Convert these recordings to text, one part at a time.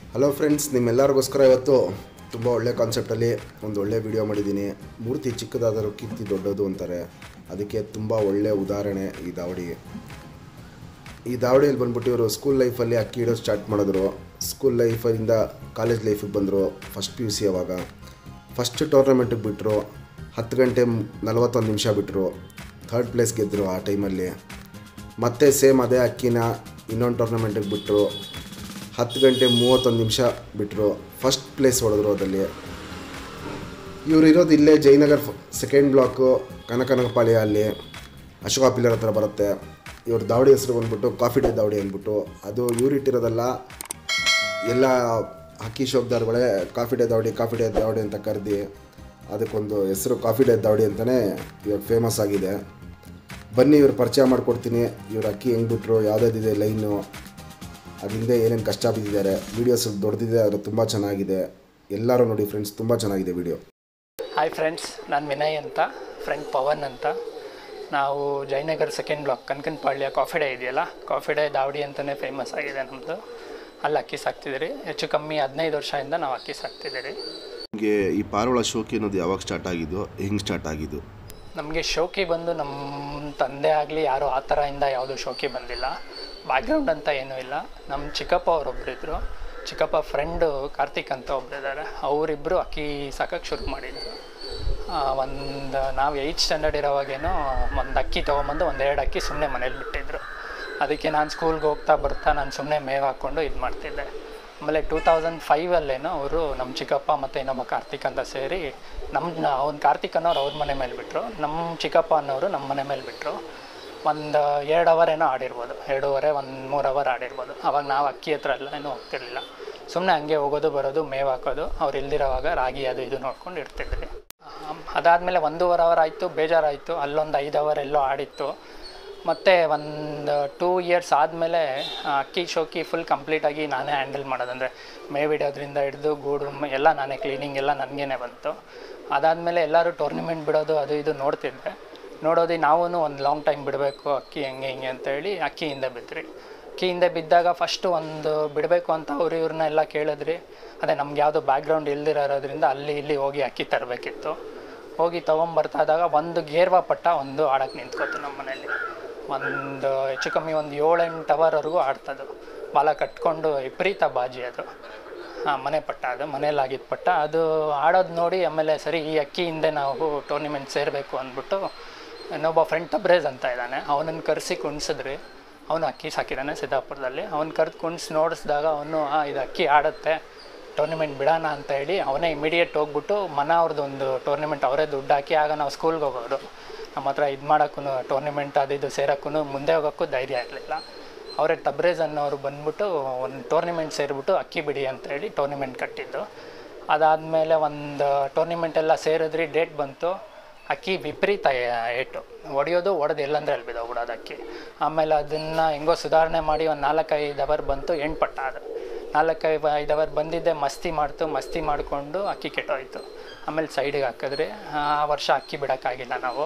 Hello friends ನಿಮ್ಮೆಲ್ಲರಿಗೋಸ್ಕರ ಇವತ್ತು ತುಂಬ ಒಳ್ಳೆ ಕಾನ್ಸೆಪ್ಟಲ್ಲಿ ಒಂದು ಒಳ್ಳೆ ವಿಡಿಯೋ ಮಾಡಿದ್ದೀನಿ ಮೂರ್ತಿ ಚಿಕ್ಕದಾದರೂ ಕೀರ್ತಿ ದೊಡ್ಡದು ಅಂತಾರೆ ಅದಕ್ಕೆ ತುಂಬ ಒಳ್ಳೆಯ ಉದಾಹರಣೆ ಈ ದಾವಡಿ ಈ ದಾವಡಿಯಲ್ಲಿ ಬಂದ್ಬಿಟ್ಟು ಇವರು ಸ್ಕೂಲ್ ಲೈಫಲ್ಲಿ ಅಕ್ಕಿ ಇಡೋದು ಸ್ಟಾರ್ಟ್ ಮಾಡಿದ್ರು ಸ್ಕೂಲ್ ಲೈಫಿಂದ ಕಾಲೇಜ್ ಲೈಫಿಗೆ ಬಂದರು ಫಸ್ಟ್ ಪಿ ಯು ಸಿ ಅವಾಗ ಫಸ್ಟ್ ಟೂರ್ನಮೆಂಟಿಗೆ ಬಿಟ್ಟರು ಹತ್ತು ಗಂಟೆ ನಲವತ್ತೊಂದು ನಿಮಿಷ ಬಿಟ್ಟರು ಥರ್ಡ್ ಪ್ಲೇಸ್ ಗೆದ್ದರು ಆ ಟೈಮಲ್ಲಿ ಮತ್ತೆ ಸೇಮ್ ಅದೇ ಅಕ್ಕಿನ ಇನ್ನೊಂದು ಟೂರ್ನಮೆಂಟಿಗೆ ಬಿಟ್ಟರು ಹತ್ತು ಗಂಟೆ ಮೂವತ್ತೊಂದು ನಿಮಿಷ ಬಿಟ್ಟರು ಫಸ್ಟ್ ಪ್ಲೇಸ್ ಹೊಡೆದ್ರು ಅದರಲ್ಲಿ ಇವ್ರು ಇರೋದು ಇಲ್ಲೇ ಜಯನಗರ್ ಸೆಕೆಂಡ್ ಬ್ಲಾಕು ಕನಕನಕಪಾಳ್ಯ ಅಲ್ಲಿ ಅಶೋಕ ಪಿಲ್ಲರ್ ಹತ್ರ ಬರುತ್ತೆ ಇವ್ರ ದಾವಡಿ ಹೆಸರು ಬಂದ್ಬಿಟ್ಟು ಕಾಫಿ ಡೇ ದಾವಡಿ ಅಂದ್ಬಿಟ್ಟು ಅದು ಇವ್ರು ಇಟ್ಟಿರೋದಲ್ಲ ಎಲ್ಲ ಹಕ್ಕಿ ಶೋಕ್ದಾರ್ಗಳೇ ಕಾಫಿ ಡೇ ದಾವಡಿ ಕಾಫಿ ಡೇ ದಾವಡಿ ಅಂತ ಕರೆದಿ ಅದಕ್ಕೊಂದು ಹೆಸರು ಕಾಫಿ ಡೇ ದಾವಡಿ ಅಂತಲೇ ಇವಾಗ ಫೇಮಸ್ ಆಗಿದೆ ಬನ್ನಿ ಇವ್ರು ಪರಿಚಯ ಮಾಡಿಕೊಡ್ತೀನಿ ಇವ್ರ ಅಕ್ಕಿ ಹೆಂಗೆ ಬಿಟ್ರು ಯಾವುದಾದಿದೆ ಲೈನು ಅದರಿಂದ ಏನೇನು ಕಷ್ಟ ಬಿದ್ದಿದ್ದಾರೆ ವೀಡಿಯೋಸ್ ದೊಡ್ಡದಿದೆ ಆದರೆ ತುಂಬ ಚೆನ್ನಾಗಿದೆ ಎಲ್ಲರೂ ನೋಡಿ ಫ್ರೆಂಡ್ಸ್ ತುಂಬ ಚೆನ್ನಾಗಿದೆ ವಿಡಿಯೋ ಹಾಯ್ ಫ್ರೆಂಡ್ಸ್ ನಾನು ವಿನಯ್ ಅಂತ ಫ್ರೆಂಡ್ ಪವನ್ ಅಂತ ನಾವು Jayanagar second block Kanakanapalya coffee day ಇದೆಯಲ್ಲ ಕಾಫಿ ಡೇ ದಾವಡಿ ಅಂತಲೇ ಫೇಮಸ್ ಆಗಿದೆ ನಮ್ಮದು ಅಲ್ಲಿ ಅಕ್ಕಿ ಸಾಕ್ತಿದ್ದೀರಿ ಹೆಚ್ಚು ಕಮ್ಮಿ ಹದಿನೈದು ವರ್ಷದಿಂದ ನಾವು ಅಕ್ಕಿ ಸಾಕ್ತಿದ್ದೀರಿ ನಿಮಗೆ ಈ ಪಾರೋಳ ಶೋಕಿ ಅನ್ನೋದು ಯಾವಾಗ ಸ್ಟಾರ್ಟ್ ಆಗಿದ್ದು ಹೆಂಗೆ ಸ್ಟಾರ್ಟ್ ಆಗಿದ್ದು ನಮಗೆ ಶೋಕಿ ಬಂದು ನಮ್ಮ ತಂದೆ ಆಗಲಿ ಯಾರೂ ಆ ಥರದಿಂದ ಯಾವುದೂ ಶೋಕಿ ಬಂದಿಲ್ಲ ಬ್ಯಾಕ್ಗ್ರೌಂಡ್ ಅಂತ ಏನೂ ಇಲ್ಲ ನಮ್ಮ ಚಿಕ್ಕಪ್ಪ ಅವರೊಬ್ಬರು ಇದ್ದರು ಚಿಕ್ಕಪ್ಪ ಫ್ರೆಂಡು ಕಾರ್ತಿಕ್ ಅಂತ ಒಬ್ರು ಇದ್ದಾರೆ ಅವರಿಬ್ಬರು ಅಕ್ಕಿ ಸಾಕಕ್ಕೆ ಶುರು ಮಾಡಿದ್ರು ಒಂದು ನಾವು ಏಯ್ಟ್ ಸ್ಟ್ಯಾಂಡರ್ಡ್ ಇರೋವಾಗೇನೋ ಒಂದು ಅಕ್ಕಿ ತೊಗೊಂಬಂದು ಒಂದೆರಡು ಅಕ್ಕಿ ಸುಮ್ಮನೆ ಮನೇಲಿ ಬಿಟ್ಟಿದ್ರು ಅದಕ್ಕೆ ನಾನು ಸ್ಕೂಲ್ಗೆ ಹೋಗ್ತಾ ಬರ್ತಾ ನಾನು ಸುಮ್ಮನೆ ಮೇವು ಹಾಕ್ಕೊಂಡು ಇದು ಮಾಡ್ತಿದ್ದೆ ಆಮೇಲೆ ಟೂ ತೌಸಂಡ್ ಫೈವಲ್ಲೇನೋ ಅವರು ನಮ್ಮ ಚಿಕ್ಕಪ್ಪ ಮತ್ತು ಇನ್ನೊಬ್ಬ ಕಾರ್ತಿಕ್ ಅಂತ ಸೇರಿ ನಮ್ಮ ಅವ್ನು ಕಾರ್ತಿಕ್ ಅನ್ನೋರು ಅವ್ರ ಮನೆ ಮೇಲೆ ಬಿಟ್ಟರು ನಮ್ಮ ಚಿಕ್ಕಪ್ಪ ಅನ್ನೋರು ನಮ್ಮ ಮನೆ ಮೇಲೆ ಬಿಟ್ಟರು ಒಂದು ಎರಡು ಅವರ್ ಏನೋ ಆಡಿರ್ಬೋದು ಎರಡೂವರೆ ಒಂದು ಮೂರು ಅವರ್ ಆಡಿರ್ಬೋದು ಅವಾಗ ನಾವು ಅಕ್ಕಿ ಹತ್ರ ಎಲ್ಲ ಏನೂ ಹೋಗ್ತಿರ್ಲಿಲ್ಲ ಸುಮ್ಮನೆ ಹಂಗೆ ಹೋಗೋದು ಬರೋದು ಮೇವು ಹಾಕೋದು ಅವ್ರು ಇಲ್ದಿರೋವಾಗ ರಾಗಿ ಅದು ಇದು ನೋಡ್ಕೊಂಡು ಇರ್ತಿದ್ವಿ ಅದಾದಮೇಲೆ ಒಂದೂವರೆ ಅವರ್ ಆಯಿತು ಬೇಜಾರಾಯಿತು ಅಲ್ಲೊಂದು ಐದು ಅವರ್ ಎಲ್ಲೋ ಆಡಿತ್ತು ಮತ್ತು ಒಂದು ಟೂ ಇಯರ್ಸ್ ಆದಮೇಲೆ ಅಕ್ಕಿ ಶೋಕಿ ಫುಲ್ ಕಂಪ್ಲೀಟಾಗಿ ನಾನೇ ಹ್ಯಾಂಡಲ್ ಮಾಡೋದಂದರೆ ಮೇವಿಡೋದ್ರಿಂದ ಹಿಡಿದು ಗೂಡು ಮ- ಎಲ್ಲ ನಾನೇ ಕ್ಲೀನಿಂಗ್ ಎಲ್ಲ ನನಗೇನೆ ಬಂತು ಅದಾದಮೇಲೆ ಎಲ್ಲರೂ ಟೂರ್ನಿಮೆಂಟ್ ಬಿಡೋದು ಅದು ಇದು ನೋಡ್ತಿದ್ದೆ ನೋಡೋದು ನಾವು ಒಂದು ಲಾಂಗ್ ಟೈಮ್ ಬಿಡಬೇಕು ಅಕ್ಕಿ ಹೆಂಗೆ ಹಿಂಗೆ ಅಂತೇಳಿ ಅಕ್ಕಿ ಹಿಂದೆ ಬಿದ್ರಿ ಅಕ್ಕಿ ಹಿಂದೆ ಬಿದ್ದಾಗ ಫಸ್ಟು ಒಂದು ಬಿಡಬೇಕು ಅಂತ ಅವ್ರು ಇವ್ರನ್ನ ಎಲ್ಲ ಕೇಳಿದ್ರಿ ಅದೇ ನಮ್ಗೆ ಯಾವುದೋ ಬ್ಯಾಕ್ಗ್ರೌಂಡ್ ಇಲ್ದಿರೋದ್ರಿಂದ ಅಲ್ಲಿ ಇಲ್ಲಿ ಹೋಗಿ ಅಕ್ಕಿ ತರಬೇಕಿತ್ತು ಹೋಗಿ ತೊಗೊಂಬರ್ತಾ ಇದ್ದಾಗ ಒಂದು ಗೇರ್ವಾ ಪಟ್ಟ ಒಂದು ಆಡಕ್ಕೆ ನಿಂತ್ಕೋತು ನಮ್ಮ ಮನೇಲಿ ಒಂದು ಹೆಚ್ಚು ಕಮ್ಮಿ ಒಂದು ಏಳೆಂಟು ಅವರ್ವರೆಗೂ ಆಡ್ತದು ಬಾಲ ಕಟ್ಕೊಂಡು ವಿಪರೀತ ಬಾಜಿ ಅದು ಹಾಂ ಮನೆ ಪಟ್ಟ ಅದು ಮನೇಲಾಗಿದ್ದ ಪಟ್ಟ ಅದು ಆಡೋದು ನೋಡಿ ಆಮೇಲೆ ಸರಿ ಈ ಅಕ್ಕಿ ಹಿಂದೆ ನಾವು ಟೂರ್ನಿಮೆಂಟ್ ಸೇರಬೇಕು ಅಂದ್ಬಿಟ್ಟು ಇನ್ನೊಬ್ಬ ಫ್ರೆಂಡ್ ತಬ್ರೇಜ್ ಅಂತ ಇದ್ದಾನೆ ಅವನನ್ನು ಕರೆಸಿ ಕುಣಿಸಿದ್ರಿ ಅವನು ಅಕ್ಕಿ ಸಾಕಿದ್ದಾನೆ ಸಿದ್ದಾಪುರದಲ್ಲಿ ಅವ್ನು ಕರೆದು ಕುಣಿಸಿ ನೋಡಿಸಿದಾಗ ಅವನು ಹಾಂ ಇದು ಅಕ್ಕಿ ಆಡುತ್ತೆ ಟೂರ್ನಿಮೆಂಟ್ ಬಿಡೋಣ ಅಂತ ಹೇಳಿ ಅವನೇ ಇಮಿಡಿಯೇಟ್ ಹೋಗ್ಬಿಟ್ಟು ಮನ ಅವ್ರದ್ದು ಒಂದು ಟೂರ್ನಿಮೆಂಟ್ ಅವರೇ ದುಡ್ಡು ಹಾಕಿ ಆಗ ನಾವು ಸ್ಕೂಲ್ಗೆ ಹೋಗೋರು ನಮ್ಮ ಹತ್ರ ಇದು ಮಾಡೋಕ್ಕೂ ಟೂರ್ನಿಮೆಂಟ್ ಅದು ಇದು ಸೇರೋಕ್ಕೂ ಮುಂದೆ ಹೋಗೋಕ್ಕೂ ಧೈರ್ಯ ಇರಲಿಲ್ಲ ಅವರೇ ತಬ್ರೇಜ್ ಅನ್ನೋರು ಬಂದ್ಬಿಟ್ಟು ಒಂದು ಟೂರ್ನಿಮೆಂಟ್ ಸೇರಿಬಿಟ್ಟು ಅಕ್ಕಿ ಬಿಡಿ ಅಂತ ಹೇಳಿ ಟೂರ್ನಿಮೆಂಟ್ ಕಟ್ಟಿದ್ದು ಅದಾದಮೇಲೆ ಒಂದು ಟೂರ್ನಿಮೆಂಟ್ ಎಲ್ಲ ಸೇರಿದ್ರಿ ಡೇಟ್ ಬಂತು ಅಕ್ಕಿ ವಿಪರೀತ ಏಟು ಹೊಡೆಯೋದು ಹೊಡೆದು ಎಲ್ಲಂದ್ರೆ ಅಲ್ಲಿ ಬಿದ್ದೋಗ್ಬಿಡೋದು ಅಕ್ಕಿ ಆಮೇಲೆ ಅದನ್ನು ಹೆಂಗೋ ಸುಧಾರಣೆ ಮಾಡಿ ಒಂದು ನಾಲ್ಕೈದು ಅವರ್ ಬಂತು ಎಂಟು ಪಟ್ಟ ಅದು ನಾಲ್ಕೈದು ಐದು ಅವರ್ ಬಂದಿದ್ದೆ ಮಸ್ತಿ ಮಾಡ್ತು ಮಸ್ತಿ ಮಾಡಿಕೊಂಡು ಅಕ್ಕಿ ಕೆಟ್ಟೋಯ್ತು ಆಮೇಲೆ ಸೈಡಿಗೆ ಹಾಕಿದ್ರಿ ಆ ವರ್ಷ ಅಕ್ಕಿ ಬಿಡೋಕ್ಕಾಗಿಲ್ಲ ನಾವು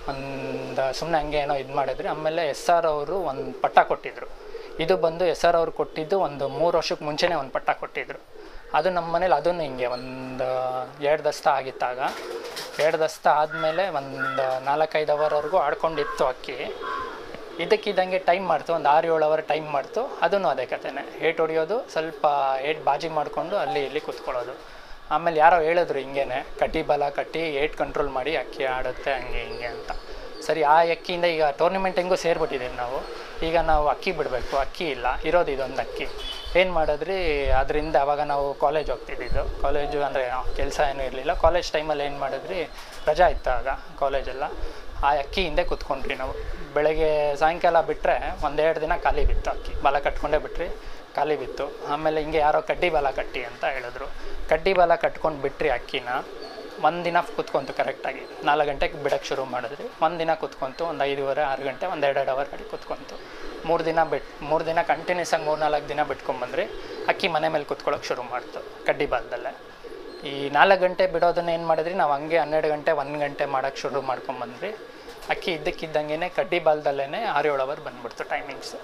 ಒಂದು ಸುಮ್ಮನೆ ಹಂಗೆ ಏನೋ ಇದು ಮಾಡಿದ್ರಿ ಆಮೇಲೆ ಎಸ್ ಆರ್ ಅವರು ಒಂದು ಪಟ್ಟ ಕೊಟ್ಟಿದ್ರು ಇದು ಬಂದು ಎಸ್ ಆರ್ ಅವ್ರು ಕೊಟ್ಟಿದ್ದು ಒಂದು ಮೂರು ವರ್ಷಕ್ಕೆ ಮುಂಚೆನೇ ಒಂದು ಪಟ್ಟ ಕೊಟ್ಟಿದ್ರು ಅದು ನಮ್ಮ ಮನೇಲಿ ಅದನ್ನು ಹಿಂಗೆ ಒಂದು ಎರಡು ದಸ್ತ ಆಗಿತ್ತಾಗ ಎರಡು ದಸ್ತ ಆದಮೇಲೆ ಒಂದು ನಾಲ್ಕೈದು ಅವರ್ವರೆಗೂ ಆಡ್ಕೊಂಡಿತ್ತು ಅಕ್ಕಿ ಇದಕ್ಕಿದ್ದಂಗೆ ಟೈಮ್ ಮಾಡ್ತು ಒಂದು ಆರು ಏಳು ಅವರ್ ಟೈಮ್ ಮಾಡ್ತು ಅದನ್ನು ಅದೇ ಕಥೆನೇ ಏಟ್ ಹೊಡಿಯೋದು ಸ್ವಲ್ಪ ಏಟ್ ಬಾಜಿ ಮಾಡಿಕೊಂಡು ಅಲ್ಲಿ ಇಲ್ಲಿ ಕೂತ್ಕೊಳ್ಳೋದು ಆಮೇಲೆ ಯಾರೋ ಹೇಳಿದ್ರು ಹಿಂಗೇನೆ ಕಟ್ಟಿ ಬಲ ಕಟ್ಟಿ ಏಟ್ ಕಂಟ್ರೋಲ್ ಮಾಡಿ ಅಕ್ಕಿ ಆಡುತ್ತೆ ಹಂಗೆ ಹಿಂಗೆ ಅಂತ ಸರಿ ಆ ಅಕ್ಕಿಯಿಂದ ಈಗ ಟೂರ್ನಿಮೆಂಟ್ ಹೆಂಗೂ ಸೇರ್ಬಿಟ್ಟಿದ್ದೀವಿ ನಾವು ಈಗ ನಾವು ಅಕ್ಕಿ ಬಿಡಬೇಕು ಅಕ್ಕಿ ಇಲ್ಲ ಇರೋದು ಇದೊಂದು ಅಕ್ಕಿ ಏನು ಮಾಡಿದ್ರಿ ಅದರಿಂದ ಅವಾಗ ನಾವು ಕಾಲೇಜ್ ಹೋಗ್ತಿದ್ದಿದ್ದು ಕಾಲೇಜು ಅಂದರೆ ಕೆಲಸ ಏನೂ ಇರಲಿಲ್ಲ ಕಾಲೇಜ್ ಟೈಮಲ್ಲಿ ಏನು ಮಾಡಿದ್ರಿ ರಜಾ ಇತ್ತು ಆಗ ಕಾಲೇಜೆಲ್ಲ ಆ ಅಕ್ಕಿ ಹಿಂದೆ ಕೂತ್ಕೊಂಡ್ರಿ ನಾವು ಬೆಳಗ್ಗೆ ಸಾಯಂಕಾಲ ಬಿಟ್ಟರೆ ಒಂದೆರಡು ದಿನ ಖಾಲಿ ಬಿತ್ತು ಅಕ್ಕಿ ಬಲ ಕಟ್ಕೊಂಡೇ ಬಿಟ್ರಿ ಖಾಲಿ ಬಿತ್ತು ಆಮೇಲೆ ಹಿಂಗೆ ಯಾರೋ ಕಡ್ಡಿ ಬಲ ಕಟ್ಟಿ ಅಂತ ಹೇಳಿದ್ರು ಕಡ್ಡಿ ಬಲ ಕಟ್ಕೊಂಡು ಬಿಟ್ರಿ ಅಕ್ಕಿನ ಒಂದಿನ ಕುತ್ಕೊಂತು ಕರೆಕ್ಟಾಗಿ ನಾಲ್ಕು ಗಂಟೆಗೆ ಬಿಡೋಕ್ಕೆ ಶುರು ಮಾಡಿದ್ರಿ ಒಂದಿನ ಕುತ್ಕೊಂತು ಒಂದು ಐದೂವರೆ ಆರು ಗಂಟೆ ಒಂದು ಎರಡೆರಡು ಅವರ್ ಕಡೆ ಕುತ್ಕೊಂತು ಮೂರು ದಿನ ಬಿಟ್ಟು ಮೂರು ದಿನ ಕಂಟಿನ್ಯೂಸ್ ಆಗಿ ಮೂರು ನಾಲ್ಕು ದಿನ ಬಿಟ್ಕೊಂಬಂದ್ರಿ ಅಕ್ಕಿ ಮನೆ ಮೇಲೆ ಕುತ್ಕೊಳ್ಳೋಕೆ ಶುರು ಮಾಡ್ತು ಕಡ್ಡಿ ಬಾಲದಲ್ಲೇ ಈ ನಾಲ್ಕು ಗಂಟೆ ಬಿಡೋದನ್ನ ಏನು ಮಾಡಿದ್ರಿ ನಾವು ಹಂಗೆ ಹನ್ನೆರಡು ಗಂಟೆ ಒಂದು ಗಂಟೆ ಮಾಡೋಕ್ಕೆ ಶುರು ಮಾಡ್ಕೊಂಬಂದ್ರಿ ಅಕ್ಕಿ ಇದ್ದಕ್ಕಿದ್ದಂಗೆ ಕಡ್ಡಿ ಬಾಲ್ದಲ್ಲೇ ಆರು ಏಳು ಅವರ್ ಬಂದ್ಬಿಡ್ತು ಟೈಮಿಂಗ್ಸು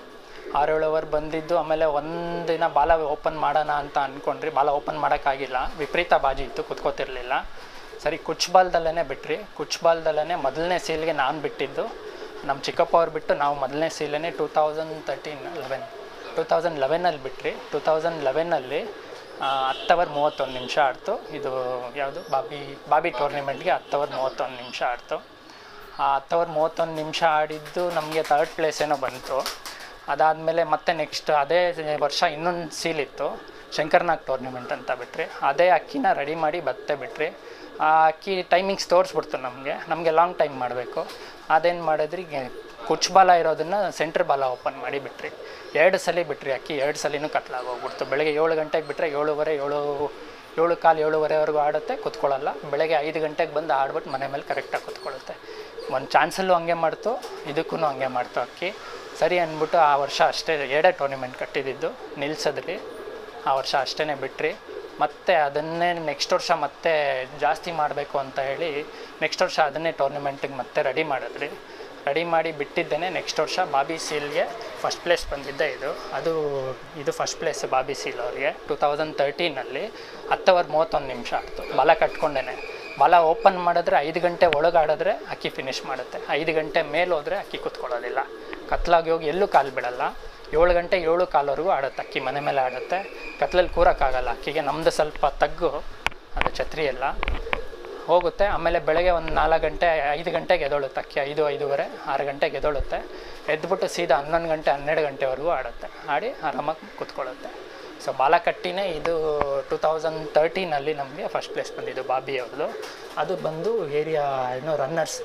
ಆರು ಏಳು ಓವರ್ ಬಂದಿದ್ದು ಆಮೇಲೆ ಒಂದಿನ ಬಾಲ ಓಪನ್ ಮಾಡೋಣ ಅಂತ ಅಂದ್ಕೊಂಡ್ರಿ ಬಾಲ ಓಪನ್ ಮಾಡೋಕ್ಕಾಗಿಲ್ಲ ವಿಪರೀತ ಬಾಜಿ ಇತ್ತು ಕುತ್ಕೋತಿರ್ಲಿಲ್ಲ ಸರಿ ಕುಚ್ ಬಾಲ್ದಲ್ಲೇ ಬಿಟ್ರಿ ಕುಚ್ ಬಾಲ್ದಲ್ಲೇ ಮೊದಲನೇ ಸೀಲ್ಗೆ ನಾನು ಬಿಟ್ಟಿದ್ದು ನಮ್ಮ ಚಿಕ್ಕಪ್ಪ ಅವ್ರು ಬಿಟ್ಟು ನಾವು ಮೊದಲನೇ ಸೀಲನೇ two thousand thirteen eleven two thousand ಲೆವೆನಲ್ಲಿ ಬಿಟ್ರಿ ಟೂ ತೌಸಂಡ್ ಲೆವೆನಲ್ಲಿ ಹತ್ತು ಅವರ್ ಮೂವತ್ತೊಂದು ನಿಮಿಷ ಆಡ್ತು ಇದು ಯಾವುದು ಬಾಬಿ ಬಾಬಿ ಟೂರ್ನಿಮೆಂಟ್ಗೆ ಹತ್ತು ಅವರ್ ಮೂವತ್ತೊಂದು ನಿಮಿಷ ಆಡ್ತು ಆ ಹತ್ತು ಅವರ್ ಮೂವತ್ತೊಂದು ನಿಮಿಷ ಆಡಿದ್ದು ನಮಗೆ ತರ್ಡ್ ಪ್ಲೇಸ್ ಏನೋ ಬಂತು ಅದಾದಮೇಲೆ ಮತ್ತೆ ನೆಕ್ಸ್ಟ್ ಅದೇ ವರ್ಷ ಇನ್ನೊಂದು ಸೀಲ್ ಇತ್ತು ಶಂಕರ್ನಾಗ್ ಟೂರ್ನಿಮೆಂಟ್ ಅಂತ ಬಿಟ್ರಿ ಅದೇ ಅಕ್ಕಿನ ರೆಡಿ ಮಾಡಿ ಬತ್ತೆ ಬಿಟ್ರಿ ಆ ಅಕ್ಕಿ ಟೈಮಿಂಗ್ಸ್ ತೋರಿಸ್ಬಿಡ್ತು ನಮಗೆ ನಮಗೆ ಲಾಂಗ್ ಟೈಮ್ ಮಾಡಬೇಕು ಅದೇನು ಮಾಡಿದ್ರಿ ಕುಚ್ ಬಾಲ ಇರೋದನ್ನು ಸೆಂಟ್ರ್ ಬಾಲ ಓಪನ್ ಮಾಡಿ ಬಿಟ್ರಿ ಎರಡು ಸಲ ಬಿಟ್ರಿ ಅಕ್ಕಿ ಎರಡು ಸಲಿನೂ ಕತ್ಲಾಗೋಗ್ಬಿಡ್ತು ಬೆಳಗ್ಗೆ ಏಳು ಗಂಟೆಗೆ ಬಿಟ್ಟರೆ ಏಳುವರೆ ಏಳು ಏಳು ಕಾಲು ಏಳುವರೆವರೆಗೂ ಆಡುತ್ತೆ ಕುತ್ಕೊಳ್ಳಲ್ಲ ಬೆಳಗ್ಗೆ ಐದು ಗಂಟೆಗೆ ಬಂದು ಆಡ್ಬಿಟ್ಟು ಮನೆ ಮೇಲೆ ಕರೆಕ್ಟಾಗಿ ಕುತ್ಕೊಳ್ಳುತ್ತೆ ಒಂದು ಚಾನ್ಸಲ್ಲೂ ಹಂಗೆ ಮಾಡ್ತು ಇದಕ್ಕೂ ಹಂಗೆ ಮಾಡ್ತು ಅಕ್ಕಿ ಸರಿ ಅಂದ್ಬಿಟ್ಟು ಆ ವರ್ಷ ಅಷ್ಟೇ ಎರಡೇ ಟೂರ್ನಿಮೆಂಟ್ ಕಟ್ಟಿದ್ದು ನಿಲ್ಸಿದ್ರಿ ಆ ವರ್ಷ ಅಷ್ಟೇ ಬಿಟ್ರಿ ಮತ್ತೆ ಅದನ್ನೇ ನೆಕ್ಸ್ಟ್ ವರ್ಷ ಮತ್ತೆ ಜಾಸ್ತಿ ಮಾಡಬೇಕು ಅಂತ ಹೇಳಿ ನೆಕ್ಸ್ಟ್ ವರ್ಷ ಅದನ್ನೇ ಟೂರ್ನಿಮೆಂಟಿಗೆ ಮತ್ತೆ ರೆಡಿ ಮಾಡಿದ್ರಿ ರೆಡಿ ಮಾಡಿ ಬಿಟ್ಟಿದ್ದೇನೆ ನೆಕ್ಸ್ಟ್ ವರ್ಷ ಬಾಬಿ ಸೀಲ್ಗೆ ಫಸ್ಟ್ ಪ್ಲೇಸ್ ಬಂದಿದ್ದೆ ಇದು ಅದು ಇದು ಫಸ್ಟ್ ಪ್ಲೇಸ್ ಬಾಬಿ ಸೀಲ್ ಅವ್ರಿಗೆ ಟೂ ತೌಸಂಡ್ ತರ್ಟೀನಲ್ಲಿ ಹತ್ತು ಅವರ್ ಮೂವತ್ತೊಂದು ನಿಮಿಷ ಆಯಿತು ಬಲ ಕಟ್ಕೊಂಡೇನೆ ಬಲ ಓಪನ್ ಮಾಡಿದ್ರೆ ಐದು ಗಂಟೆ ಒಳಗೆ ಆಡಿದ್ರೆ ಅಕ್ಕಿ ಫಿನಿಷ್ ಮಾಡುತ್ತೆ ಐದು ಗಂಟೆ ಮೇಲೆ ಹೋದರೆ ಅಕ್ಕಿ ಕುತ್ಕೊಳ್ಳೋದಿಲ್ಲ ಕತ್ಲಾಗಿ ಹೋಗಿ ಎಲ್ಲೂ ಕಾಲು ಬಿಡಲ್ಲ ಏಳು ಗಂಟೆ ಏಳು ಕಾಲವರೆಗೂ ಆಡುತ್ತೆ ಅಕ್ಕಿ ಮನೆ ಮೇಲೆ ಆಡುತ್ತೆ ಕತ್ಲಲ್ಲಿ ಕೂರೋಕ್ಕಾಗಲ್ಲ ಅಕ್ಕಿಗೆ ನಮ್ಮದು ಸ್ವಲ್ಪ ತಗ್ಗು ಅದು ಛತ್ರಿ ಎಲ್ಲ ಹೋಗುತ್ತೆ ಆಮೇಲೆ ಬೆಳಗ್ಗೆ ಒಂದು ನಾಲ್ಕು ಗಂಟೆ ಐದು ಗಂಟೆಗೆ ಎದೊಳುತ್ತೆ ಅಕ್ಕಿ ಐದು ಐದೂವರೆ ಆರು ಗಂಟೆಗೆ ಎದೊಳುತ್ತೆ ಎದ್ಬಿಟ್ಟು ಸೀದಾ ಹನ್ನೊಂದು ಗಂಟೆ ಹನ್ನೆರಡು ಗಂಟೆವರೆಗೂ ಆಡುತ್ತೆ ಆಡಿ ಆರಾಮಾಗಿ ಕುತ್ಕೊಳ್ಳುತ್ತೆ ಸೊ ಬಾಲಕಟ್ಟಿನೇ ಇದು ಟೂ ತೌಸಂಡ್ ತರ್ಟೀನಲ್ಲಿ ನಮಗೆ ಫಸ್ಟ್ ಪ್ಲೇಸ್ ಬಂದಿದ್ದು ಬಾಬಿ ಅವ್ರದ್ದು ಅದು ಬಂದು ಏರಿಯಾ ಏನು ರನ್ನರ್ಸ್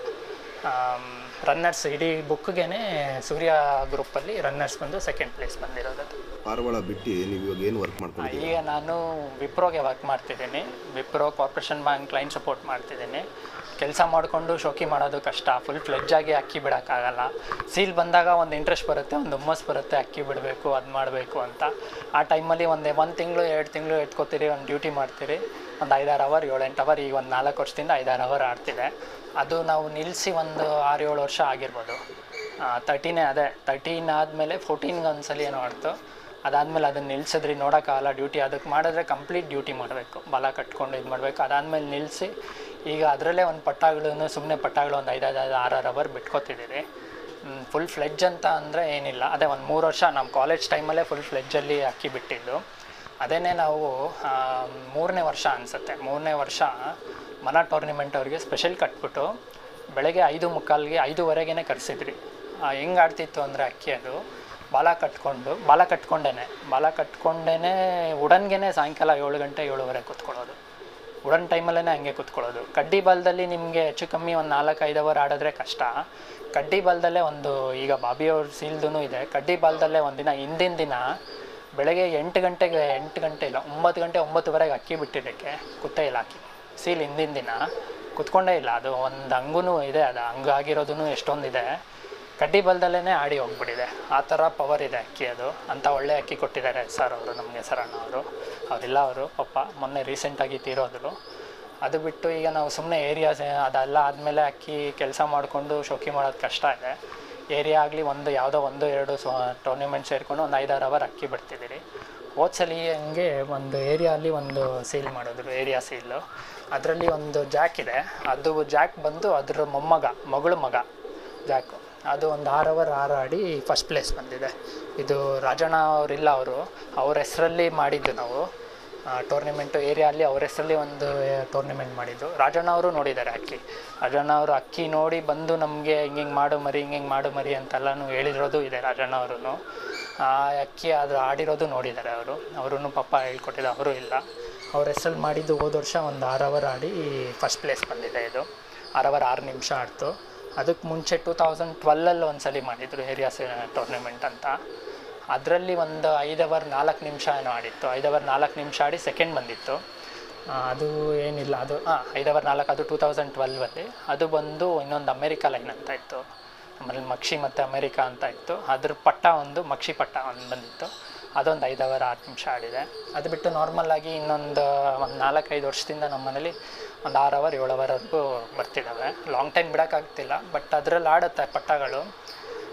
ರನ್ನರ್ಸ್ ಇಡೀ ಬುಕ್ಗೇನೆ ಸೂರ್ಯ ಗ್ರೂಪಲ್ಲಿ ರನ್ನರ್ಸ್ ಬಂದು ಸೆಕೆಂಡ್ ಪ್ಲೇಸ್ ಬಂದಿರೋದು ಅದು. ಪಾರವಾಳ ಬಿಟ್ಟು ನೀವು ಇವಾಗ ಏನು ವರ್ಕ್ ಮಾಡ್ಕೊಂಡಿದ್ದೀರಿ ಈಗ ನಾನು ವಿಪ್ರೋಗೆ ವರ್ಕ್ ಮಾಡ್ತಿದ್ದೀನಿ Wipro corporation bank client support ಮಾಡ್ತಿದ್ದೀನಿ ಕೆಲಸ ಮಾಡಿಕೊಂಡು ಶೋಕಿ ಮಾಡೋದು ಕಷ್ಟ ಫುಲ್ ಫ್ಲೆಡ್ಜಾಗಿ ಅಕ್ಕಿ ಬಿಡೋಕ್ಕಾಗಲ್ಲ ಸೀಲ್ ಬಂದಾಗ ಒಂದು ಇಂಟ್ರೆಸ್ಟ್ ಬರುತ್ತೆ ಒಂದು ಹುಮ್ಮಸ್ ಬರುತ್ತೆ ಅಕ್ಕಿ ಬಿಡಬೇಕು ಅದು ಮಾಡಬೇಕು ಅಂತ ಆ ಟೈಮಲ್ಲಿ ಒಂದೇ ಒಂದು ತಿಂಗಳು ಎರಡು ತಿಂಗಳು ಎತ್ಕೋತೀರಿ ಒಂದು ಡ್ಯೂಟಿ ಮಾಡ್ತೀರಿ ಒಂದು ಐದಾರು ಅವರ್ ಏಳೆಂಟು ಅವರ್ ಈಗ ಒಂದು ನಾಲ್ಕು ವರ್ಷದಿಂದ ಐದಾರು ಅವರ್ ಆಡ್ತಿದೆ ಅದು ನಾವು ನಿಲ್ಲಿಸಿ ಒಂದು ಆರು ಏಳು ವರ್ಷ ಆಗಿರ್ಬೋದು ತರ್ಟೀನೇ ಅದೇ ತರ್ಟೀನ್ ಆದಮೇಲೆ ಫೋರ್ಟೀನ್ಗೆ ಒಂದ್ಸಲ ಏನೋ ಆಡ್ತು ಅದಾದಮೇಲೆ ಅದನ್ನು ನಿಲ್ಸಿದ್ರಿ ನೋಡೋಕ್ಕಾಗಲ್ಲ ಡ್ಯೂಟಿ ಅದಕ್ಕೆ ಮಾಡಿದ್ರೆ ಕಂಪ್ಲೀಟ್ ಡ್ಯೂಟಿ ಮಾಡಬೇಕು ಬಲ ಕಟ್ಕೊಂಡು ಇದು ಮಾಡಬೇಕು ಅದಾದಮೇಲೆ ನಿಲ್ಲಿಸಿ ಈಗ ಅದರಲ್ಲೇ ಒಂದು ಪಟ್ಟಾಗಳನ್ನು ಸುಮ್ಮನೆ ಪಟ್ಟಾಗಳು ಒಂದು ಐದೈದು ಆರಾರು ಅವರ್ ಬಿಟ್ಕೋತಿದ್ದೀರಿ ಫುಲ್ ಫ್ಲೆಡ್ಜ್ ಅಂತ ಅಂದರೆ ಏನಿಲ್ಲ ಅದೇ ಒಂದು ಮೂರು ವರ್ಷ ನಮ್ಮ ಕಾಲೇಜ್ ಟೈಮಲ್ಲೇ ಫುಲ್ ಫ್ಲೆಡ್ಜಲ್ಲಿ ಅಕ್ಕಿ ಬಿಟ್ಟಿದ್ದು ಅದೇನೇ ನಾವು ಆ, ಮೂರನೇ ವರ್ಷ ಅನಿಸುತ್ತೆ ಮೂರನೇ ವರ್ಷ ಮನ ಟೂರ್ನಿಮೆಂಟ್ ಅವ್ರಿಗೆ ಸ್ಪೆಷಲ್ ಕಟ್ಬಿಟ್ಟು ಬೆಳಗ್ಗೆ ಐದು ಮುಕ್ಕಾಲ್ಗೆ ಐದುವರೆಗೇ ಕರೆಸಿದ್ರಿ ಹೆಂಗೆ ಆಡ್ತಿತ್ತು ಅಂದರೆ ಅಕ್ಕಿ ಅದು ಬಾಲ ಕಟ್ಕೊಂಡು ಬಾಲ ಕಟ್ಕೊಂಡೇನೆ ಬಾಲ ಕಟ್ಕೊಂಡೇನೆ ಉಡನ್ಗೆನೆ ಸಾಯಂಕಾಲ ಏಳು ಗಂಟೆ ಏಳುವರೆ ಕೂತ್ಕೊಳ್ಳೋದು ಉಡನ್ ಟೈಮಲ್ಲೇ ಹಂಗೆ ಕೂತ್ಕೊಳ್ಳೋದು ಕಡ್ಡಿ ಬಾಲ್ದಲ್ಲಿ ನಿಮಗೆ ಹೆಚ್ಚು ಕಮ್ಮಿ ಒಂದು ನಾಲ್ಕು ಐದು ಅವರ್ ಆಡಿದ್ರೆ ಕಷ್ಟ ಕಡ್ಡಿ ಬಾಲ್ದಲ್ಲೇ ಒಂದು ಈಗ ಬಾಬಿ ಅವ್ರ ಸೀಲ್ದೂ ಇದೆ ಕಡ್ಡಿ ಬಾಲ್ದಲ್ಲೇ ಒಂದಿನ ಹಿಂದಿನ ದಿನ ಬೆಳಗ್ಗೆ ಎಂಟು ಗಂಟೆಗೆ ಎಂಟು ಗಂಟೆ ಇಲ್ಲ ಒಂಬತ್ತು ಗಂಟೆ ಒಂಬತ್ತುವರೆಗೆ ಅಕ್ಕಿ ಬಿಟ್ಟಿದ್ದಕ್ಕೆ ಕುತ್ತೇ ಇಲ್ಲ ಅಕ್ಕಿ ಸೀಲ್ ಹಿಂದಿನ ದಿನ ಕುತ್ಕೊಂಡೇ ಇಲ್ಲ ಅದು ಒಂದು ಹಂಗೂ ಇದೆ ಅದು ಹಂಗಾಗಿರೋದು ಎಷ್ಟೊಂದಿದೆ ಕಡ್ಡಿ ಬಲ್ದಲ್ಲೇ ಆಡಿ ಹೋಗ್ಬಿಟ್ಟಿದೆ ಆ ಥರ ಪವರ್ ಇದೆ ಅಕ್ಕಿ ಅದು ಅಂಥ ಒಳ್ಳೆ ಅಕ್ಕಿ ಕೊಟ್ಟಿದ್ದಾರೆ ಸರ್ ಅವರು ನಮಗೆ ಸರಣ್ಣ ಅವರು ಅವರಿಲ್ಲ ಅವರು ಪಾಪ ಮೊನ್ನೆ ರೀಸೆಂಟಾಗಿ ತೀರೋದ್ರು ಅದು ಬಿಟ್ಟು ಈಗ ನಾವು ಸುಮ್ಮನೆ ಏರಿಯಾಸ್ ಅದೆಲ್ಲ ಆದಮೇಲೆ ಅಕ್ಕಿ ಕೆಲಸ ಮಾಡಿಕೊಂಡು ಶೋಕಿ ಮಾಡೋದು ಕಷ್ಟ ಇದೆ ಏರಿಯಾ ಆಗಲಿ ಒಂದು ಯಾವುದೋ ಒಂದು ಎರಡು ಸ್ವ ಟೂರ್ನಿಮೆಂಟ್ ಸೇರಿಕೊಂಡು ಒಂದು ಐದಾರು ಅವರ್ ಅಕ್ಕಿ ಬಿಡ್ತಿದ್ದೀರಿ ಹೋದ್ಸಲಿ ಹಂಗೆ ಒಂದು ಏರಿಯಾಲಿ ಒಂದು ಸೀಲ್ ಮಾಡಿದ್ರು ಏರಿಯಾ ಸೀಲು ಅದರಲ್ಲಿ ಒಂದು ಜಾಕ್ ಇದೆ ಅದು ಜಾಕ್ ಬಂದು ಅದ್ರ ಮೊಮ್ಮಗ ಮಗಳು ಮಗ ಜಾಕು ಅದು ಒಂದು ಆರು ಅವರ್ ಆರು ಆಡಿ ಫಸ್ಟ್ ಪ್ಲೇಸ್ ಬಂದಿದೆ ಇದು ರಾಜಣ್ಣ ಅವರಿಲ್ಲ ಅವರು ಅವ್ರ ಹೆಸರಲ್ಲಿ ಮಾಡಿದ್ದು ನಾವು ಟೂರ್ನಿಮೆಂಟು ಏರಿಯಲ್ಲಿ ಅವ್ರ ಹೆಸರಲ್ಲಿ ಒಂದು ಟೂರ್ನಿಮೆಂಟ್ ಮಾಡಿದ್ದು ರಾಜಣ್ಣ ಅವರು ನೋಡಿದ್ದಾರೆ ಅಕ್ಕಿ ರಾಜಣ್ಣ ಅವರು ಅಕ್ಕಿ ನೋಡಿ ಬಂದು ನಮಗೆ ಹಿಂಗೆ ಹಿಂಗೆ ಮಾಡು ಮರಿ ಹಿಂಗೆ ಹಿಂಗೆ ಮಾಡು ಮರಿ ಅಂತೆಲ್ಲನೂ ಹೇಳಿರೋದು ಇದೆ ರಾಜಣ್ಣ ಅವರು ಆ ಅಕ್ಕಿ ಅದು ಆಡಿರೋದು ನೋಡಿದ್ದಾರೆ ಅವರು ಅವರು ಪಾಪ ಹೇಳ್ಕೊಟ್ಟಿದ್ದು ಅವರು ಇಲ್ಲ ಅವ್ರ ಹೆಸರಲ್ಲಿ ಮಾಡಿದ್ದು ಹೋದ ವರ್ಷ ಒಂದು ಆರು ಅವರ್ ಆಡಿ ಫಸ್ಟ್ ಪ್ಲೇಸ್ ಬಂದಿದೆ ಇದು ಆರು ಅವರ್ ಆರು ನಿಮಿಷ ಆಡ್ತು ಅದಕ್ಕೆ ಮುಂಚೆ ಟೂ ತೌಸಂಡ್ ಟ್ವೆಲ್ಲಲ್ಲಿ ಒಂದು ಸಲ ಮಾಡಿದರು ಏರಿಯಾಸ್ ಟೂರ್ನಮೆಂಟ್ ಅಂತ ಅದರಲ್ಲಿ ಒಂದು ಐದು ಅವರ್ ನಾಲ್ಕು ನಿಮಿಷ ಏನೋ ಆಡಿತ್ತು ಐದು ಅವರ್ ನಾಲ್ಕು ನಿಮಿಷ ಆಡಿ ಸೆಕೆಂಡ್ ಬಂದಿತ್ತು ಆ, ಅದು ಏನಿಲ್ಲ ಅದು ಹಾಂ ಐದು ಅವರ್ ನಾಲ್ಕು ಅದು ಟೂ ತೌಸಂಡ್ ಟ್ವೆಲ್ವಲ್ಲಿ ಅದು ಬಂದು ಇನ್ನೊಂದು ಅಮೇರಿಕಾ ಲೈನ್ ಅಂತ ಇತ್ತು ಆಮೇಲೆ ಮಕ್ಷಿ ಮತ್ತು ಅಮೇರಿಕಾ ಅಂತ ಇತ್ತು ಅದ್ರ ಪಟ್ಟ ಒಂದು ಮಕ್ಷಿ ಪಟ್ಟ ಒಂದು ಬಂದಿತ್ತು ಅದೊಂದು ಐದು ಅವರ್ ಆರು ನಿಮಿಷ ಆಡಿದೆ ಅದು ಬಿಟ್ಟು ನಾರ್ಮಲಾಗಿ ಇನ್ನೊಂದು ಒಂದು ನಾಲ್ಕೈದು ವರ್ಷದಿಂದ ನಮ್ಮ ಮನೇಲಿ ಒಂದು ಆರು ಅವರ್ ಏಳು ಅವರ್ವರೆಗೂ ಬರ್ತಿದ್ದಾವೆ ಲಾಂಗ್ ಟೈಮ್ ಬಿಡೋಕ್ಕಾಗ್ತಿಲ್ಲ ಬಟ್ ಅದರಲ್ಲಿ ಆಡುತ್ತೆ ಪಟ್ಟಗಳು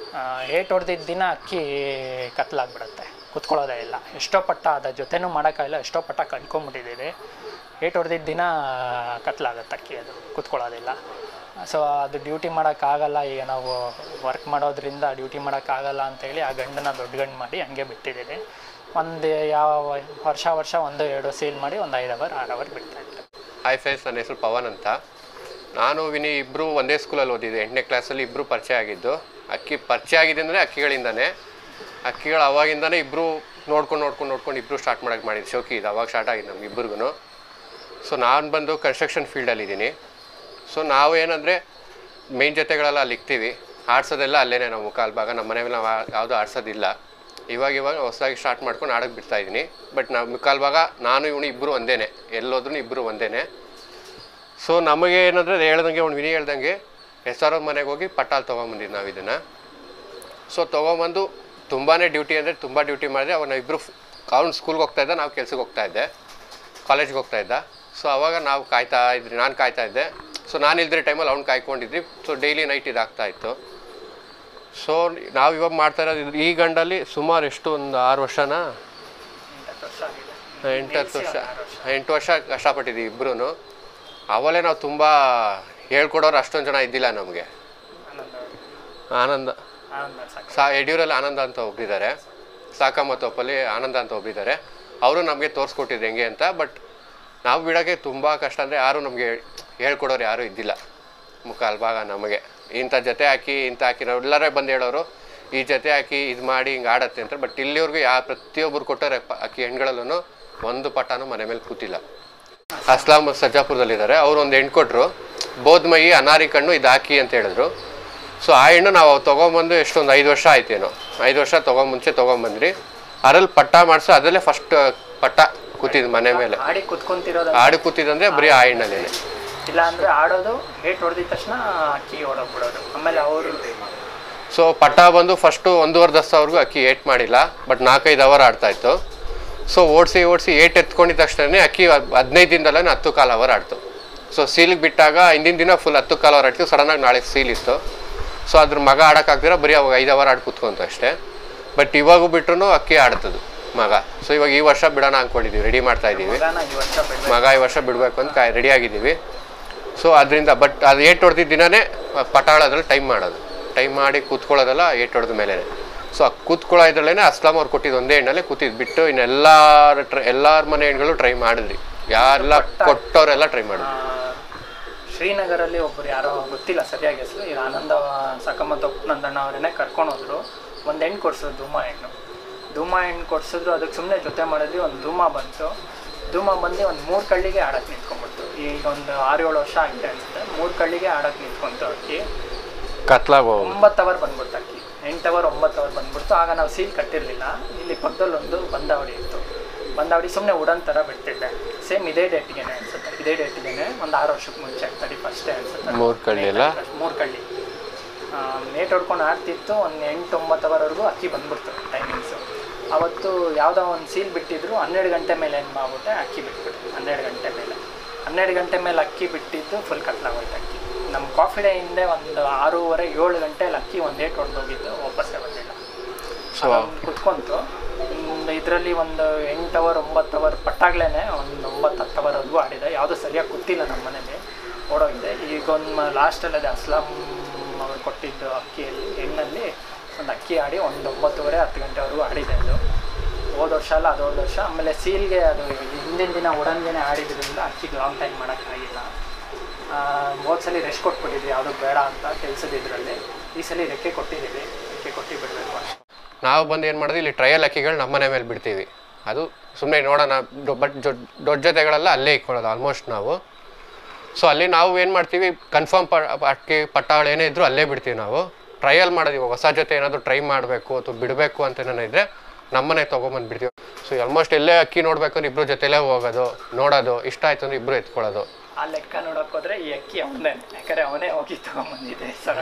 ಏಟ್ ಹೊಡೆದಿದ್ದ ದಿನ ಅಕ್ಕಿ ಕತ್ಲಾಗ್ಬಿಡುತ್ತೆ ಕುತ್ಕೊಳ್ಳೋದೇ ಇಲ್ಲ ಎಷ್ಟೋ ಪಟ್ಟ ಅದ ಜೊತೆನೂ ಮಾಡೋಕ್ಕಾಗಿಲ್ಲ ಎಷ್ಟೋ ಪಟ್ಟ ಕಳ್ಕೊಂಬಿಟ್ಟಿದ್ದೀರಿ ಏಟ್ ಹೊಡೆದಿದ್ದ ದಿನ ಕತ್ಲಾಗತ್ತೆ ಅಕ್ಕಿ ಅದು ಕುತ್ಕೊಳ್ಳೋದಿಲ್ಲ ಸೊ ಅದು ಡ್ಯೂಟಿ ಮಾಡೋಕ್ಕಾಗಲ್ಲ ಈಗ ನಾವು ವರ್ಕ್ ಮಾಡೋದ್ರಿಂದ ಡ್ಯೂಟಿ ಮಾಡೋಕ್ಕಾಗಲ್ಲ ಅಂತೇಳಿ ಆ ಗಂಡನ್ನ ದೊಡ್ಡ ಗಂಡು ಮಾಡಿ ಹಂಗೆ ಬಿಟ್ಟಿದ್ದೀರಿ ಒಂದು ಯಾವ ವರ್ಷ ವರ್ಷ ಒಂದು ಎರಡು ಸೀಲ್ ಮಾಡಿ ಒಂದು ಐದು ಅವರ್ ಆರು ಅವರ್ ಬಿಡ್ತಾ ಇದ್ದೆ ಹಾಯ್ ಫ್ರೆಂಡ್ಸ್ ನನ್ನ ಹೆಸರು ಪವನ್ ಅಂತ ನಾನು ವಿನಿ ಇಬ್ಬರು ಒಂದೇ ಸ್ಕೂಲಲ್ಲಿ ಓದಿದ್ದೆ ಎಂಟನೇ ಕ್ಲಾಸಲ್ಲಿ ಇಬ್ಬರು ಪರಿಚಯ ಆಗಿದ್ದು ಅಕ್ಕಿ ಪರಿಚಯ ಆಗಿದೆ ಅಂದರೆ ಅಕ್ಕಿಗಳಿಂದನೇ ಅಕ್ಕಿಗಳು ಅವಾಗಿಂದನೇ ಇಬ್ಬರು ನೋಡ್ಕೊಂಡು ನೋಡ್ಕೊಂಡು ನೋಡ್ಕೊಂಡು ಇಬ್ಬರು ಸ್ಟಾರ್ಟ್ ಮಾಡೋಕ್ಕೆ ಮಾಡಿದ್ದು ಶೋಕಿ ಇದು ಅವಾಗ ಸ್ಟಾರ್ಟ್ ಆಗಿದೆ ನಮ್ಗೆ ಇಬ್ಬರಿಗೂ ಸೊ ನಾನು ಬಂದು ಕನ್ಸ್ಟ್ರಕ್ಷನ್ ಫೀಲ್ಡಲ್ಲಿದ್ದೀನಿ ಸೊ ನಾವು ಏನಂದರೆ ಮೇನ್ ಜೊತೆಗಳೆಲ್ಲ ಅಲ್ಲಿ ಇಕ್ತೀವಿ ಆಡ್ಸೋದೆಲ್ಲ ಅಲ್ಲೇ ನಾವು ಮುಕ್ಕಾಲು ಭಾಗ ನಮ್ಮ ಮನೆ ಮೇಲೆ ನಾವು ಯಾವುದೂ ಆಡ್ಸೋದಿಲ್ಲ ಇವಾಗ ಇವಾಗ ಹೊಸದಾಗಿ ಸ್ಟಾರ್ಟ್ ಮಾಡ್ಕೊಂಡು ಆಡಕ್ಕೆ ಬಿಡ್ತಾ ಇದ್ದೀನಿ ಬಟ್ ನಾವು ಮುಕ್ಕಾಲು ಭಾಗ ನಾನು ಇವನು ಇಬ್ಬರು ಒಂದೇನೆ ಎಲ್ಲೋದ್ರೂ ಇಬ್ಬರು ಒಂದೇನೆ ಸೊ ನಮಗೆ ಏನಂದರೆ ಹೇಳ್ದಂಗೆ ಅವ್ನು ವಿನಿ ಹೇಳ್ದಂಗೆ ಎಸ್ ಆರ್ ಮನೆಗೆ ಹೋಗಿ ಪಟ್ಟಾಲ್ ತೊಗೊಂಬಂದಿದ್ದು ನಾವು ಇದನ್ನು ಸೊ ತೊಗೊಂಬಂದು ತುಂಬಾ ಡ್ಯೂಟಿ ಅಂದರೆ ತುಂಬ ಡ್ಯೂಟಿ ಮಾಡಿದ್ರೆ ಅವನ್ನ ಇಬ್ಬರು ಅವ್ನು ಸ್ಕೂಲ್ಗೆ ಹೋಗ್ತಾ ಇದ್ದ ನಾವು ಕೆಲ್ಸಕ್ಕೆ ಹೋಗ್ತಾ ಇದ್ದೆ ಕಾಲೇಜ್ಗೆ ಹೋಗ್ತಾ ಇದ್ದ ಸೊ ಅವಾಗ ನಾವು ಕಾಯ್ತಾ ಇದ್ರಿ ನಾನು ಕಾಯ್ತಾ ಇದ್ದೆ ಸೊ ನಾನು ಇಲ್ದಿರೋ ಟೈಮಲ್ಲಿ ಅವ್ನು ಕಾಯ್ಕೊಂಡಿದ್ವಿ ಸೊ ಡೈಲಿ ನೈಟ್ ಇದಾಗ್ತಾ ಇತ್ತು ಸೊ ನಾವು ಇವಾಗ ಮಾಡ್ತಾ ಇರೋದು ಇದು- ಈ ಗಂಡಲ್ಲಿ ಸುಮಾರು ಎಷ್ಟು ಒಂದು ಆರು ವರ್ಷನ ಎಂಟತ್ತು ವರ್ಷ ಆಗಿದೆ ಎಂಟು ಹತ್ತು ವರ್ಷ ಎಂಟು ವರ್ಷ ಕಷ್ಟಪಟ್ಟಿದ್ದೀವಿ ಇಬ್ಬರೂ ಅವಲೇ ನಾವು ತುಂಬ ಹೇಳ್ಕೊಡೋರು ಅಷ್ಟೊಂದು ಜನ ಇದ್ದಿಲ್ಲ ನಮಗೆ ಆನಂದ ಆನಂದ ಆನಂದ ಸಾಕು ಸಾ ಯಡಿಯೂರಲ್ಲಿ ಆನಂದ ಅಂತ ಒಬ್ಬರಿದ್ದಾರೆ ಸಾಕಮ್ಮ ತೋಪಲ್ಲಿ ಆನಂದ ಅಂತ ಒಬ್ಬರಿದ್ದಾರೆ ಅವರು ನಮಗೆ ತೋರಿಸ್ಕೊಟ್ಟಿದ್ರು ಹೆಂಗೆ ಅಂತ ಬಟ್ ನಾವು ಬಿಡೋಕ್ಕೆ ತುಂಬ ಕಷ್ಟ ಅಂದರೆ ಯಾರೂ ನಮಗೆ ಹೇಳ್ಕೊಡೋರು ಯಾರೂ ಇದ್ದಿಲ್ಲ ಮುಕ್ಕಾಲು ಭಾಗ ನಮಗೆ ಇಂಥ ಜೊತೆ ಹಾಕಿ ಇಂಥ ಹಾಕಿ ನಾವು ಎಲ್ಲರೇ ಬಂದು ಹೇಳೋರು ಈ ಜೊತೆ ಹಾಕಿ ಇದು ಮಾಡಿ ಹಿಂಗೆ ಆಡತ್ತೆ ಅಂತ ಬಟ್ ಇಲ್ಲಿವರೆಗೂ ಯಾ ಪ್ರತಿಯೊಬ್ಬರು ಕೊಟ್ಟರೆ ಅಕ್ಕಿ ಹೆಣ್ಗಳಲ್ಲೂ ಒಂದು ಪಟಾನು ಮನೆ ಮೇಲೆ ಕೂತಿಲ್ಲ ಅಸ್ಲಾಂ ಸಜ್ಜಾಪುರದಲ್ಲಿದ್ದಾರೆ ಅವ್ರು ಒಂದು ಹೆಣ್ಣು ಕೊಟ್ಟರು ಬೋದ್ಮೈ ಅನಾರಿ ಕಣ್ಣು ಇದು ಹಾಕಿ ಅಂತ ಹೇಳಿದ್ರು ಸೊ ಆ ಹೆಣ್ಣು ನಾವು ತೊಗೊಂಬಂದು ಎಷ್ಟೊಂದು ಐದು ವರ್ಷ ಆಯ್ತೇನೋ ಐದು ವರ್ಷ ತೊಗೊಂಬಂಚೆ ತೊಗೊಂಬಂದ್ರಿ ಅದ್ರಲ್ಲಿ ಪಟ್ಟ ಮಾಡಿಸೋ ಅದರಲ್ಲೇ ಫಸ್ಟ್ ಪಟ್ಟ ಕೂತಿದ್ದು ಮನೆ ಮೇಲೆ ಆಡಿ ಕುತ್ಕೊಂತಿರೋದು ಆಡಿ ಕೂತಿದ್ದಂದ್ರೆ ಬರೀ ಆ ಹೆಣ್ಣಲ್ಲೇನೆ ಇಲ್ಲ ಅಂದ್ರೆ ಆಡೋದು ಹೇಟ್ ಹೊಡೆದಿದ ತಕ್ಷಣ ಅಕ್ಕಿ ಹೊಡೋಗ್ಬಿಡೋದು ಆಮೇಲೆ ಅವರು ಸೊ ಪಟ್ಟ ಬಂದು ಫಸ್ಟು ಒಂದೂವರೆ ದಸವರೆಗೂ ಅಕ್ಕಿ ಏಟ್ ಮಾಡಿಲ್ಲ ಬಟ್ ನಾಲ್ಕೈದು ಅವರ್ ಆಡ್ತಾ ಇತ್ತು ಸೊ ಓಡಿಸಿ ಓಡಿಸಿ ಏಟ್ ಎತ್ಕೊಂಡಿದ ತಕ್ಷಣ ಅಕ್ಕಿ ಹದಿನೈದು ದಿನದಲ್ಲೇ ಹತ್ತು ಕಾಲು ಅವರ್ ಆಡ್ತು ಸೊ ಸೀಲಿಗೆ ಬಿಟ್ಟಾಗ ಹಿಂದಿನ ದಿನ ಫುಲ್ ಹತ್ತು ಕಾಲು ಅವರ್ ಆಡ್ತು ಸಡನ್ನಾಗಿ ನಾಳೆ ಸೀಲ್ ಇತ್ತು ಸೊ ಅದ್ರ ಮಗ ಆಡೋಕ್ಕಾಗ್ದಿರ ಬರೀ ಅವಾಗ ಐದು ಅವರ್ ಆಡಿ ಕೂತ್ಕೊಂತು ಅಷ್ಟೇ ಬಟ್ ಇವಾಗೂ ಬಿಟ್ರು ಅಕ್ಕಿ ಆಡ್ತದು ಮಗ ಸೊ ಇವಾಗ ಈ ವರ್ಷ ಬಿಡೋಣ ಅಂದ್ಕೊಂಡಿದ್ದೀವಿ ರೆಡಿ ಮಾಡ್ತಾ ಇದ್ದೀವಿ ಮಗನ ಈ ವರ್ಷ ಬಿಡ್ಬೇಕು ಮಗ ಈ ವರ್ಷ ಬಿಡಬೇಕು ಅಂತ ಕಾಯ್ ರೆಡಿ ಆಗಿದ್ದೀವಿ ಸೊ ಅದರಿಂದ ಬಟ್ ಅದು ಏಟ್ ಹೊಡೆದಿದ್ದ ದಿನನೇ ಪಟಾಳದ್ರಲ್ಲಿ ಟೈಮ್ ಮಾಡೋದು ಟೈಮ್ ಮಾಡಿ ಕೂತ್ಕೊಳ್ಳೋದಲ್ಲ ಏಟ್ ಹೊಡೆದ ಮೇಲೆ ಸೊ ಆ ಕೂತ್ಕೊಳ್ಳೋ ಇದ್ರಲ್ಲೇ ಅಸ್ಲಾಂ ಅವ್ರು ಕೊಟ್ಟಿದ್ದು ಒಂದೇ ಹೆಣ್ಣಲ್ಲೇ ಕೂತಿದ್ದು ಬಿಟ್ಟು ಇನ್ನೆಲ್ಲಾರ ಟ್ರೈ ಎಲ್ಲರ ಮನೆ ಹೆಣ್ಗಳು ಟ್ರೈ ಮಾಡಿದ್ರಿ ಯಾರೆಲ್ಲ ಕೊಟ್ಟವರೆಲ್ಲ ಟ್ರೈ ಮಾಡಿದ್ರಿ ಆ, ಶ್ರೀನಗರಲ್ಲಿ ಒಬ್ಬರು ಯಾರೋ ಗೊತ್ತಿಲ್ಲ ಸರಿಯಾಗಿ ಹೆಸರು ಈಗ ಆನಂದ ಸಕಮ್ಮ ನಂದಣ್ಣ ಅವರನ್ನೇ ಕರ್ಕೊಂಡು ಹೋದ್ರು ಒಂದು ಹೆಣ್ಣು ಕೊಡ್ಸಿದ್ರು ಧೂಮ ಹೆಣ್ಣು ಧೂಮ ಹೆಣ್ಣು ಕೊಡ್ಸಿದ್ರು ಅದಕ್ಕೆ ಸುಮ್ಮನೆ ಜೊತೆ ಮಾಡಿದ್ವಿ ಒಂದು ಧೂಮ ಬಂತು ಧೂಮ ಬಂದು ಒಂದು ಮೂರು ಕಳ್ಳಿಗೆ ಆಡಕ್ಕೆ ನಿಂತ್ಕೊಂಡ್ಬಿಡ್ತು ಈಗ ಒಂದು ಆರು ಏಳು ವರ್ಷ ಆಗಿದೆ ಅನ್ಸುತ್ತೆ ಮೂರು ಕಳ್ಳಿಗೆ ಆಡಕ್ಕೆ ನಿಂತ್ಕೊಂತು ಅಕ್ಕಿ ಕತ್ಲಾಗ ಒಂಬತ್ತು ಅವರ್ ಬಂದ್ಬಿಡ್ತು ಅಕ್ಕಿ ಎಂಟು ಅವರ್ ಒಂಬತ್ತು ಅವರ್ ಬಂದ್ಬಿಡ್ತು ಆಗ ನಾವು ಸೀಲ್ ಕಟ್ಟಿರಲಿಲ್ಲ ಇಲ್ಲಿ ಪಕ್ಕದಲ್ಲಿ ಒಂದು ಬಂದಾವಳಿ ಇತ್ತು ಬಂದಾವಳಿ ಸುಮ್ಮನೆ ಉಡನ್ ಥರ ಬಿಡ್ತಿದ್ದೆ ಸೇಮ್ ಇದೇ ಡೇಟ್ಗೆನೆ ಅನ್ಸುತ್ತೆ ಇದೇ ಡೇಟ್ಗೆನೆ ಒಂದು ಆರು ವರ್ಷಕ್ಕೆ ಮುಂಚೆ ತರ್ಟಿ ಫಸ್ಟೇ ಅನ್ಸುತ್ತೆ ಮೂರು ಕಳ್ಳಿ ಎಲ್ಲ ಮೂರು ಕಳ್ಳಿ ನೇಟ್ ಹೊಡ್ಕೊಂಡು ಆಡ್ತಿತ್ತು ಒಂದು ಎಂಟು ಒಂಬತ್ತು ಅವರ್ವರೆಗೂ ಅಕ್ಕಿ ಬಂದ್ಬಿಡ್ತು ಟೈಮಿಂಗ್ಸು ಅವತ್ತು ಯಾವುದೋ ಒಂದು ಸೀಲ್ ಬಿಟ್ಟಿದ್ರು ಹನ್ನೆರಡು ಗಂಟೆ ಮೇಲೆ ಏನು ಮಾಡ್ಬಿಟ್ಟೆ ಅಕ್ಕಿ ಬಿಟ್ಬಿಟ್ಟು ಹನ್ನೆರಡು ಗಂಟೆ ಮೇಲೆ ಹನ್ನೆರಡು ಗಂಟೆ ಮೇಲೆ ಅಕ್ಕಿ ಬಿಟ್ಟಿದ್ದು ಫುಲ್ ಕತ್ಲಾಗೋಯ್ತು ಅಕ್ಕಿ ನಮ್ಮ ಕಾಫಿ ಡೇ ಹಿಂದೆ ಒಂದು ಆರೂವರೆ ಏಳು ಗಂಟೆಲಿ ಅಕ್ಕಿ ಒಂದು ಏಟ್ ಹೊಡೆದೋಗಿದ್ದು ವಾಪಸ್ಸೇ ಬಂದಿಲ್ಲ ಸೊ ಅದೊಂದು ಕುತ್ಕೊಂತು ಒಂದು ಇದರಲ್ಲಿ ಒಂದು ಎಂಟು ಅವರ್ ಒಂಬತ್ತು ಅವರ್ ಪಟ್ಟಾಗ್ಲೇ ಒಂದು ಒಂಬತ್ತು ಹತ್ತು ಅವರ್ವರೆಗೂ ಆಡಿದೆ ಯಾವುದೂ ಸರಿಯಾಗಿ ಕೂತಿಲ್ಲ ನಮ್ಮ ಮನೇಲಿ ಓಡೋಗಿದೆ ಈಗ ಒಂದು ಲಾಸ್ಟಲ್ಲಿ ಅದೇ ಅಸ್ಲಾಂ ಅವರು ಕೊಟ್ಟಿದ್ದು ಅಕ್ಕಿಯಲ್ಲಿ ಎಣ್ಣಲ್ಲಿ ಒಂದು ಅಕ್ಕಿ ಆಡಿ ಒಂದು ಒಂಬತ್ತುವರೆ ಹತ್ತು ಗಂಟೆವರೆಗೂ ಆಡಿದೆ ಅದು ಹೋದ ವರ್ಷ ಅಲ್ಲ ಅದು ಹೋದ ವರ್ಷ ಆಮೇಲೆ ಸೀಲ್ಗೆ ಅದು ಹಿಂದಿನ ದಿನ ಉಡನ್ಗೆನೆ ಆಡಿದ್ರಿಂದ ಅಕ್ಕಿಗೆ ಲಾಂಗ್ ಟೈಮ್ ಮಾಡೋಕ್ಕಾಗಿಲ್ಲ ಹೋದ ಸಲ ರೆಸ್ಟ್ ಕೊಟ್ಬಿಟ್ಟಿದ್ವಿ ಯಾವುದೂ ಬೇಡ ಅಂತ ಕೆಲಸದ ಇದರಲ್ಲಿ ಈ ಸಲ ರೆಕ್ಕೆ ಕೊಟ್ಟಿದ್ದೀವಿ ರೆಕ್ಕೆ ಕೊಟ್ಟು ಬಿಡಬೇಕು ಅಷ್ಟೇ ನಾವು ಬಂದು ಏನು ಮಾಡಿದ್ವಿ ಇಲ್ಲಿ ಟ್ರಯಲ್ ಅಕ್ಕಿಗಳು ನಮ್ಮ ಮನೆ ಮೇಲೆ ಬಿಡ್ತೀವಿ ಅದು ಸುಮ್ಮನೆ ನೋಡೋಣ ಬಟ್ ದೊಡ್ಡ ಜೊತೆಗಳೆಲ್ಲ ಅಲ್ಲೇ ಇಟ್ಕೊಳ್ಳೋದು ಆಲ್ಮೋಸ್ಟ್ ನಾವು ಸೊ ಅಲ್ಲಿ ನಾವು ಏನು ಮಾಡ್ತೀವಿ ಕನ್ಫರ್ಮ್ ಪ ಅಕ್ಕಿ ಪಟ್ಟಾಳು ಏನೇ ಇದ್ರೂ ಅಲ್ಲೇ ಬಿಡ್ತೀವಿ ನಾವು ಟ್ರಯಲ್ ಮಾಡೋದು ಇವಾಗ ಹೊಸ ಜೊತೆ ಏನಾದರೂ ಟ್ರೈ ಮಾಡಬೇಕು ಅಥವಾ ಬಿಡಬೇಕು ಅಂತ ಏನಾರ ಇದ್ದರೆ ನಮ್ಮನೆ ತೊಗೊಂಬಂದು ಬಿಡ್ತೀವಿ ಸೊ ಆಲ್ಮೋಸ್ಟ್ ಎಲ್ಲೇ ಅಕ್ಕಿ ನೋಡ್ಬೇಕಂದ್ರೆ ಇಬ್ಬರು ಜೊತೆಲೇ ಹೋಗೋದು ನೋಡೋದು ಇಷ್ಟ ಆಯ್ತು ಅಂದ್ರೆ ಇಬ್ಬರು ಎತ್ಕೊಳ್ಳೋದು ಆ ಲೆಕ್ಕ ನೋಡಕ್ ಹೋದ್ರೆ ಈ ಅಕ್ಕಿ ಅವನೇ ಯಾಕಂದ್ರೆ ಅವನೇ ಹೋಗಿ ತಗೊಂಬಂದಿದೆ ಸರ್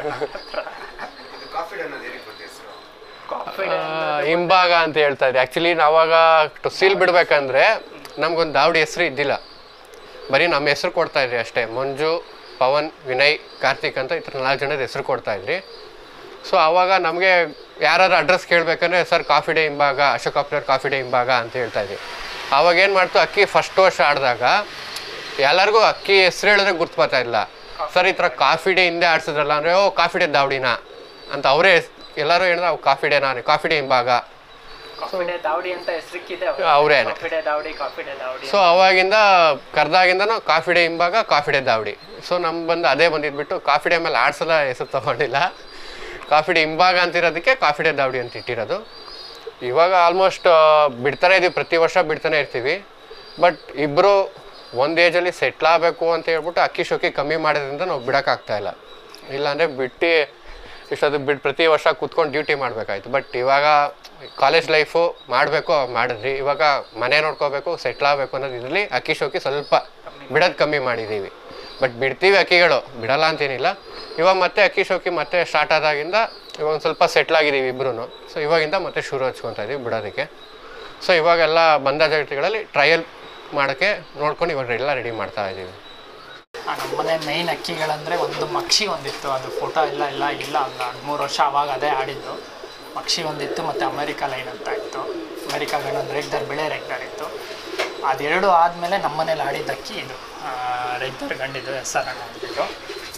ಕಾಫಿ ಹಿಂಭಾಗ ಅಂತ ಹೇಳ್ತಾ ಇದ್ದೆ ಆ್ಯಕ್ಚುಲಿ ನಾವಾಗ ಸೀಲ್ ಬಿಡ್ಬೇಕಂದ್ರೆ ನಮ್ಗೊಂದು ದಾವಡಿ ಹೆಸರು ಇದ್ದಿಲ್ಲ ಬರೀ ನಮ್ಮ ಹೆಸರು ಕೊಡ್ತಾ ಇದ್ರಿ ಅಷ್ಟೇ ಮಂಜು ಪವನ್ ವಿನಯ್ ಕಾರ್ತಿಕ್ ಅಂತ ಈ ಥರ ನಾಲ್ಕು ಜನದ ಹೆಸರು ಕೊಡ್ತಾ ಇದ್ರಿ ಸೊ ಆವಾಗ ನಮಗೆ ಯಾರಾದ್ರೂ ಅಡ್ರೆಸ್ ಕೇಳಬೇಕಂದ್ರೆ ಸರ್ ಕಾಫಿ ಡೇ ಹಿಂಭಾಗ ಅಶೋಕ್ ಕಾಪ್ಲರ್ ಕಾಫಿ ಡೇ ಹಿಂಭಾಗ ಅಂತ ಹೇಳ್ತಾ ಇದ್ವಿ ಆವಾಗ ಏನು ಮಾಡ್ತು ಅಕ್ಕಿ ಫಸ್ಟ್ ವರ್ಷ ಆಡಿದಾಗ ಎಲ್ಲರಿಗೂ ಅಕ್ಕಿ ಹೆಸ್ರು ಹೇಳಿದ್ರೆ ಗುರ್ತು ಬರ್ತಾ ಇಲ್ಲ ಸರ್ ಈ ಥರ ಕಾಫಿ ಡೇ ಹಿಂದೆ ಆಡ್ಸಿದ್ರಲ್ಲ ಅಂದರೆ ಓ ಕಾಫಿ ಡೇ ದಾವಡಿನ ಅಂತ ಅವರೇ ಎಲ್ಲರೂ ಹೇಳಿದ್ರೆ ಅವು ಕಾಫಿ ಡೇನಾ ಕಾಫಿ ಡೇ ಹಿಂಭಾಗ ಕಾಫಿ ಡೇ ದಾವಡಿ ಅಂತ ಹೆಸರಿಕ್ಕಿದೆ ಅವ್ರೇನೆ. ಕಾಫಿ ಡೇ ದಾವಡಿ ಕಾಫಿ ಡೇ ದಾವಡಿ ಸೊ ಅವಾಗಿಂದ ಕರೆದಾಗಿಂದನೂ ಕಾಫಿ ಡೇ ಹಿಂಭಾಗ ಕಾಫಿ ಡೇ ದಾವಡಿ ಸೊ ನಮ್ಗೆ ಬಂದು ಅದೇ ಬಂದಿದ್ಬಿಟ್ಟು ಕಾಫಿ ಡೇ ಮೇಲೆ ಆಡ್ಸಲ ಹೆಸರು ತೊಗೊಂಡಿಲ್ಲ ಕಾಫಿ ಡೇ ಹಿಂಭಾಗ ಅಂತಿರೋದಕ್ಕೆ ಕಾಫಿ ಡೇ ದಾವಡಿ ಅಂತ ಇಟ್ಟಿರೋದು ಇವಾಗ ಆಲ್ಮೋಸ್ಟ್ ಬಿಡ್ತಾನೆ ಇದೀವಿ ಪ್ರತಿ ವರ್ಷ ಬಿಡ್ತಾನೆ ಇರ್ತೀವಿ ಬಟ್ ಇಬ್ಬರು ಒಂದು ಏಜಲ್ಲಿ ಸೆಟ್ಲ್ ಆಗಬೇಕು ಅಂತ ಹೇಳ್ಬಿಟ್ಟು ಅಕ್ಕಿ ಶೋಕಿ ಕಮ್ಮಿ ಮಾಡೋದ್ರಿಂದ ನಾವು ಬಿಡೋಕ್ಕಾಗ್ತಾ ಇಲ್ಲ ಇಲ್ಲಾಂದರೆ ಬಿಟ್ಟು ಇಷ್ಟೊತ್ತು ಬಿಟ್ಟು ಪ್ರತಿ ವರ್ಷ ಕೂತ್ಕೊಂಡು ಡ್ಯೂಟಿ ಮಾಡಬೇಕಾಯ್ತು ಬಟ್ ಇವಾಗ ಕಾಲೇಜ್ ಲೈಫು ಮಾಡಬೇಕು ಮಾಡಿದ್ರಿ ಇವಾಗ ಮನೆ ನೋಡ್ಕೋಬೇಕು ಸೆಟ್ಲ್ ಆಗಬೇಕು ಅನ್ನೋದು ಇದರಲ್ಲಿ ಅಕ್ಕಿ ಶೋಕಿ ಸ್ವಲ್ಪ ಬಿಡೋದು ಕಮ್ಮಿ ಮಾಡಿದ್ದೀವಿ ಬಟ್ ಬಿಡ್ತೀವಿ ಅಕ್ಕಿಗಳು ಬಿಡಲ್ಲ ಅಂತೇನಿಲ್ಲ ಇವಾಗ ಮತ್ತೆ ಅಕ್ಕಿ ಶೋಕಿ ಮತ್ತೆ ಸ್ಟಾರ್ಟ್ ಆದಾಗಿಂದ ಇವಾಗ ಒಂದು ಸ್ವಲ್ಪ ಸೆಟ್ಲ್ ಆಗಿದ್ದೀವಿ ಇಬ್ರು ಸೊ ಇವಾಗಿಂದ ಮತ್ತೆ ಶುರು ಹಚ್ಕೊತಾ ಇದೀವಿ ಬಿಡೋದಕ್ಕೆ ಸೊ ಇವಾಗೆಲ್ಲ ಬಂದ ಜಾಗಗಳಲ್ಲಿ ಟ್ರಯಲ್ ಮಾಡೋಕ್ಕೆ ನೋಡ್ಕೊಂಡು ಇವಾಗ ಎಲ್ಲ ರೆಡಿ ಮಾಡ್ತಾ ಇದ್ದೀವಿ ಆ, ನಮ್ಮನೆ ಮೈನ್ ಅಕ್ಕಿಗಳಂದ್ರೆ ಒಂದು ಮಕ್ಷಿ ಒಂದಿತ್ತು ಅದು ಫೋಟೋ ಎಲ್ಲ ಎಲ್ಲ ಇಲ್ಲ ಒಂದು ಹದಿಮೂರು ವರ್ಷ ಅವಾಗ ಅದೇ ಆಡಿದ್ದು ಮಕ್ಷಿ ಒಂದಿತ್ತು ಮತ್ತು ಅಮೆರಿಕಾ ಲೈನ್ ಅಂತ ಇತ್ತು ಅಮೆರಿಕಾ ಗಂಡು ಒಂದು ರೆಗ್ದರ್ ಬೆಳೆ ರೆಗ್ದರ್ ಇತ್ತು ಅದೆರಡು ಆದಮೇಲೆ ನಮ್ಮನೇಲಿ ಆಡಿದ ಅಕ್ಕಿ ಇದು ರೆಗ್ದರ್ ಗಂಡಿದು ಎಸ್ ಆರ್ ಅಂತಿದ್ದು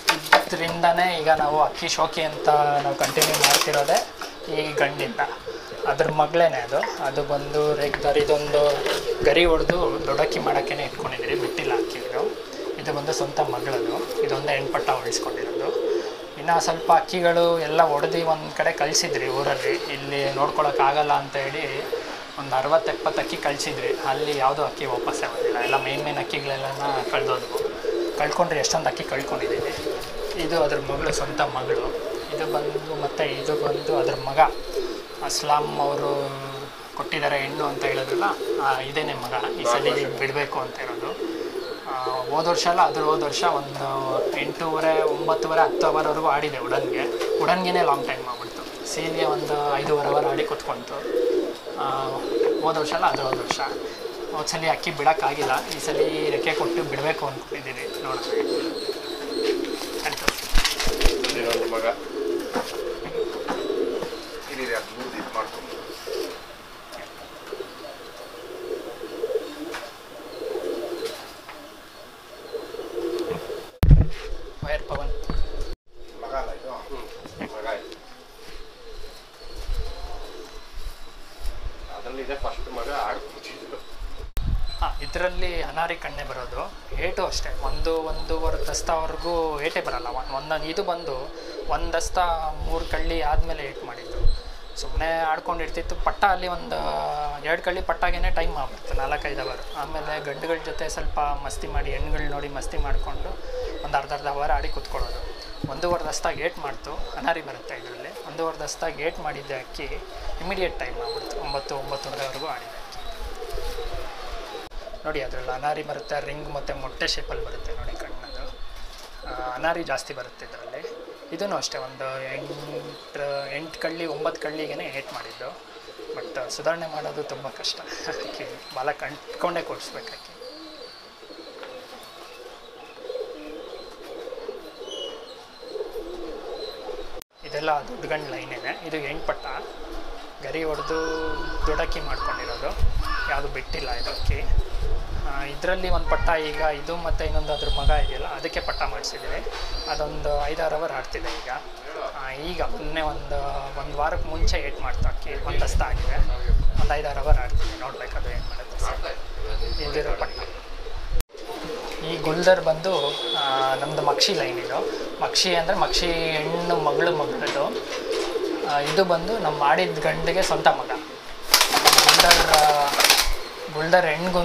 ಇದರಿಂದನೇ ಈಗ ನಾವು ಅಕ್ಕಿ ಶೋಕಿ ಅಂತ ನಾವು ಕಂಟಿನ್ಯೂ ಮಾಡ್ತಿರೋದೇ ಈ ಗಂಡಿಂದ ಅದ್ರ ಮಗಳೇನೆ ಅದು ಅದು ಬಂದು ರೆಗ್ದರ್ ಇದೊಂದು ಗರಿ ಹೊಡೆದು ದೊಡ್ಡಕ್ಕಿ ಮಾಡೋಕ್ಕೇ ಇಟ್ಕೊಂಡಿದ್ದೀರಿ ಬಿಟ್ಟಿಲ್ಲ ಅಕ್ಕಿ ಇದು ಇದು ಬಂದು ಸ್ವಂತ ಮಗಳದು ಇದೊಂದೇ ಹೆಣ್ಪಟ್ಟ ಉಳಿಸ್ಕೊಂಡಿರೋದು ಇನ್ನು ಸ್ವಲ್ಪ ಅಕ್ಕಿಗಳು ಎಲ್ಲ ಹೊಡೆದು ಒಂದು ಕಡೆ ಕಳಿಸಿದ್ರಿ ಊರಲ್ಲಿ ಇಲ್ಲಿ ನೋಡ್ಕೊಳಕ್ಕಾಗಲ್ಲ ಅಂತ ಹೇಳಿ ಒಂದು ಅರವತ್ತು ಎಪ್ಪತ್ತು ಅಕ್ಕಿ ಕಳಿಸಿದ್ರಿ ಅಲ್ಲಿ ಯಾವುದೂ ಅಕ್ಕಿ ವಾಪಸ್ಸೇ ಬಂದಿಲ್ಲ ಎಲ್ಲ ಮೇನ್ ಮೇನ್ ಅಕ್ಕಿಗಳೆಲ್ಲ ಕಳೆದೋದ್ವು ಕಳ್ಕೊಂಡ್ರೆ ಎಷ್ಟೊಂದು ಅಕ್ಕಿ ಕಳ್ಕೊಂಡಿದ್ದೀವಿ ಇದು ಅದ್ರ ಮಗಳು ಸ್ವಂತ ಮಗಳು ಇದು ಬಂದು ಮತ್ತು ಇದು ಬಂದು ಅದ್ರ ಮಗ ಅಸ್ಲಾಂ ಅವರು ಕೊಟ್ಟಿದ್ದಾರೆ ಹೆಣ್ಣು ಅಂತ ಹೇಳಿದ್ರಲ್ಲ ಆ, ಇದೇನೆ ಮಗ ಈ ಸಲ ಬಿಡಬೇಕು ಅಂತ ಇರೋದು ಆ, ಹೋದ ವರ್ಷ ಅಲ್ಲ ಅದ್ರ ಹೋದ ವರ್ಷ ಒಂದು ಎಂಟೂವರೆ ಒಂಬತ್ತುವರೆ ಹತ್ತು ಅವರ್ವರೆಗೂ ಆಡಿದೆ ಉಡನ್ಗೆ ಉಡನ್ಗೆನೇ ಲಾಂಗ್ ಟೈಮ್ ಆಗ್ಬಿಡ್ತು ಸೀಲ್ಗೆ ಒಂದು ಐದೂವರೆ ಅವರ್ ಆಡಿ ಕೂತ್ಕೊಂತು ಆ, ಹೋದ ವರ್ಷ ಅಲ್ಲ ಅದ್ರ ಹೋದ ವರ್ಷ ಹೋದ ಸಲ ಅಕ್ಕಿ ಬಿಡೋಕ್ಕಾಗಿಲ್ಲ ಈ ಸಲ ರೆಕ್ಕೆ ಕೊಟ್ಟು ಬಿಡಬೇಕು ಅಂದ್ಕೊಂಡಿದ್ದೀವಿ ನೋಡೋಣ ಆಯ್ತು ಮಗ ಇಲ್ಲಿದೆ ಅದು ಮೂರು ಇದು ಮಾಡ್ಕೊಂಡು ವೈರ್ ಪವನ್ ಮಗ ಅಲ್ಲ ಇದು ಮಗ ಅದರಲ್ಲಿ ಇದೆ ಫಸ್ಟ್ ಮಗ ಆಡ್ಕೊತಿದ್ರು ಹಾಂ ಇದರಲ್ಲಿ ಅನಾರಿ ಕಣ್ಣೆ ಬರೋದು ಏಟು ಅಷ್ಟೇ ಒಂದು ಒಂದೂವರೆ ದಸ್ತವರೆಗೂ ಏಟೇ ಬರಲ್ಲ ಒನ್- ಒಂದೊಂದು ಇದು ಬಂದು ಒಂದು ದಸ್ತ ಮೂರು ಕಳ್ಳಿ ಆದಮೇಲೆ ಏಟ್ ಮಾಡಿದ್ದು ಸುಮ್ಮನೆ ಆಡ್ಕೊಂಡಿರ್ತಿತ್ತು ಪಟ್ಟ ಅಲ್ಲಿ ಒಂದು ಎರಡು ಕಳ್ಳಿ ಪಟ್ಟಾಗೇ ಟೈಮ್ ಆಗ್ಬಿಡ್ತು ನಾಲ್ಕೈದು ಅವರ್ ಆಮೇಲೆ ಗಂಡುಗಳ ಜೊತೆ ಸ್ವಲ್ಪ ಮಸ್ತಿ ಮಾಡಿ ಹೆಣ್ಗಳು ನೋಡಿ ಮಸ್ತಿ ಮಾಡಿಕೊಂಡು ಒಂದು ಅರ್ಧ ಅರ್ಧ ಅವರ್ ಆಡಿ ಕೂತ್ಕೊಳ್ಳೋದು ಒಂದೂವರೆ ದಸ್ತ ಗೇಟ್ ಮಾಡ್ತು ಅನಾರಿ ಬರುತ್ತೆ ಇದರಲ್ಲಿ ಒಂದೂವರೆ ದಸ್ತ ಗೇಟ್ ಮಾಡಿದ್ದೆ ಅಕ್ಕಿ ಇಮಿಡಿಯೇಟ್ ಟೈಮ್ ಆಗ್ಬಿಡ್ತು ಒಂಬತ್ತು ಒಂಬತ್ತುವರೆವರೆಗೂ ಆಡಿದೆ ಅಕ್ಕಿ ನೋಡಿ ಅದರಲ್ಲಿ ಅನಾರಿ ಬರುತ್ತೆ ರಿಂಗ್ ಮತ್ತು ಮೊಟ್ಟೆ ಶೇಪಲ್ಲಿ ಬರುತ್ತೆ ನೋಡಿ ಕಣ್ಣದು ಆ, ಅನಾರಿ ಜಾಸ್ತಿ ಬರುತ್ತೆ ಇದರಲ್ಲಿ ಇದೂ ಅಷ್ಟೇ ಒಂದು ಎಂಟು ಎಂಟು ಕಳ್ಳಿ ಒಂಬತ್ತು ಕಳ್ಳಿಗೆ ಏಟ್ ಮಾಡಿದ್ದು ಬಟ್ ಸುಧಾರಣೆ ಮಾಡೋದು ತುಂಬ ಕಷ್ಟ ಅದಕ್ಕೆ ಬಾಲ ಕಂಟ್ಕೊಂಡೇ ಕೊಡಿಸ್ಬೇಕಾಗಿ ಇದೆಲ್ಲ ದೊಡ್ಡ ಗಂಡು ಲೈನೇನೆ ಇದು ಎಂಟು ಪಟ್ಟ ಗರಿ ಹೊಡೆದು ದೊಡ್ಡಕ್ಕಿ ಮಾಡ್ಕೊಂಡಿರೋದು ಯಾವುದು ಬಿಟ್ಟಿಲ್ಲ ಇದು ಅಕ್ಕಿ ಇದರಲ್ಲಿ ಒಂದು ಪಟ್ಟ ಈಗ ಇದು ಮತ್ತು ಇನ್ನೊಂದು ಅದ್ರ ಮಗ ಇದೆಯಲ್ಲ ಅದಕ್ಕೆ ಪಟ್ಟ ಮಾಡಿಸಿದ್ದೀವಿ ಅದೊಂದು ಐದಾರು ಅವರ್ ಆಡ್ತಿದೆ ಈಗ ಆ, ಈಗ ಮೊನ್ನೆ ಒಂದು ಒಂದು ವಾರಕ್ಕೆ ಮುಂಚೆ ಏಟ್ ಮಾಡ್ತಾ ಅಕ್ಕಿ ಒಂದು ದಸ್ತ ಆಗಿದೆ ಒಂದು ಐದಾರು ಅವರ್ ಆಡ್ತಿದೆ ನೋಡ್ಬೇಕು ಅದು ಏನು ಮಾಡುತ್ತೆ ಸರ್ ಇದಿರೋ ಪಟ್ಟ ಈ ಗುಲ್ದರ್ ಬಂದು ಆ, ನಮ್ದು ಮಕ್ಷಿ ಲೈನ್ ಇದು ಮಕ್ಷಿ ಅಂದರೆ ಮಕ್ಷಿ ಹೆಣ್ಣು ಮಗಳು ಮಗಳದು ಆ, ಇದು ಬಂದು ನಮ್ಮ ಮಾಡಿದ ಗಂಡಿಗೆ ಸ್ವಂತ ಮಗ ಗುಲ್ದರ್ ಆ, ಗುಲ್ದರ್ ಹೆಣ್ಗೂ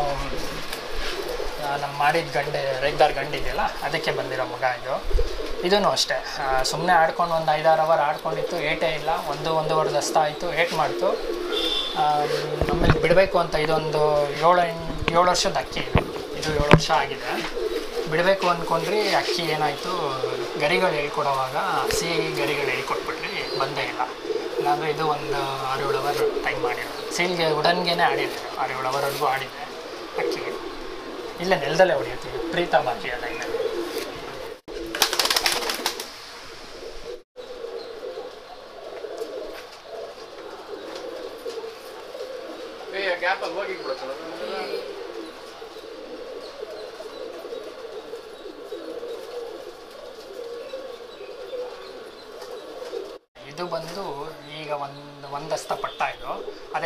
ನಮ್ಮ ಮಾಡಿದ ಗಂಡೆ ರೇಗ್ದಾರ್ ಗಂಡು ಇದೆಯಲ್ಲ ಅದಕ್ಕೆ ಬಂದಿರೋ ಮಗ ಇದು ಇದೂ ಅಷ್ಟೇ ಸುಮ್ಮನೆ ಆಡ್ಕೊಂಡು ಒಂದು ಐದಾರು ಅವರ್ ಆಡ್ಕೊಂಡಿತ್ತು ಏಟೇ ಇಲ್ಲ ಒಂದು ಒಂದೂವರೆ ದಸ್ತ ಆಯಿತು ಏಟ್ ಮಾಡ್ತು ಆ, ಆಮೇಲೆ ಬಿಡಬೇಕು ಅಂತ ಇದೊಂದು ಏಳು ಎಂಟು ಏಳು ವರ್ಷದ ಅಕ್ಕಿ ಇದು ಇದು ಏಳು ವರ್ಷ ಆಗಿದೆ ಬಿಡಬೇಕು ಅಂದ್ಕೊಂಡ್ರಿ ಅಕ್ಕಿ ಏನಾಯಿತು ಗರಿಗಳು ಹೇಳ್ಕೊಡೋವಾಗ ಸಿಹಿ ಗರಿಗಳು ಹೇಳ್ಕೊಟ್ಬಿಟ್ರಿ ಬಂದೇ ಇಲ್ಲ ಇಲ್ಲಾಂದರೆ ಇದು ಒಂದು ಆರು ಏಳು ಅವರ್ ಟೈಮ್ ಮಾಡಿರೋದು ಸೀಲ್ಗೆ ಉಡನ್ಗೆನೇ ಆಡಿದೆ ಆರು ಏಳು ಅವರ್ವರೆಗೂ ಆಡಿದೆ ಅಕ್ಕಿ ಇಲ್ಲೇ ನೆಲದಲ್ಲೇ ಹೊಡಿಯುತ್ತೀವಿ ಪ್ರೀತ ಬಾಕಿ ಅಲ್ಲ ಇನ್ನು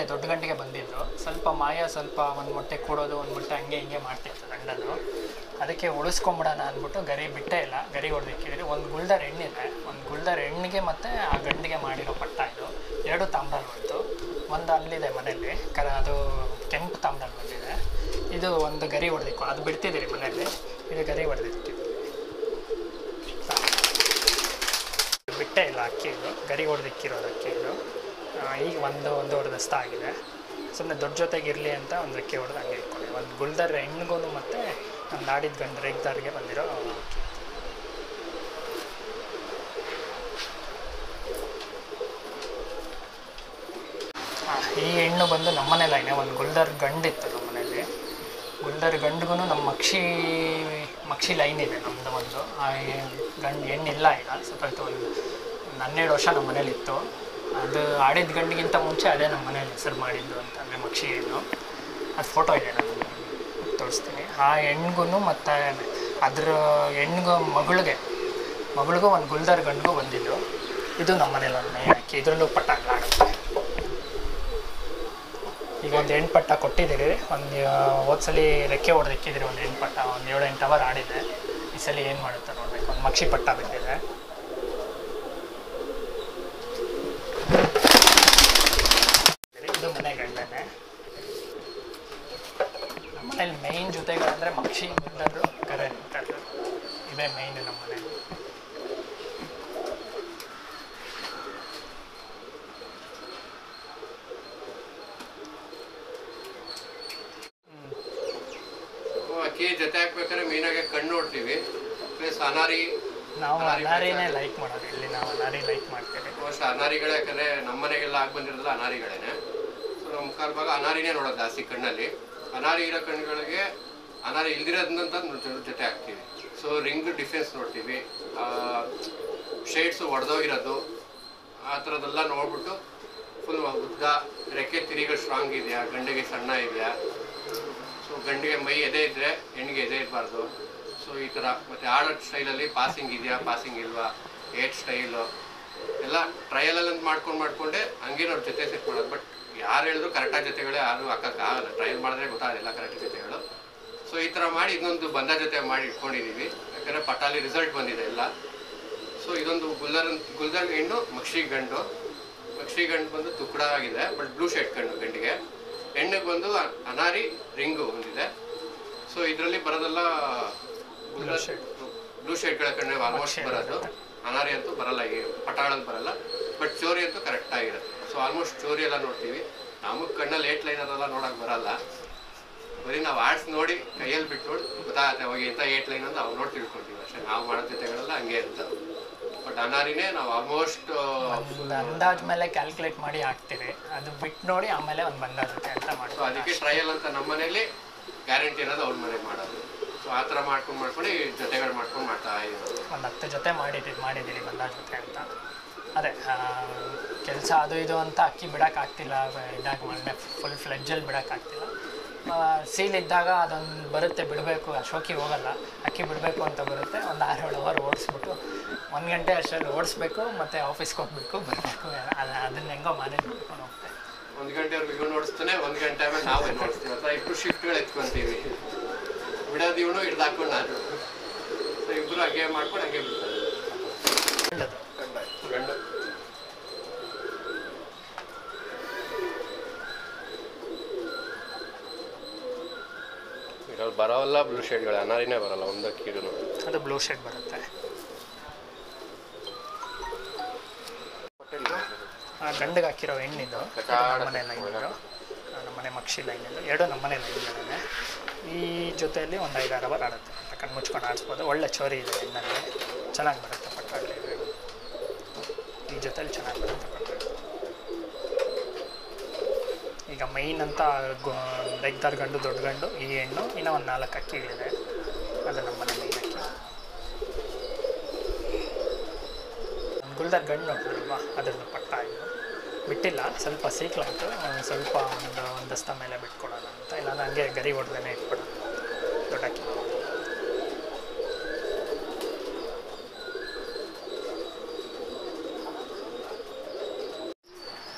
ದೊಡ್ಡ ಗಂಟೆಗೆ ಬಂದಿದ್ದು ಸ್ವಲ್ಪ ಮಾಯ ಸ್ವಲ್ಪ ಒಂದು ಮೊಟ್ಟೆ ಕೂಡೋದು ಒಂದು ಮೊಟ್ಟೆ ಹಂಗೆ ಹಿಂಗೆ ಮಾಡ್ತಿತ್ತು ಗಂಡದು ಅದಕ್ಕೆ ಉಳಿಸ್ಕೊಂಬಿಡೋಣ ಅಂದ್ಬಿಟ್ಟು ಗರಿ ಬಿಟ್ಟೇ ಇಲ್ಲ ಗರಿ ಹೊಡೆದಿಕ್ಕಿದ್ರಿ ಒಂದು ಗುಲ್ದರ್ ಹೆಣ್ಣಿದೆ ಒಂದು ಗುಲ್ದರ್ ಹೆಣ್ಣಿಗೆ ಮತ್ತು ಆ ಗಂಡಿಗೆ ಮಾಡಿರೋ ಪಟ್ಟ ಇದು ಎರಡು ತಾಮ್ರಲ್ಲಿ ಬಂತು ಒಂದು ಅಲ್ಲಿದೆ ಮನೆಯಲ್ಲಿ ಕರ ಅದು ಕೆಂಪು ತಾಮ್ರಲ್ಲಿ ಬಂದಿದೆ ಇದು ಒಂದು ಗರಿ ಹೊಡೆದಿಕ್ಕು ಅದು ಬಿಡ್ತಿದ್ದೀರಿ ಮನೆಯಲ್ಲಿ ಇದು ಗರಿ ಹೊಡೆದಿತ್ತು ಬಿಟ್ಟೇ ಇಲ್ಲ ಅಕ್ಕಿ ಇದು ಗರಿ ಹೊಡೆದಿಕ್ಕಿರೋದು ಅಕ್ಕಿ ಇದು ಆ, ಈಗ ಒಂದು ಒಂದೂವರೆ ದಸ್ತ ಆಗಿದೆ ಸುಮ್ಮನೆ ದೊಡ್ಡ ಜೊತೆಗೆ ಇರಲಿ ಅಂತ ಒಂದು ಅಕ್ಕಿ ಹೊಡೆದು ಹಂಗೆ ಇಟ್ಕೊಂಡೆ ಒಂದು ಗುಲ್ದರ್ ಹೆಣ್ಣಿಗೂ ಮತ್ತು ಒಂದು ಆಡಿದ ಗಂಡು ರೇಗ್ದಾರ್ಗೆ ಬಂದಿರೋ ಅಕ್ಕಿ ಆ, ಈ ಹೆಣ್ಣು ಬಂದು ನಮ್ಮನೆ ಲೈನೆ ಒಂದು ಗುಲ್ದರ್ ಗಂಡಿತ್ತು ನಮ್ಮ ಮನೇಲಿ ಗುಲ್ದರ್ ಗಂಡಿಗೂ ನಮ್ಮ ಮಕ್ಷಿ ಮಕ್ಷಿ ಲೈನ್ ಇದೆ ನಮ್ಮದು ಒಂದು ಆ ಗಂಡು ಹೆಣ್ಣಿಲ್ಲ ಈಗ ಸತ್ತೋಯ್ತು ಒಂದು ಒಂದು ಹನ್ನೆರಡು ವರ್ಷ ನಮ್ಮ ಮನೇಲಿ ಇತ್ತು ಅದು ಆಡಿದ ಗಂಡಿಗಿಂತ ಮುಂಚೆ ಅದೇ ನಮ್ಮ ಮನೇಲಿ ಹೆಸರು ಮಾಡಿದ್ದು ಅಂತ ಅಂದರೆ ಮಕ್ಷಿ ಹೆಣ್ಣು ಅದು ಫೋಟೋ ಇದೆ ನಾನು ತೋರಿಸ್ತೀನಿ ಆ ಹೆಣ್ಣಿಗೂ ಮತ್ತು ಅದ್ರ ಹೆಣ್ಣಿಗೂ ಮಗಳಿಗೆ ಮಗಳಿಗೂ ಒಂದು ಗುಲ್ದರ್ ಗಂಡಿಗೂ ಬಂದಿದ್ದು ಇದು ನಮ್ಮ ಮನೇಲಿ ಒಂದು ಮೈ ಹಾಕಿ ಇದರಲ್ಲೂ ಪಟ್ಟ ಆಡುತ್ತೆ ಈಗ ಒಂದು ಎಂಟು ಪಟ್ಟ ಕೊಟ್ಟಿದ್ದೀರಿ ಒಂದು ಹೋದ್ಸಲಿ ರೆಕ್ಕೆ ಹೊಡೆದಿಕ್ಕಿದ್ದೀರಿ ಒಂದು ಎಂಟು ಪಟ್ಟ ಒಂದು ಏಳು ಎಂಟು ಅವರ್ ಆಡಿದೆ ಈ ಸಲ ಏನು ಮಾಡುತ್ತೆ ನೋಡ್ಬೇಕು ಒಂದು ಮಕ್ಷಿ ಪಟ್ಟ ಬಿದ್ದಿದೆ ಇದು ಮನೆ ಗಂಡನೆ ನಮ್ಮ ಮನೇಲಿ ಮೈನ್ ಜೊತೆಗಳಂದರೆ ಮಕ್ಷಿ ಗುಂಡರು ಕರೆ ಅಂತಾರೆ ಇದೇ ಮೈನ್ ನಮ್ಮ ಮನೇಲಿ ಅಕ್ಕಿ ಜೊತೆ ಹಾಕ್ಬೇಕಾದ್ರೆ ಮೇನಾಗಿ ಕಣ್ಣು ನೋಡ್ತೀವಿ ಪ್ಲಸ್ ಅನಾರಿ ನಾವು ಅನಾರಿ ಅನಾರಿನೇ ಬೇಕಾದ್ರೆ. ಲೈಕ್ ಮಾಡೋದು ಇಲ್ಲಿ ನಾವು ಅನಾರಿ ಲೈಕ್ ಮಾಡ್ತೇವೆ ಮೋಸ್ಟ್ ಅನಾರಿಗಳೇ ಯಾಕಂದ್ರೆ ನಮ್ಮ ಮನೆಗೆಲ್ಲ ಆಗಿ ಬಂದಿರೋದಲ್ಲ ಅನಾರಿಗಳೇನೆ ಸೊ ನಮ್ಮ ಮುಖಾಲ್ ಭಾಗ ಅನಾರಿನೇ ನೋಡೋದು ಜಾಸ್ತಿ ಕಣ್ಣಲ್ಲಿ ಅನಾರಿ ಇರೋ ಕಣ್ಣುಗಳಿಗೆ ಅನಾರಿ ಇಲ್ದಿರೋದಂತ ಜೊತೆ ಹಾಕ್ತೀವಿ ಸೊ ರಿಂಗ್ ಡಿಫೆನ್ಸ್ ನೋಡ್ತೀವಿ ಶೇಡ್ಸು ಒಡೆದೋಗಿರೋದು ಆ ಥರದ್ದೆಲ್ಲ ನೋಡ್ಬಿಟ್ಟು ಫುಲ್ ಉದ್ದ ರೆಕ್ಕೆ ತಿರಿಗಳು ಸ್ಟ್ರಾಂಗ್ ಇದೆಯಾ ಗಂಡಿಗೆ ಸಣ್ಣ ಇದೆಯಾ ಸೊ ಗಂಡಿಗೆ ಮೈ ಎದೆ ಇದ್ದರೆ ಹೆಣ್ಣಿಗೆ ಎದೆ ಇರಬಾರ್ದು ಸೊ ಈ ಥರ ಮತ್ತು ಆಡೋ ಸ್ಟೈಲಲ್ಲಿ ಪಾಸಿಂಗ್ ಇದೆಯಾ ಪಾಸಿಂಗ್ ಇಲ್ವಾ ಏಟ್ ಸ್ಟೈಲು ಎಲ್ಲ ಟ್ರಯಲಲ್ಲಿ ಅಂತ ಮಾಡ್ಕೊಂಡು ಮಾಡ್ಕೊಂಡೆ ಹಂಗೆ ನಾವು ಜೊತೆ ಸೆಟ್ ಮಾಡೋದು ಬಟ್ ಯಾರು ಹೇಳಿದ್ರು ಕರೆಕ್ಟಾಗಿ ಜೊತೆಗಳೇ ಯಾರು ಹಾಕೋಕ್ಕಾಗಲ್ಲ ಟ್ರಯಲ್ ಮಾಡಿದ್ರೆ ಗೊತ್ತಾಗಲ್ಲ ಕರೆಕ್ಟ್ ಜೊತೆಗಳು ಸೊ ಈ ಥರ ಮಾಡಿ ಇದೊಂದು ಬಂದ ಜೊತೆ ಮಾಡಿ ಇಟ್ಕೊಂಡಿದ್ದೀವಿ ಯಾಕಂದರೆ ಪಟಾಲಿ ರಿಸಲ್ಟ್ ಬಂದಿದೆ ಎಲ್ಲ ಸೊ ಇದೊಂದು ಗುಲ್ದರ್ ಗುಲ್ದರ್ ಹೆಣ್ಣು ಮಕ್ಷಿ ಗಂಡು ಮಕ್ಷಿ ಗಂಡು ಬಂದು ತುಕ್ಕಡ ಆಗಿದೆ ಬಟ್ ಬ್ಲೂ ಶೇಡ್ ಕಣ್ಣು ಗಂಡಿಗೆ ಹೆಣ್ಣಿಗೆ ಬಂದು ಅ- ಅನಾರಿ ರಿಂಗು ಬಂದಿದೆ ಸೊ ಇದರಲ್ಲಿ ಬರೋದೆಲ್ಲ ಬ್ಲೂ ಶೇಡ್ಗಳ ಕಣ್ಣು ಆಲ್ಮೋಸ್ಟ್ ಬರೋದು ಅನಾರಿ ಅಂತೂ ಬರಲ್ಲ ಈ ಪಟಾಳಲ್ಲಿ ಬರಲ್ಲ ಬಟ್ ಚೋರಿ ಅಂತೂ ಕರೆಕ್ಟ್ ಆಗಿರುತ್ತೆ ಸೊ ಆಲ್ಮೋಸ್ಟ್ ಚೋರಿ ಎಲ್ಲ ನೋಡ್ತೀವಿ ನಮಗೆ ಕಣ್ಣಲ್ಲಿ ಏಟ್ ಲೈನ್ ಅದೆಲ್ಲ ನೋಡಕ್ ಬರಲ್ಲ ಬರೀ ನಾವು ಆರ್ಟ್ಸ್ ನೋಡಿ ಕೈಯಲ್ಲಿ ಬಿಟ್ಟು ನೋಡಿ ಗೊತ್ತಾಗತ್ತೆ ಅವಾಗ ಇಂಥ ಏಟ್ ಲೈನ್ ಅಂತ ಅವ್ರು ನೋಡಿ ತಿಳ್ಕೊಳ್ತೀವಿ ಅಷ್ಟೇ ನಾವು ಮಾಡೋ ಜೊತೆಗಳೆಲ್ಲ ಹಂಗೆ ಇರ್ತವೆ ಬಟ್ ಅನಾರಿನೇ ನಾವು ಆಲ್ಮೋಸ್ಟ್ ಒಂದು ಅಂದಾಜ್ ಮೇಲೆ ಕ್ಯಾಲ್ಕುಲೇಟ್ ಮಾಡಿ ಹಾಕ್ತೀರಿ ಅದು ಬಿಟ್ಟು ನೋಡಿ ಆಮೇಲೆ ಒಂದು ಬಂದಾಗುತ್ತೆ ಅಂತ ಸೊ ಮಾಡ್ತೀವಿ ಅದಕ್ಕೆ ಟ್ರಯಲ್ ಅಂತ ನಮ್ಮ ಮನೇಲಿ ಗ್ಯಾರಂಟಿ ಅನ್ನೋದು ಅವ್ರ ಮನೆಗೆ ಮಾಡೋದು ಸೊ ಆ ಥರ ಮಾಡ್ಕೊಂಡು ಮಾಡ್ಕೊಂಡು ಈ ಜೊತೆಗಳು ಮಾಡ್ಕೊಂಡು ಮಾಡ್ತಾ ಇರೋದು ಒಂದು ಹತ್ತು ಜೊತೆ ಮಾಡಿದ್ದೀವಿ ಮಾಡಿದ್ದೀರಿ ಬಂದಾಜ್ ಜೊತೆ ಅಂತ ಅದೇ ಕೆಲಸ ಅದು ಇದು ಅಂತ ಅಕ್ಕಿ ಬಿಡೋಕ್ಕಾಗ್ತಿಲ್ಲ ಇದಾಗ ಒಳ್ಳೆ ಫುಲ್ ಫ್ಲೆಜ್ಜಲ್ಲಿ ಬಿಡೋಕ್ಕಾಗ್ತಿಲ್ಲ ಸೀಲ್ ಇದ್ದಾಗ ಅದೊಂದು ಬರುತ್ತೆ ಬಿಡಬೇಕು ಶೋಕಿ ಹೋಗಲ್ಲ ಅಕ್ಕಿ ಬಿಡಬೇಕು ಅಂತ ಬರುತ್ತೆ ಒಂದು ಆರು ಏಳು ಅವರ್ ಓಡಿಸ್ಬಿಟ್ಟು ಒಂದು ಗಂಟೆ ಅಷ್ಟರಲ್ಲಿ ಓಡಿಸ್ಬೇಕು ಮತ್ತು ಆಫೀಸ್ಗೆ ಹೋಗ್ಬೇಕು ಬರಬೇಕು ಅದನ್ನ ಹೆಂಗೋ ಮ್ಯಾನೇಜ್ ಮಾಡ್ಕೊಂಡು ಹೋಗ್ತೆ ಒಂದು ಗಂಟೆವರೆಗೂ ಇವನು ನೋಡಿಸ್ತಾನೆ ಒಂದು ಗಂಟೆ ಆಮೇಲೆ ನಾವು ನೋಡಿಸ್ತೀವಿ ಅಥವಾ ಇಬ್ಬರು ಶಿಫ್ಟ್ಗಳು ಎತ್ಕೊಂತೀವಿ ಬಿಡೋದು ಇವನು ಹಿಡ್ದು ಹಾಕೊಂಡು ನಾನು ಸೊ ಇಬ್ಬರು ಹಂಗೆ ಮಾಡ್ಕೊಂಡು ಹಂಗೆ ಬಿಡ್ತಾರೆ ಒಳ್ಳೆದು ಗಂಡು ಇದ್ರಲ್ಲಿ ಬರೋಲ್ಲ ಬ್ಲೂ ಶೇಡ್ಗಳು ಅನಾರಿನೇ ಬರಲ್ಲ ಒಂದಕ್ಕಿಗೂ ಅದು ಬ್ಲೂ ಶೇಡ್ ಬರುತ್ತೆ ಆ, ಗಂಡಿಗೆ ಹಾಕಿರೋ ಹೆಣ್ಣಿದು ಇದು ನಮ್ಮನೆ ಲೈನ್ ಇದು ಆ, ನಮ್ಮನೆ ಮಕ್ಷಿ ಲೈನ್ ಇದು ಎರಡು ನಮ್ಮನೆ ಲೈನ್ಗಳೇ ಈ ಜೊತೆಯಲ್ಲಿ ಒಂದು ಐದಾರು ಅವರ್ ಆಡುತ್ತೆ ಅಂತ ಕಣ್ಣು ಮುಚ್ಕೊಂಡು ಆಡಿಸ್ಬೋದು ಒಳ್ಳೆ ಚೋರಿ ಇದೆ ಹೆಣ್ಣಲ್ಲಿ ಚೆನ್ನಾಗಿ ಬರುತ್ತೆ ಪಟ್ಟಾಗಲಿ ಈ ಜೊತೆಲಿ ಚೆನ್ನಾಗಿ ಬರುತ್ತೆ ಪಟ್ಟಾಗಲಿ ಈಗ ಮೈನ್ ಅಂತ ಲೆಗ್ದಾರ್ ಗಂಡು ದೊಡ್ಡ ಗಂಡು ಈ ಹೆಣ್ಣು ಇನ್ನೂ ಒಂದು ನಾಲ್ಕು ಅಕ್ಕಿಗಳಿದೆ ಅದು ನಮ್ಮನೆ ಮೈನ್ ಅಕ್ಕಿ ಒಂದು ಗುಲ್ದರ್ ಗಂಡು ನೋಡಿದ್ರಲ್ವಾ ಅದರದ್ದು ಪಟ್ಟ ಇದು ಬಿಟ್ಟಿಲ್ಲ ಸ್ವಲ್ಪ ಸೀಕ್ಲಾಯ್ತು ಒಂದು ಸ್ವಲ್ಪ ಒಂದು ಒಂದಸ್ತ ಮೇಲೆ ಬಿಟ್ಕೊಡೋಣ ಅಂತ ಇಲ್ಲ ಹಂಗೆ ಗರಿ ಹೊಡೆದೇ ಇಟ್ಬಿಡೋಣ ದೊಡ್ಡ ಅಕ್ಕಿ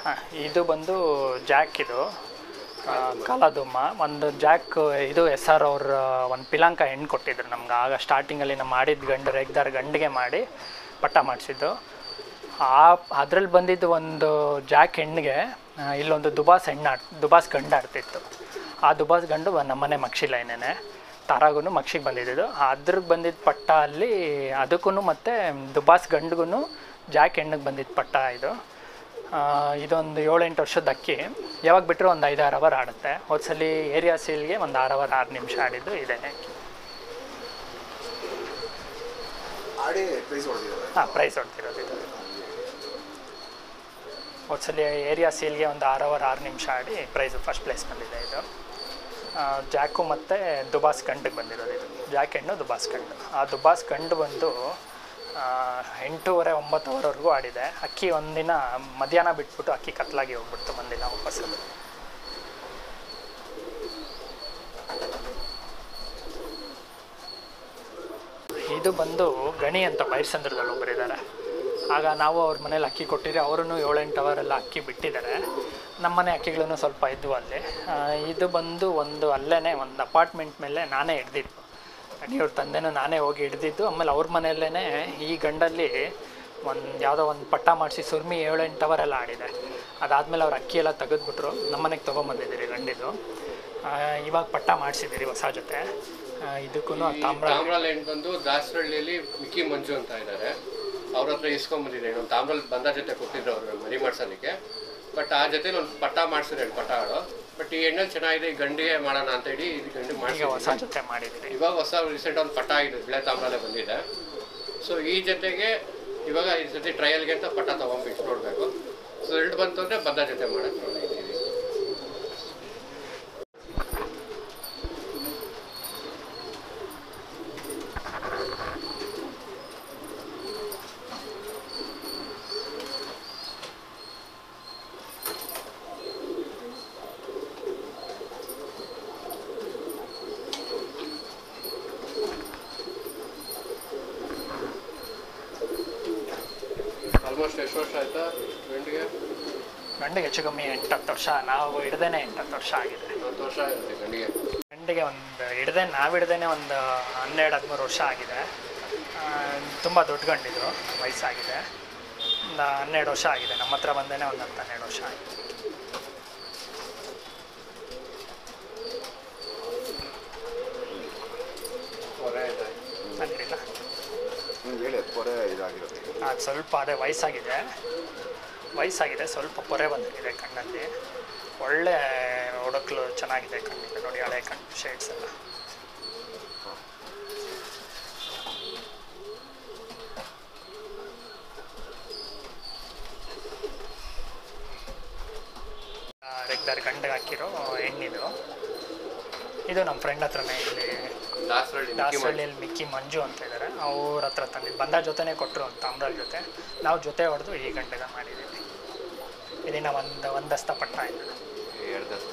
ಹಾಂ ಇದು ಬಂದು ಜಾಕ್ ಇದು ಆ, ಕಾಲದುಮ್ಮ ಒಂದು ಜಾಕ್ ಇದು ಎಸ್ ಆರ್ ಅವ್ರ ಒಂದು ಪಿಲಾಂಕ ಹೆಣ್ಣು ಕೊಟ್ಟಿದ್ರು ನಮ್ಗೆ ಆಗ ಸ್ಟಾರ್ಟಿಂಗಲ್ಲಿ ನಮ್ಮ ಮಾಡಿದ ಗಂಡು ರೇಗ್ದಾರ್ ಗಂಡಿಗೆ ಮಾಡಿ ಪಟ್ಟ ಮಾಡಿಸಿದ್ದು ಆ ಅದ್ರಲ್ಲಿ ಬಂದಿದ್ದು ಒಂದು ಜಾಕ್ ಹೆಣ್ಣಿಗೆ ಆ, ಇಲ್ಲೊಂದು ದುಬಾಸ್ ಹೆಣ್ಣು ಆಡ್ ದುಬಾಸ್ ಗಂಡು ಆಡ್ತಿತ್ತು ಆ ದುಬಾಸ್ ಗಂಡು ನಮ್ಮನೆ ಮಕ್ಷಿಲೈನೇನೆ ತಾರಾಗೂ ಮಕ್ಷಿಗೆ ಬಂದಿದ್ದು ಅದ್ರಿಗೆ ಬಂದಿದ್ದ ಪಟ್ಟ ಅಲ್ಲಿ ಅದಕ್ಕೂ ಮತ್ತು ದುಬಾಸ್ ಗಂಡಿಗೂ ಜಾಕ್ ಹೆಣ್ಣಿಗೆ ಬಂದಿದ್ದ ಪಟ್ಟ ಇದು ಆ, ಇದೊಂದು ಏಳೆಂಟು ವರ್ಷದ ಅಕ್ಕಿ ಯಾವಾಗ ಬಿಟ್ಟರು ಒಂದು ಐದಾರು ಅವರ್ ಆಡುತ್ತೆ ಹೋದ್ಸಲಿ ಏರಿಯಾ ಸೀಲ್ಗೆ ಒಂದು ಆರು ಅವರ್ ಆರು ನಿಮಿಷ ಆಡಿದ್ದು ಇದೆ ಆಡಿ ಪ್ರೈಸ್ ಹೊಡೆದಿದ್ದಾರೆ ಹಾಂ ಪ್ರೈಸ್ ಹೊಡ್ತಿರೋದು ಇದು ಹೋದ್ಸಲಿ ಏರಿಯಾ ಸೀಲ್ಗೆ ಒಂದು ಆರು ಅವರ್ ಆರು ನಿಮಿಷ ಆಡಿ ಪ್ರೈಸು ಫಸ್ಟ್ ಪ್ಲೇಸ್ ಬಂದಿದೆ ಇದು ಆ, ಜಾಕು ಮತ್ತು ದುಬಾಸ್ ಗಂಡಿಗೆ ಬಂದಿರೋದು ಇದು ಜಾಕ್ ಹೆಣ್ಣು ದುಬಾಸ್ ಗಂಡು ಆ ದುಬಾಸ್ ಗಂಡು ಬಂದು ಆ, ಎಂಟೂವರೆ ಒಂಬತ್ತು ಅವರ್ವರೆಗೂ ಆಡಿದೆ ಅಕ್ಕಿ ಒಂದಿನ ಮಧ್ಯಾಹ್ನ ಬಿಟ್ಬಿಟ್ಟು ಅಕ್ಕಿ ಕತ್ಲಾಗಿ ಹೋಗ್ಬಿಡ್ತು ಒಂದಿನ ವಾಪಸ್ಸು ಇದು ಬಂದು ಗಣಿ ಅಂತ ಬೈರ್ಸಂದ್ರದಲ್ಲಿ ಒಬ್ಬರಿದ್ದಾರೆ ಆಗ ನಾವು ಅವ್ರ ಮನೇಲಿ ಅಕ್ಕಿ ಕೊಟ್ಟಿರಿ ಅವರೂ ಏಳೆಂಟು ಅವರೆಲ್ಲ ಅಕ್ಕಿ ಬಿಟ್ಟಿದ್ದಾರೆ ನಮ್ಮನೆ ಅಕ್ಕಿಗಳೂ ಸ್ವಲ್ಪ ಇದ್ವು ಅಲ್ಲಿ ಆ, ಇದು ಬಂದು ಒಂದು ಅಲ್ಲೇ ಒಂದು ಅಪಾರ್ಟ್ಮೆಂಟ್ ಮೇಲೆ ನಾನೇ ಹಿಡ್ದಿದ್ದು ಗಣಿಯವ್ರ ತಂದೆನೂ ನಾನೇ ಹೋಗಿ ಹಿಡ್ದಿದ್ದು ಆಮೇಲೆ ಅವ್ರ ಮನೆಯಲ್ಲೇ ಈ ಗಂಡಲ್ಲಿ ಒಂದು ಯಾವುದೋ ಒಂದು ಪಟ್ಟ ಮಾಡಿಸಿ ಸುರ್ಮಿ ಏಳೆಂಟು ಅವರೆಲ್ಲ ಆಡಿದೆ ಅದಾದಮೇಲೆ ಅವ್ರು ಅಕ್ಕಿ ಎಲ್ಲ ತೆಗೆದ್ಬಿಟ್ರು ನಮ್ಮನೆಗೆ ತೊಗೊಂಬಂದಿದ್ದೀರಿ ಗಂಡಿದು ಆ, ಇವಾಗ ಪಟ್ಟ ಮಾಡಿಸಿದ್ದೀರಿ ಹೊಸ ಜೊತೆ ಇದಕ್ಕೂ ತಾಮ್ರ ತಾಮ್ರಲ್ಲಿ ಹೆಣ್ಣು ಬಂದು ದಾಸರಳ್ಳಿಯಲ್ಲಿ ಮಿಕ್ಕಿ ಮಂಜು ಅಂತ ಇದ್ದಾರೆ ಅವ್ರ ಹತ್ರ ಇಸ್ಕೊಂಬಂದಿದೆ ಒಂದು ತಾಮ್ರಲ್ಲಿ ಬಂದ ಜೊತೆ ಕೊಟ್ಟಿದ್ರು ಅವ್ರು ಮರಿ ಮಾಡ್ಸೋದಕ್ಕೆ ಬಟ್ ಆ ಜೊತೆಲಿ ಒಂದು ಪಟ್ಟ ಮಾಡಿಸಿದ್ರು ಎರಡು ಪಟ್ಟ ಆಡೋ ಬಟ್ ಈ ಎಣ್ಣೆಲಿ ಚೆನ್ನಾಗಿದೆ ಈ ಗಂಡಿಗೆ ಮಾಡೋಣ ಅಂತ ಹೇಳಿ ಈ ಗಂಡಿಗೆ ಈಗ ಹೊಸ ಮಾಡಿಸಿ ಜೊತೆ ಮಾಡಿದ್ದೀರಿ ಇವಾಗ ಹೊಸ ರೀಸೆಂಟ್ ಒಂದು ಪಟ್ಟ ಆಗಿದೆ ಬಿಳೆ ತಾಮ್ರಲ್ಲೇ ಬಂದಿದೆ ಸೊ ಈ ಜೊತೆಗೆ ಇವಾಗ ಈ ಸತಿ ಟ್ರಯಲ್ಗೆ ಅಂತ ಪಟ್ಟ ತೊಗೊಂಡ್ಬಿಟ್ಟು ನೋಡಬೇಕು ಸೊ ಎರಡು ಬಂತು ಅಂದರೆ ಬದ್ಧ ಜೊತೆ ಮಾಡಕ್ಕೆ ನೋಡಿದ್ದೀವಿ ಆಲ್ಮೋಸ್ಟ್ ಎಷ್ಟು ವರ್ಷ ಆಯ್ತಾ ಗಂಡಿಗೆ ಗಂಡಿಗೆ ಹೆಚ್ಚು ಕಮ್ಮಿ ಎಂಟು ಹತ್ತು ವರ್ಷ ನಾವು ಹಿಡ್ದೇನೆ ಎಂಟು ಹತ್ತು ವರ್ಷ ಆಗಿದೆ ಹತ್ತು ವರ್ಷ ಆಗುತ್ತೆ ಗಂಡಿಗೆ ಗಂಡಿಗೆ ಒಂದು ಹಿಡ್ದೆ ನಾವು ಹಿಡ್ದೇನೆ ಒಂದು ಹನ್ನೆರಡು ಹದಿಮೂರು ವರ್ಷ ಆಗಿದೆ ತುಂಬ ದೊಡ್ಡ ಗಂಡಿದ್ರು ವಯಸ್ಸಾಗಿದೆ ಒಂದು ಹನ್ನೆರಡು ವರ್ಷ ಆಗಿದೆ ನಮ್ಮ ಹತ್ರ ಬಂದೇನೆ ಒಂದು ಹತ್ತು ಹನ್ನೆರಡು ವರ್ಷ ಆಗಿದೆ ಹೊರೆ ಇದೆ ಅಂದಿಲ್ಲ ನೀವು ಹೇಳಿ ಪೊರೆ ಇದಾಗಿರುತ್ತೆ ಅದು ಸ್ವಲ್ಪ ಅದೇ ವಯಸ್ಸಾಗಿದೆ ವಯಸ್ಸಾಗಿದೆ ಸ್ವಲ್ಪ ಪೊರೆ ಬಂದಿದೆ ಕಣ್ಣಲ್ಲಿ ಒಳ್ಳೆ ಹುಡುಕ್ಲು ಚೆನ್ನಾಗಿದೆ ಕಣ್ಣಿಗೆ ನೋಡಿ ಹಳೆ ಕಣ್ಣು ಶೇಡ್ಸ್ ಎಲ್ಲ ರೆಗ್ಯುಲರ್ ಗಂಡಿಗೆ ಹಾಕಿರೋ ಹೆಣ್ಣಿದು ಇದು ನಮ್ಮ ಫ್ರೆಂಡ್ ಹತ್ರನೇ ಇಲ್ಲಿ ದಾಸರಳ್ಳಿ ಮಿಕ್ಕಿ ಮಂಜು ದಾಸಹಳ್ಳಿಯಲ್ಲಿ ಮಿಕ್ಕಿ ಮಂಜು ಅಂತ ಇದ್ದಾರೆ ಅವ್ರ ಹತ್ರ ತಂದಿದ್ದು ಬಂದ ಜೊತೆನೇ ಕೊಟ್ಟರು ಒಂದು ತಾಮ್ರದ ಜೊತೆ ನಾವು ಜೊತೆ ಹೊಡೆದು ಈ ಗಂಟೆಗೆ ಮಾಡಿದ್ದೀವಿ ಇದನ್ನ ಒಂದು ಒಂದಸ್ತ ಪಟ್ಟ ಇಲ್ಲ ಎರಡು ದಸ್ತ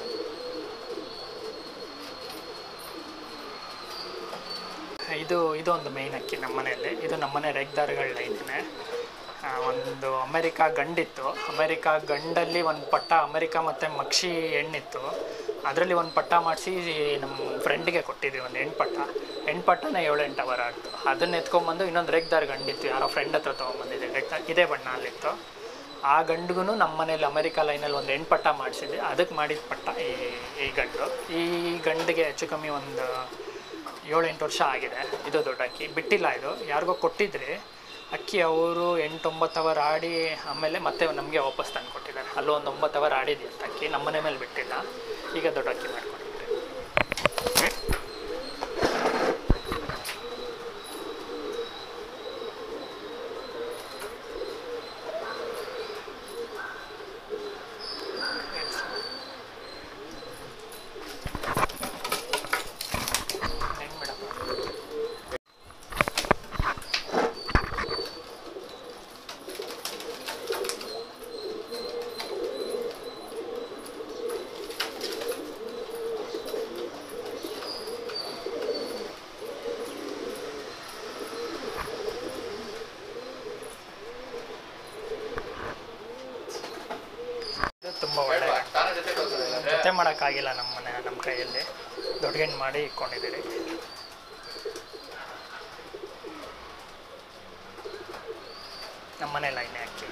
ಇದು ಇದು ಒಂದು ಮೇಯ್ನ್ ಅಕ್ಕಿ ನಮ್ಮ ಮನೆಯಲ್ಲಿ ಇದು ನಮ್ಮನೆ ರೆಗ್ದಾರ್ಗಳ ಲೈನೇ ಒಂದು ಅಮೆರಿಕಾ ಗಂಡಿತ್ತು ಅಮೆರಿಕಾ ಗಂಡಲ್ಲಿ ಒಂದು ಪಟ್ಟ ಅಮೆರಿಕಾ ಮತ್ತು ಮಕ್ಷಿ ಹೆಣ್ಣಿತ್ತು ಅದರಲ್ಲಿ ಒಂದು ಪಟ್ಟ ಮಾಡಿಸಿ ನಮ್ಮ ಫ್ರೆಂಡಿಗೆ ಕೊಟ್ಟಿದ್ವಿ ಒಂದು ಹೆಣ್ಣು ಪಟ್ಟ ಹೆಣ್ಣು ಪಟ್ಟನೇ ಏಳು ಎಂಟು ಅವರ್ ಆಡ್ತು ಅದನ್ನ ಎತ್ಕೊಂಬಂದು ಇನ್ನೊಂದು ರೆಗ್ದಾರ್ ಗಂಡಿತ್ತು ಯಾರೋ ಫ್ರೆಂಡ್ ಹತ್ರ ತೊಗೊಂಬಂದಿದ್ದೆ ರೆಗ್ದಾರ್ ಇದೇ ಬಣ್ಣ ಅಲ್ಲಿತ್ತು ಆ ಗಂಡಿಗೂ ನಮ್ಮ ಮನೇಲಿ ಅಮೆರಿಕಾ ಲೈನಲ್ಲಿ ಒಂದು ಹೆಣ್ಣು ಪಟ್ಟ ಮಾಡಿಸಿದ್ದೆ ಅದಕ್ಕೆ ಮಾಡಿದ ಪಟ್ಟ ಈ ಈ ಗಂಡು ಈ ಗಂಡಿಗೆ ಹೆಚ್ಚು ಕಮ್ಮಿ ಒಂದು ಏಳು ಎಂಟು ವರ್ಷ ಆಗಿದೆ ಇದು ದೊಡ್ಡ ಅಕ್ಕಿ ಬಿಟ್ಟಿಲ್ಲ ಇದು ಯಾರಿಗೋ ಕೊಟ್ಟಿದ್ರಿ ಅಕ್ಕಿ ಅವರು ಎಂಟೊಂಬತ್ತು ಅವರ್ ಆಡಿ ಆಮೇಲೆ ಮತ್ತೆ ನಮಗೆ ವಾಪಸ್ ತಂದು ಕೊಟ್ಟಿದ್ದಾರೆ ಅಲ್ಲೂ ಒಂದು ಒಂಬತ್ತು ಅವರ್ ಆಡಿದ್ವಿ ಅಂತ ಅಕ್ಕಿ ನಮ್ಮನೆ ಮೇಲೆ ಬಿಟ್ಟಿಲ್ಲ ಈಗ ದೊಡ್ಡ ಅಕ್ಕಿ ಮಾಡ್ಕೊಂಡಿದ್ದೆ ಹೆಂಗ್ ಮೇಡಮ್ ತುಂಬ ಒಳ್ಳೆ ಜೊತೆ ಮಾಡೋಕ್ಕಾಗಿಲ್ಲ ನಮ್ಮ ಮನೆ ನಮ್ಮ ಕೈಯಲ್ಲಿ ದೊಡ್ಡ ಗಂಡು ಮಾಡಿ ಇಟ್ಕೊಂಡಿದ್ದೀರಿ ನಮ್ಮ ಮನೆ ಲೈನೇ ಅಕ್ಕಿ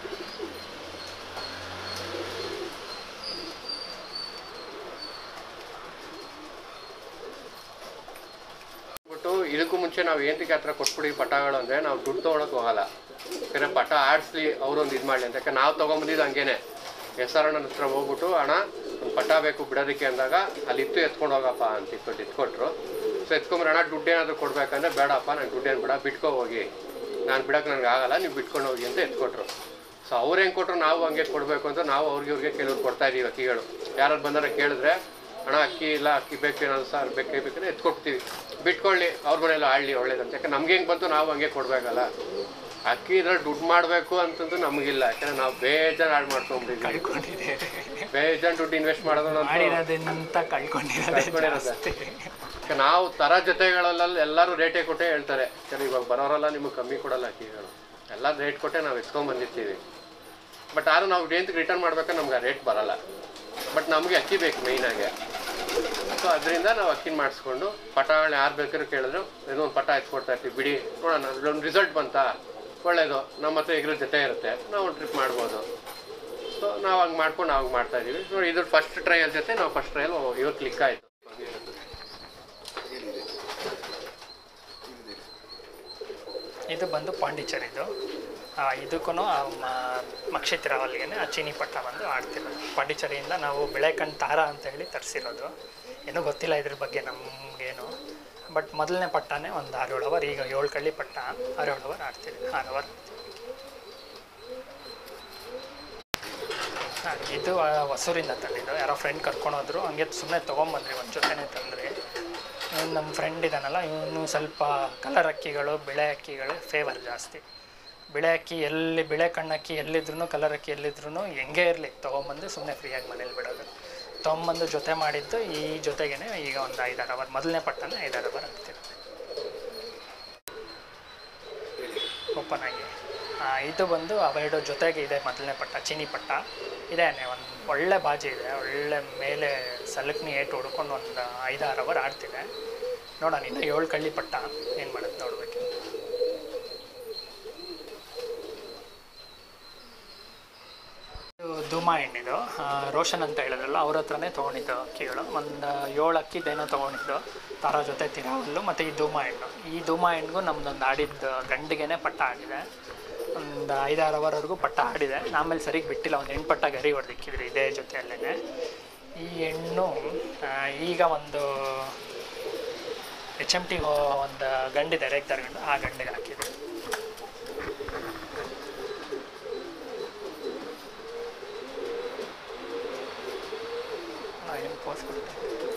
ಬಿಟ್ಟು ಇದಕ್ಕೂ ಮುಂಚೆ ನಾವು ಏಂತಿಗೆ ಹತ್ರ ಕೊಟ್ಬಿಡಿ ಪಟಾಗಳು ಅಂದರೆ ನಾವು ದುಡ್ಡು ತೊಗೊಳಕ್ಕೆ ಹೋಗಲ್ಲ ಯಾಕಂದರೆ ಪಟ ಆಡಿಸ್ಲಿ ಅವರೊಂದು ಇದು ಮಾಡಲಿ ಅಂತ ಯಾಕಂದ್ರೆ ನಾವು ತೊಗೊಂಬಂದಿದ್ದು ಹಂಗೇನೆ ಎಸ್ ಆರ್ ಅಣ್ಣನ ಹತ್ರ ಹೋಗ್ಬಿಟ್ಟು ಅಣ್ಣ ಒಂದು ಪಟ ಬೇಕು ಬಿಡೋದಕ್ಕೆ ಅಂದಾಗ ಅಲ್ಲಿ ಇತ್ತು ಎತ್ಕೊಂಡು ಹೋಗಪ್ಪ ಅಂತ ಇಟ್ಕೊಟ್ಟು ಇಟ್ಕೊಟ್ರು ಸೊ ಎತ್ಕೊಂಡ್ರೆ ಅಣ್ಣ ದುಡ್ಡು ಏನಾದರೂ ಕೊಡ್ಬೇಕಂದ್ರೆ ಬೇಡಪ್ಪ ನಾನು ದುಡ್ಡು ಏನು ಬೇಡ ಬಿಟ್ಕೊ ಹೋಗಿ ನಾನು ಬಿಡೋಕೆ ನನಗೆ ಆಗಲ್ಲ ನೀವು ಬಿಟ್ಕೊಂಡು ಹೋಗಿ ಅಂತ ಎತ್ಕೊಟ್ರು ಸೊ ಅವ್ರು ಹೆಂಗೆ ಕೊಟ್ಟರು ನಾವು ಹಂಗೆ ಕೊಡಬೇಕು ಅಂತ ನಾವು ಅವ್ರಿಗೆ ಇವ್ರಿಗೆ ಕೆಲವ್ರು ಕೊಡ್ತಾ ಇದೀವಿ ಅಕ್ಕಿಗಳು ಯಾರು ಬಂದಾರ ಕೇಳಿದ್ರೆ ಅಣ್ಣ ಅಕ್ಕಿ ಇಲ್ಲ ಅಕ್ಕಿ ಬೇಕು ಏನಾದ್ರು ಸರ್ ಬೇಕೇ ಬೇಕಂದ್ರೆ ಎತ್ಕೊಡ್ತೀವಿ ಬಿಟ್ಕೊಳ್ಳಿ ಅವ್ರ ಮನೆಯಲ್ಲ ಆಡಲಿ ಒಳ್ಳೇದಂತ ಯಾಕಂದ್ರೆ ನಮ್ಗೆ ಹೆಂಗೆ ಬಂತು ನಾವು ಹಂಗೆ ಕೊಡಬೇಕಲ್ಲ ಅಕ್ಕಿ ಇದ್ರಲ್ಲಿ ದುಡ್ಡು ಮಾಡಬೇಕು ಅಂತಂದು ನಮಗಿಲ್ಲ ಯಾಕಂದ್ರೆ ನಾವು ಬೇಜಾರು ಹಾಳು ಮಾಡ್ಕೊಂಡ್ಬಿಟ್ಟಿದ್ವಿ ಕಳ್ಕೊಂಡಿದ್ದೀರಿ ಬೇಜಾನ್ ದುಡ್ಡು ಇನ್ವೆಸ್ಟ್ ಮಾಡೋದು ಮಾಡಿರೋದಂತ ಕಳ್ಕೊಂಡಿರೋದೇ ಕಳ್ಕೊಂಡಿರೋದು. ಜಾಸ್ತಿ ಯಾಕೆ ನಾವು ತರ ಜೊತೆಗಳಲ್ಲಿ ಎಲ್ಲರೂ ರೇಟೇ ಕೊಟ್ಟೇ ಹೇಳ್ತಾರೆ ಯಾಕಂದ್ರೆ ಇವಾಗ ಬರೋರೆಲ್ಲ ನಿಮಗೆ ಕಮ್ಮಿ ಕೊಡಲ್ಲ ಅಕ್ಕಿಗಳು ಎಲ್ಲ ರೇಟ್ ಕೊಟ್ಟೆ ನಾವು ಎತ್ಕೊಂಡ್ ಬಂದಿರ್ತೀವಿ ಬಟ್ ಆದ್ರೂ ನಾವು ರೇಂಜ್ಗೆ ರಿಟರ್ನ್ ಮಾಡ್ಬೇಕಾದ್ರೆ ನಮ್ಗೆ ಆ ರೇಟ್ ಬರಲ್ಲ ಬಟ್ ನಮಗೆ ಅಕ್ಕಿ ಬೇಕು ಮೇಯ್ನಾಗೆ ಸೊ ಅದರಿಂದ ನಾವು ಅಕ್ಕಿನ ಮಾಡಿಸ್ಕೊಂಡು ಪಟಗಳನ್ನ ಯಾರು ಬೇಕಾದ್ರೂ ಕೇಳಿದ್ರು ಏನೋ ಒಂದು ಪಟ ಎತ್ಕೊಡ್ತಾ ಇರ್ತೀವಿ ಬಿಡಿ ನೋಡೋಣ ಅದ್ರೊಂದು ರಿಸಲ್ಟ್ ಬಂತಾ ಒಳ್ಳೇದು ನಮ್ಮ ಹತ್ರ ಇದ್ರ ಜೊತೆ ಇರುತ್ತೆ ನಾವು ಒಂದು ಟ್ರಿಪ್ ಮಾಡ್ಬೋದು ಸೊ ನಾವು ಹಂಗೆ ಮಾಡ್ಕೊಂಡು ನಾವು ಹಂಗೆ ಮಾಡ್ತಾ ಇದೀವಿ ನೋಡಿ ಇದ್ರ ಫಸ್ಟ್ ಟ್ರಯಲ್ ಜೊತೆ ನಾವು ಫಸ್ಟ್ ಟ್ರಯಲ್ ಇವತ್ತು ಕ್ಲಿಕ್ ಆಯಿತು ಇದು ಬಂದು ಪಾಂಡಿಚೇರಿದು ಇದಕ್ಕೂ ಮಕ್ಷಿತಿರಾವಲ್ಗೆ ಆ ಚೀನಿ ಪಟ್ಟ ಬಂದು ಆಡ್ತಿರೋದು ಪಾಂಡಿಚೇರಿಯಿಂದ ನಾವು ಬೆಳೆಕಣ್ ತಾರ ಅಂತ ಹೇಳಿ ತರಿಸಿರೋದು ಏನೂ ಗೊತ್ತಿಲ್ಲ ಇದ್ರ ಬಗ್ಗೆ ನಮಗೇನು ಬಟ್ ಮೊದಲನೇ ಪಟ್ಟನೇ ಒಂದು ಆರು ಏಳು ಅವರ್ ಈಗ ಏಳು ಕಳ್ಳಿ ಪಟ್ಟ ಆರು ಏಳು ಅವರ್ ಆಡ್ತೀವಿ ಆರು ಅವರ್ ಹಾಂ ಇದು ಆ, ಹೊಸೂರಿಂದ ತಂದಿದ್ದು ಯಾರೋ ಫ್ರೆಂಡ್ ಕರ್ಕೊಂಡು ಹೋದ್ರು ಹಂಗೆ ಸುಮ್ಮನೆ ತೊಗೊಂಬಂದ್ರಿ ಒಂದು ಜೊತೆನೇ ತಂದ್ರಿ ಇವ್ನು ನಮ್ಮ ಫ್ರೆಂಡ್ ಇದ್ದಾನಲ್ಲ ಇವನು ಸ್ವಲ್ಪ ಕಲರ್ ಅಕ್ಕಿಗಳು ಬಿಳೆ ಅಕ್ಕಿಗಳು ಫೇವರ್ ಜಾಸ್ತಿ ಬಿಳೆ ಅಕ್ಕಿ ಎಲ್ಲಿ ಬಿಳೆ ಕಣ್ಣಕ್ಕಿ ಎಲ್ಲಿದ್ರು ಕಲರ್ ಅಕ್ಕಿ ಎಲ್ಲಿದ್ರು ಹೆಂಗೆ ಇರಲಿ ತೊಗೊಂಬಂದು ಸುಮ್ಮನೆ ಫ್ರೀಯಾಗಿ ಮನೇಲಿ ಬಿಡೋದು ತೊಗೊಂಬಂದು ಜೊತೆ ಮಾಡಿದ್ದು ಈ ಜೊತೆಗೇನೆ ಈಗ ಒಂದು ಐದಾರು ಅವರ್ ಮೊದಲನೇ ಪಟ್ಟನೇ ಐದಾರು ಅವರ್ ಆಗ್ತಿದೆ ಓಪನ್ ಆಗಿ ಆ, ಇದು ಬಂದು ಅವೆರಡು ಜೊತೆಗೆ ಇದೆ ಮೊದಲನೇ ಪಟ್ಟ ಚೀನಿ ಪಟ್ಟ ಇದೇನೆ ಒಂದು ಒಳ್ಳೆ ಬಾಜಿ ಇದೆ ಒಳ್ಳೆ ಮೇಲೆ ಸಲಕ್ನಿ ಏಟು ಹೊಡ್ಕೊಂಡು ಒಂದು ಐದಾರು ಅವರ್ ಆಡ್ತಿದೆ ನೋಡೋಣ ಇನ್ನು ಏಳು ಕಳ್ಳಿ ಪಟ್ಟ ಏನು ಮಾಡುತ್ತೆ ನೋಡ್ಬೇಕು ಇದು ಧೂಮಾ ಎಣ್ಣಿದು ಆ, ರೋಷನ್ ಅಂತ ಹೇಳಿದ್ರಲ್ಲ ಅವ್ರ ಹತ್ರನೇ ತೊಗೊಂಡಿದ್ದು ಅಕ್ಕಿಗಳು ಒಂದು ಏಳು ಅಕ್ಕಿದ್ದೇನೋ ತೊಗೊಂಡಿದ್ದು ತಾರ ಜೊತೆ ತಿರಾವಲ್ಲು ಮತ್ತು ಈ ಧೂಮಾ ಹಣ್ಣು ಈ ಧೂಮಾ ಹಣ್ಣಿಗೂ ನಮ್ದೊಂದು ಆಡಿದ್ದು ಗಂಡಿಗೆನೇ ಪಟ್ಟ ಆಗಿದೆ ಒಂದು ಐದಾರು ಅವರ್ವರೆಗೂ ಪಟ್ಟ ಆಡಿದೆ ಆಮೇಲೆ ಸರಿಗೆ ಬಿಟ್ಟಿಲ್ಲ ಒಂದು ಎಂಟು ಪಟ್ಟ ಗರಿ ಹೊಡೆದಿಕ್ಕಿದ್ರು ಇದೇ ಜೊತೆಯಲ್ಲೇ ಈ ಹೆಣ್ಣು ಆ, ಈಗ ಒಂದು ಎಚ್ ಎಮ್ ಟಿ ಒಂದು ಗಂಡಿದೆ ರೇಗ್ದಾರ್ ಗಂಡು ಆ ಗಂಡಿಗೆ ಹಾಕಿದೆ ಏನು ಪೋಸ್ ಕೊಡ್ತೀನಿ